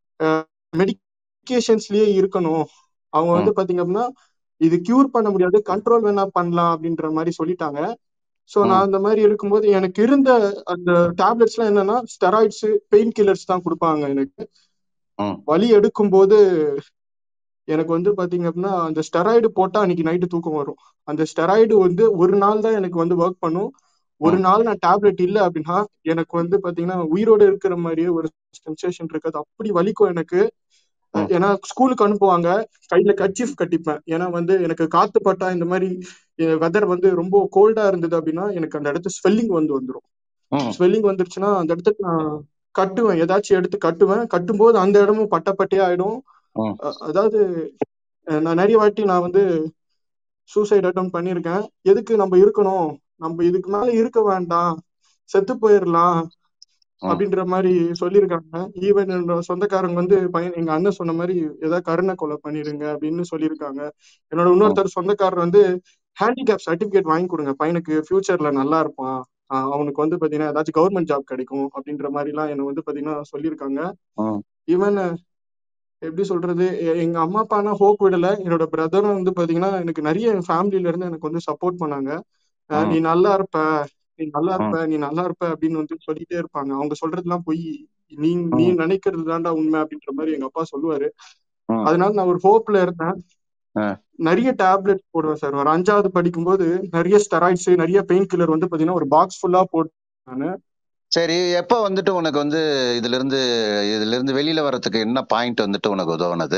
S5: மெடிக்கேஷன்ஸ்லயே இருக்கணும் அவங்க
S1: ம்
S5: வந்து பாத்தீங்க அப்படின்னா இது கியூர் பண்ண முடியாது கண்ட்ரோல் வேணா பண்ணலாம் அப்படின்ற மாதிரி சொல்லிட்டாங்க ஸோ
S1: ம்
S5: நான் அந்த மாதிரி இருக்கும்போது எனக்கு இருந்த அந்த டேப்லெட்ஸ்லாம் என்னன்னா ஸ்டெராய்ட்ஸ் பெயின் கில்லர்ஸ் தான் கொடுப்பாங்க எனக்கு
S1: ம்
S5: வலி எடுக்கும்போது எனக்கு வந்து பாத்தீங்க அப்படின்னா அந்த ஸ்டெராய்டு போட்டா அன்னைக்கு நைட்டு தூக்கம் வரும் அந்த ஸ்டெராய்டு வந்து ஒரு நாள் தான் எனக்கு வந்து ஒர்க் பண்ணும் ஒரு
S1: ம்
S5: நாள் நான் டேப்லெட் இல்லை அப்படின்னா எனக்கு வந்து பாத்தீங்கன்னா உயிரோடு இருக்கிற மாதிரியே ஒரு சென்சேஷன் இருக்காது அப்படி வலிக்கும் எனக்கு அஹ்
S1: ம்
S5: ஏன்னா ஸ்கூலுக்கு அனுப்புவாங்க கையில கர்ச்சீஃப் கட்டிப்பேன் ஏன்னா வந்து எனக்கு காத்து பட்டா இந்த மாதிரி வெதர் வந்து ரொம்ப கோல்டா இருந்தது அப்படின்னா எனக்கு அந்த இடத்து ஸ்வெல்லிங் வந்து வந்துடும்
S1: ம்
S5: ஸ்வெல்லிங் வந்துருச்சுன்னா அந்த இடத்துக்கு நான் கட்டுவேன் ஏதாச்சும் எடுத்து கட்டுவேன் கட்டும்போது அந்த இடமும் பட்டை பட்டையா ஆயிடும்
S1: ம்
S5: அ- அதாவது அஹ் நான் நிறைய வாட்டி நான் வந்து சூசைட் அட்டம் பண்ணியிருக்கேன் எதுக்கு நம்ம இருக்கணும் நம்ம இதுக்கு மேல இருக்க வேண்டாம் செத்து போயிடலாம்
S1: ம்
S5: அப்படின்ற மாதிரி சொல்லியிருக்காங்க ஈவன் என்னோட சொந்தக்காரங்க வந்து பையன் எங்க அண்ணன் சொன்ன மாதிரி ஏதாவது கருணை கொலை பண்ணிருங்க அப்படின்னு சொல்லியிருக்காங்க என்னோட
S1: ம்
S5: இன்னொருத்தர் சொந்தக்காரர் வந்து ஹேண்டிகேப் சர்டிபிகேட் வாங்கி கொடுங்க பையனுக்கு ஃபியூச்சர்ல நல்லா இருப்பான் ஆஹ் அவனுக்கு வந்து பாத்தீங்கன்னா ஏதாச்சும் கவர்மெண்ட் ஜாப் கிடைக்கும் அப்படின்ற மாதிரி எல்லாம் என்ன வந்து பாத்தீங்கன்னா சொல்லியிருக்காங்க
S1: ம்
S5: ஈவன் எப்படி சொல்றது எ- எங்க அம்மா அப்பானா ஹோப் விடல என்னோட பிரதரும் வந்து பாத்தீங்கன்னா எனக்கு நிறைய ஃபேமிலில இருந்து எனக்கு வந்து சப்போர்ட் பண்ணாங்க அஹ் நீ
S1: ம்
S5: நல்லா இருப்ப நீ நல்லா
S1: ம்
S5: இருப்ப நீ நல்லா இருப்ப அப்படின்னு வந்து சொல்லிட்டே இருப்பாங்க அவங்க சொல்றதெல்லாம் பொய் நீ நீ
S1: ம்
S5: நினைக்கிறது தான்டா உண்மை அப்படின்ற மாதிரி எங்க அப்பா சொல்லுவாரு
S1: ம்
S5: அதனால நான் ஒரு ஹோப்ல இருந்தேன்
S1: ஆ.
S5: நிறைய டேப்லெட் போடுவேன் சார் ஒரு அஞ்சாவது படிக்கும்போது நிறைய ஸ்டெராய்ட்ஸ் நிறைய பெயின் கில்லர் வந்து பாத்தீங்கன்னா ஒரு பாக்ஸ் ஃபுல்லா போட்டு நானு
S1: சரி எப்ப வந்துட்டு உனக்கு வந்து இதுல இருந்து இதுல இருந்து வெளியில வர்றதுக்கு என்ன பாயிண்ட் வந்துட்டு உனக்கு உதவுனது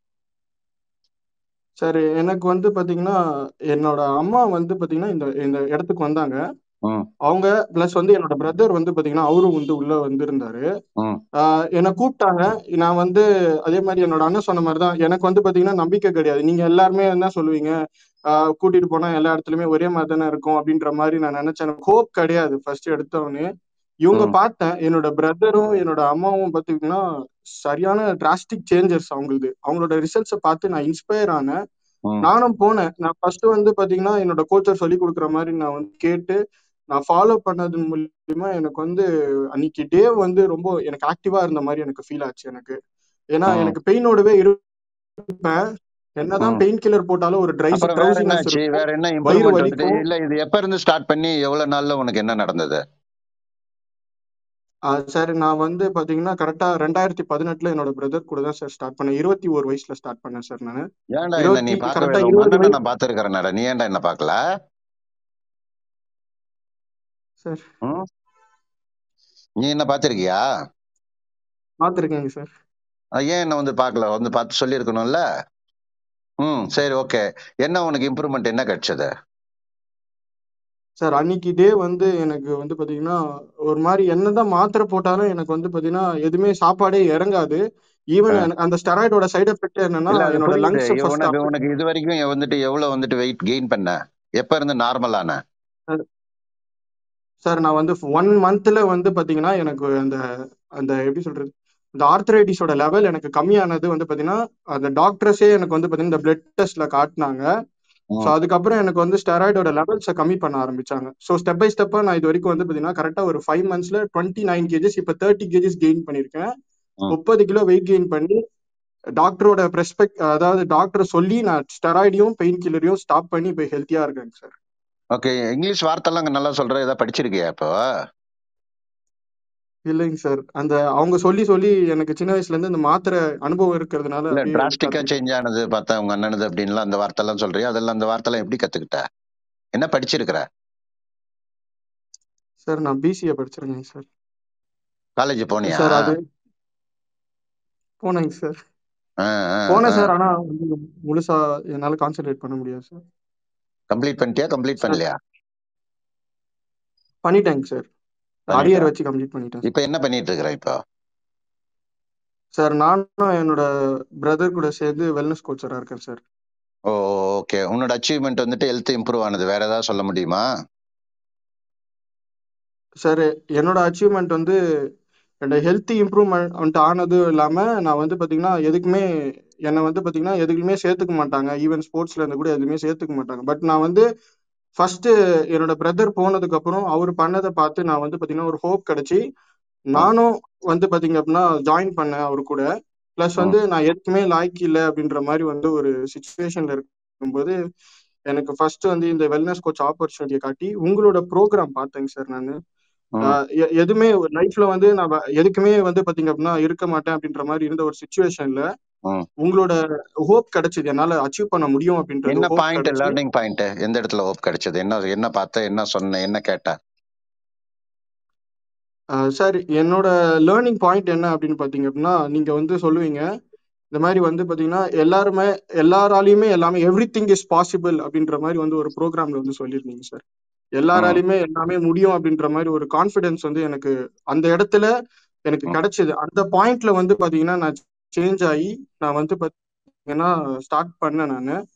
S5: சரி எனக்கு வந்து பாத்தீங்கன்னா என்னோட அம்மா வந்து பாத்தீங்கன்னா இந்த இந்த இடத்துக்கு வந்தாங்க
S1: ம்
S5: அவங்க பிளஸ் வந்து என்னோட பிரதர் வந்து பாத்தீங்கன்னா அவரும் வந்து உள்ள வந்திருந்தாரு
S1: ம்
S5: ஆஹ் என்னை கூப்பிட்டாங்க நான் வந்து அதே மாதிரி என்னோட அண்ணன் சொன்ன மாதிரி தான் எனக்கு வந்து பாத்தீங்கன்னா நம்பிக்கை கிடையாது நீங்க எல்லாருமே என்ன சொல்லுவீங்க ஆஹ் கூட்டிட்டு போனா எல்லா இடத்துலயுமே ஒரே மாதிரி தானே இருக்கும் அப்படின்ற மாதிரி நான் நினைச்சேன் எனக்கு ஹோப் கிடையாது ஃபர்ஸ்ட் எடுத்தவொடனே இவங்க
S1: ம்
S5: பார்த்தேன் என்னோட பிரதரும் என்னோட அம்மாவும் பாத்தீங்கன்னா சரியான டிராஸ்டிக் சேஞ்சஸ் அவங்களுது அவங்களோட ரிசல்ட்ஸை பார்த்து நான் இன்ஸ்பயர் ஆனேன்
S1: ம்
S5: நானும் போனேன் நான் ஃபர்ஸ்ட் வந்து பாத்தீங்கன்னா என்னோட கோச்சர் சொல்லி கொடுக்குற மாதிரி நான் வந்து கேட்டு நான் ஃபாலோ பண்ணது மூலியமா எனக்கு வந்து அன்னைக்கு டே வந்து ரொம்ப எனக்கு ஆக்டிவா இருந்த மாதிரி எனக்கு ஃபீல் ஆச்சு எனக்கு ஏன்னா
S1: ம்
S5: எனக்கு பெயினோடவே இருப்பேன் என்னதான்
S1: ம்
S5: பெயின் கில்லர் போட்டாலும் ஒரு ட்ரை
S1: அப்புறம் வேற என்ன
S5: ட்ரௌசினஸ்
S1: ஆச்சு
S5: இருக்கும்
S1: வேற என்ன
S5: வயிறு
S1: இம்ப்ரூவ்மெண்ட் வந்துட்டு
S5: வலிக்கும்
S1: இல்ல இது எப்ப இருந்து ஸ்டார்ட் பண்ணி எவ்வளவு நாள்ல உனக்கு என்ன நடந்தது
S5: ஆஹ் சார் நான் வந்து பாத்தீங்கன்னா கரெக்டா ரெண்டாயிரத்தி பதினெட்டுல என்னோட பிரதர் கூட தான் சார் ஸ்டார்ட் பண்ணேன் இருபத்தி ஒரு வயசுல ஸ்டார்ட் பண்ணேன் சார் நான்
S1: ஏன்டா என்ன நீ
S5: இருபத்தி
S1: பார்க்கவே
S5: கரெக்டா
S1: இல்லை உங்க
S5: இருபது
S1: அண்ணனை
S5: வயசு
S1: நான் பார்த்துருக்கிறேன்டா நீ ஏன்டா என்ன பார்க்கல
S5: சார்
S1: ம் நீ என்ன பார்த்திருக்கியா
S5: பார்த்துருக்கேங்க சார்
S1: அஹ் ஏன் என்ன வந்து பார்க்கல வந்து பார்த்து சொல்லியிருக்கணும்ல ம் சரி ஓகே என்ன உனக்கு இம்ப்ரூவ்மெண்ட் என்ன கிடைச்சது
S5: சார் அன்னைக்கு டே வந்து எனக்கு வந்து பாத்தீங்கன்னா ஒரு மாதிரி என்னதான் மாத்திரை போட்டாலும் எனக்கு வந்து பாத்தீங்கன்னா எதுவுமே சாப்பாடே இறங்காது ஈவன்
S1: அஹ்
S5: அந்த ஸ்டெராய்டோட சைடு எஃபெக்ட் என்னன்னா
S1: இல்ல அது
S5: என்னோட
S1: புரியுது
S5: லங்ஸ்
S1: இ-
S5: ஃபர்ஸ்ட்
S1: உனக்கு உனக்கு இது வரைக்கும் வந்துட்டு எவ்வளவு வந்துட்டு வெயிட் கெயின் பண்ண எப்ப இருந்து நார்மலான
S5: சார் நான் வந்து ஒன் மந்த்ல வந்து பாத்தீங்கன்னா எனக்கு அந்த அந்த எப்படி சொல்றது இந்த ஆர்த்தரைட்டிஸோட லெவல் எனக்கு கம்மியானது வந்து பாத்தீங்கன்னா அந்த டாக்டர்ஸே எனக்கு வந்து பாத்தீங்கன்னா இந்த பிளட் டெஸ்ட்ல காட்டினாங்க ஸோ
S1: ம்
S5: அதுக்கப்புறம் எனக்கு வந்து ஸ்டெராய்டோட லெவல்ஸை கம்மி பண்ண ஆரம்பிச்சாங்க ஸோ ஸ்டெப் பை ஸ்டெப்பா நான் இது வரைக்கும் வந்து பாத்தீங்கன்னா கரெக்டா ஒரு ஃபைவ் மந்த்ஸ்ல டுவெண்ட்டி நைன் கேஜஸ் இப்போ தேர்ட்டி கேஜஸ் கெயின் பண்ணியிருக்கேன்
S1: ம்
S5: முப்பது கிலோ வெயிட் கெயின் பண்ணி டாக்டரோட பெர்ஸ்பெக்ட் அதாவது டாக்டர் சொல்லி நான் ஸ்டெராய்டையும் பெயின் கில்லரையும் ஸ்டாப் பண்ணி இப்போ ஹெல்த்தியா இருக்கேங்க சார்
S1: ஓகே இங்கிலீஷ் வார்த்தைலாம் அங்க நல்லா சொல்ற ஏதாவது படிச்சிருக்கியா இப்போ
S5: இல்லைங்க சார் அந்த அவங்க சொல்லி சொல்லி எனக்கு சின்ன வயசுல இருந்து இந்த மாத்திரை அனுபவம் இருக்கிறதுனால
S1: இல்ல
S5: அப்படியே
S1: டிராஸ்டிக்கா
S5: கத்துக்கிட்டேன்
S1: சேஞ்ச் ஆனது பார்த்தா உங்க அண்ணனது அப்படின்லாம் அந்த வார்த்தைலாம் சொல்றியா அதெல்லாம் அந்த வார்த்தைலாம் எப்படி கத்துக்கிட்ட என்ன படிச்சிருக்கிற
S5: சார் நான் பிசிஏ படிச்சிருக்கேங்க சார்
S1: காலேஜ் போனியா
S5: சார் அது போனேங்க சார் போனேன் சார் ஆனா வந்து முழுசா என்னால கான்சென்ட்ரேட் பண்ண முடியாது சார்
S1: கம்ப்ளீட் பண்ணிட்டியா கம்ப்ளீட்
S5: சார்
S1: பண்ணலையா
S5: பண்ணிட்டேங்க சார்
S1: பண்ணிட்டா
S5: அரியர் வச்சு கம்ப்ளீட் பண்ணிட்டேன்
S1: இப்ப என்ன பண்ணிட்டு இருக்கிற இப்போ
S5: சார் நானும் என்னோட பிரதர் கூட சேர்ந்து வெல்னஸ் கோச்சரா இருக்கேன் சார்
S1: ஓ ஓகே உன்னோட அச்சீவ்மெண்ட் வந்துட்டு ஹெல்த் இம்ப்ரூவ் ஆனது வேற ஏதாவது சொல்ல முடியுமா
S5: சார் என்னோட அச்சீவ்மெண்ட் வந்து என்னோட ஹெல்த் இம்ப்ரூவ்மெண்ட் ஆனதும் இல்லாம நான் வந்து பாத்தீங்கன்னா எதுக்குமே என்னை வந்து பாத்தீங்கன்னா எதுக்குமே சேர்த்துக்க மாட்டாங்க ஈவன் ஸ்போர்ட்ஸ்ல இருந்து கூட எதுவுமே சேர்த்துக்க மாட்டாங்க பட் நான் வந்து ஃபர்ஸ்ட் என்னோட பிரதர் போனதுக்கு அப்புறம் அவர் பண்ணதை பார்த்து நான் வந்து பாத்தீங்கன்னா ஒரு ஹோப் கிடைச்சி நானும் வந்து பாத்தீங்க அப்படின்னா ஜாயின் பண்ணேன் அவர் கூட பிளஸ் வந்து நான் எதுக்குமே லாய்க்கு இல்லை அப்படின்ற மாதிரி வந்து ஒரு சுச்சுவேஷன்ல இருக்கும்போது எனக்கு ஃபர்ஸ்ட் வந்து இந்த வெல்னஸ் கோச் ஆப்பர்ச்சுனிட்டியை காட்டி உங்களோட ப்ரோக்ராம் பார்த்தேங்க சார் நான் எதுவுமே லைஃப்ல வந்து நான் எதுக்குமே வந்து பாத்தீங்க அப்படின்னா இருக்க மாட்டேன் அப்படின்ற மாதிரி இருந்த ஒரு சுச்சுவேஷன்ல உங்களோட ஹோப் கிடைச்சது என்னால அச்சீவ் பண்ண முடியும் அப்படின்றது
S1: என்ன
S5: hope
S1: பாயிண்ட்
S5: கிடைச்சு
S1: லேர்னிங் பாயிண்ட் எந்த இடத்துல ஹோப் கிடைச்சது என்ன என்ன பார்த்த என்ன சொன்ன என்ன கேட்ட
S5: சார் என்னோட லேர்னிங் பாயிண்ட் என்ன அப்படின்னு பாத்தீங்க அப்படின்னா நீங்க வந்து சொல்லுவீங்க இந்த மாதிரி வந்து பாத்தீங்கன்னா எல்லாருமே எல்லாராலையுமே எல்லாமே எவ்ரி திங் இஸ் பாசிபிள் அப்படின்ற மாதிரி வந்து ஒரு ப்ரோக்ராம்ல வந்து சொல்லியிருந்தீங்க சார் எல்லாராலையுமே எல்லாமே முடியும் அப்படின்ற மாதிரி ஒரு கான்ஃபிடன்ஸ் வந்து எனக்கு அந்த இடத்துல எனக்கு கிடைச்சது அந்த பாயிண்ட்ல வந்து பாத்தீங்கன்னா நான் சேஞ்ச் ஆகி நான் வந்து பாத்தீங்கன்னா ஸ்டார்ட் பண்ணேன் நான்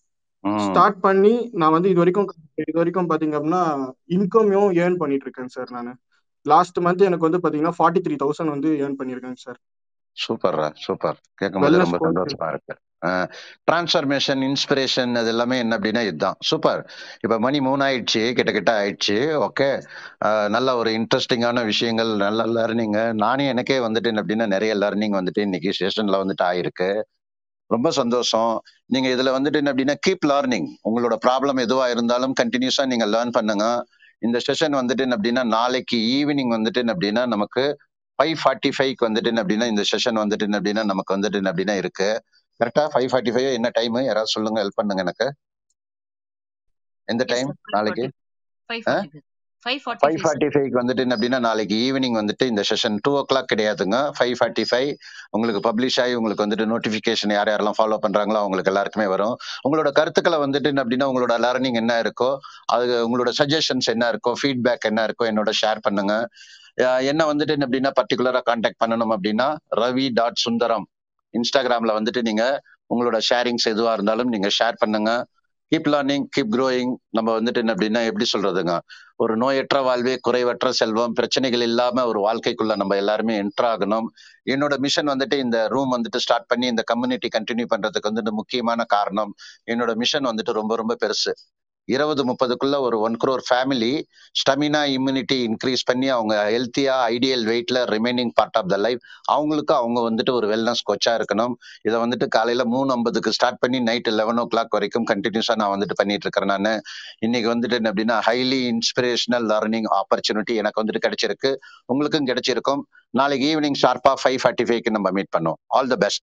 S1: ம்
S5: ஸ்டார்ட் பண்ணி நான் வந்து இது வரைக்கும் இது வரைக்கும் பாத்தீங்க அப்படின்னா இன்கமையும் ஏர்ன் பண்ணிட்டு இருக்கேன் சார் நான் லாஸ்ட் மந்த் எனக்கு வந்து பாத்தீங்கன்னா ஃபார்ட்டி த்ரீ தௌசண்ட் வந்து ஏர்ன் பண்ணியிருக்கேன் சார்
S1: சூப்பர்ரா சூப்பர் கேட்கும்போது
S5: வெல்னஸ்
S1: ரொம்ப
S5: கோச்
S1: சந்தோஷமா இருக்கு டிரான்ஸ்ஃபர்மேஷன் இன்ஸ்பிரேஷன் அது எல்லாமே என்ன அப்படின்னா இதுதான் சூப்பர் இப்போ மணி மூணு ஆயிடுச்சு கிட்ட கிட்ட ஆயிடுச்சு ஓகே நல்ல ஒரு இன்ட்ரெஸ்டிங்கான விஷயங்கள் நல்ல லேர்னிங் நானே எனக்கே வந்துட்டு என்ன அப்படின்னா நிறைய லேர்னிங் வந்துட்டு இன்னைக்கு செஷன்ல வந்துட்டு ஆயிருக்கு ரொம்ப சந்தோஷம் நீங்க இதுல வந்துட்டு என்ன அப்படின்னா கீப் லேர்னிங் உங்களோட ப்ராப்ளம் எதுவா இருந்தாலும் கண்டினியூஸா நீங்க லேர்ன் பண்ணுங்க இந்த செஷன் வந்துட்டு என்ன அப்படின்னா நாளைக்கு ஈவினிங் வந்துட்டு என்ன அப்படின்னா நமக்கு ஃபைவ் ஃபார்ட்டி ஃபைவ்க்கு வந்துட்டு என்ன அப்படின்னா இந்த செஷன் வந்துட்டு என்ன அப்படின்னா நமக்கு வந்துட்டு என்ன அப்படின்னா இருக்கு கரெக்டா ஃபைவ் ஃபார்ட்டி ஃபைவ் என்ன டைம் யாராவது சொல்லுங்க ஹெல்ப் பண்ணுங்க எனக்கு எந்த
S3: எஸ்
S1: டைம்
S3: சார் ஃபைவ்
S1: நாளைக்கு
S3: forty five forty
S1: five
S3: five
S1: forty
S3: five forty five sir
S1: ஃபைவ்க்கு வந்துட்டு என்ன அப்படின்னா நாளைக்கு ஈவினிங் வந்துட்டு இந்த செஷன் டூ ஓ கிளாக் கிடையாதுங்க ஃபைவ் ஃபார்ட்டி ஃபைவ் உங்களுக்கு பப்ளிஷ் ஆகி உங்களுக்கு வந்துட்டு நோட்டிஃபிகேஷன் யார் யாரெல்லாம் ஃபாலோ பண்றாங்களோ அவங்களுக்கு எல்லாருக்குமே வரும் உங்களோட கருத்துக்களை வந்துட்டு என்ன அப்படின்னா உங்களோட லேர்னிங் என்ன இருக்கோ அது உங்களோட சஜஷன்ஸ் என்ன இருக்கோ ஃபீட்பேக் என்ன இருக்கோ என்னோட ஷேர் பண்ணுங்க அஹ் என்ன வந்துட்டு என்ன அப்படின்னா பர்டிகுலரா காண்டாக்ட் பண்ணணும் அப்படின்னா ரவி டாட் சுந்தரம் இன்ஸ்டாகிராம்ல வந்துட்டு நீங்க உங்களோட ஷேரிங்ஸ் எதுவா இருந்தாலும் நீங்க ஷேர் பண்ணுங்க கீப் லேர்னிங் கீப் க்ரோயிங் நம்ம வந்துட்டு என்ன அப்படின்னா எப்படி சொல்றதுங்க ஒரு நோயற்ற வாழ்வே குறைவற்ற செல்வம் பிரச்சனைகள் இல்லாம ஒரு வாழ்க்கைக்குள்ள நம்ம எல்லாருமே என்டர் ஆகணும் என்னோட மிஷன் வந்துட்டு இந்த ரூம் வந்துட்டு ஸ்டார்ட் பண்ணி இந்த கம்யூனிட்டி கண்டினியூ பண்றதுக்கு வந்துட்டு முக்கியமான காரணம் என்னோட மிஷன் வந்துட்டு ரொம்ப ரொம்ப பெருசு இருபது முப்பதுக்குள்ள ஒரு one crore family stamina immunity increase பண்ணி அவங்க ஹெல்த்தியா ஐடியல் வெயிட்ல remaining part of the life அவங்களுக்கு அவங்க வந்துட்டு ஒரு வெல்னஸ் கோச்சா இருக்கணும் இதை வந்துட்டு காலையில மூணு ஐம்பதுக்கு ஸ்டார்ட் பண்ணி நைட் லெவன் ஓ கிளாக் வரைக்கும் கண்டினியூஸா நான் வந்துட்டு பண்ணிட்டு இருக்கிறேன் நான் இன்னைக்கு வந்துட்டு என்ன அப்படின்னா ஹைலி இன்ஸ்பிரேஷனல் லேர்னிங் ஆப்பர்ச்சுனிட்டி எனக்கு வந்துட்டு கிடைச்சிருக்கு உங்களுக்கும் கிடைச்சிருக்கும் நாளைக்கு ஈவினிங் ஷார்ப்பா ஃபைவ் ஃபார்ட்டி ஃபைவ்க்கு நம்ம மீட் பண்ணோம் ஆல் த பெஸ்ட்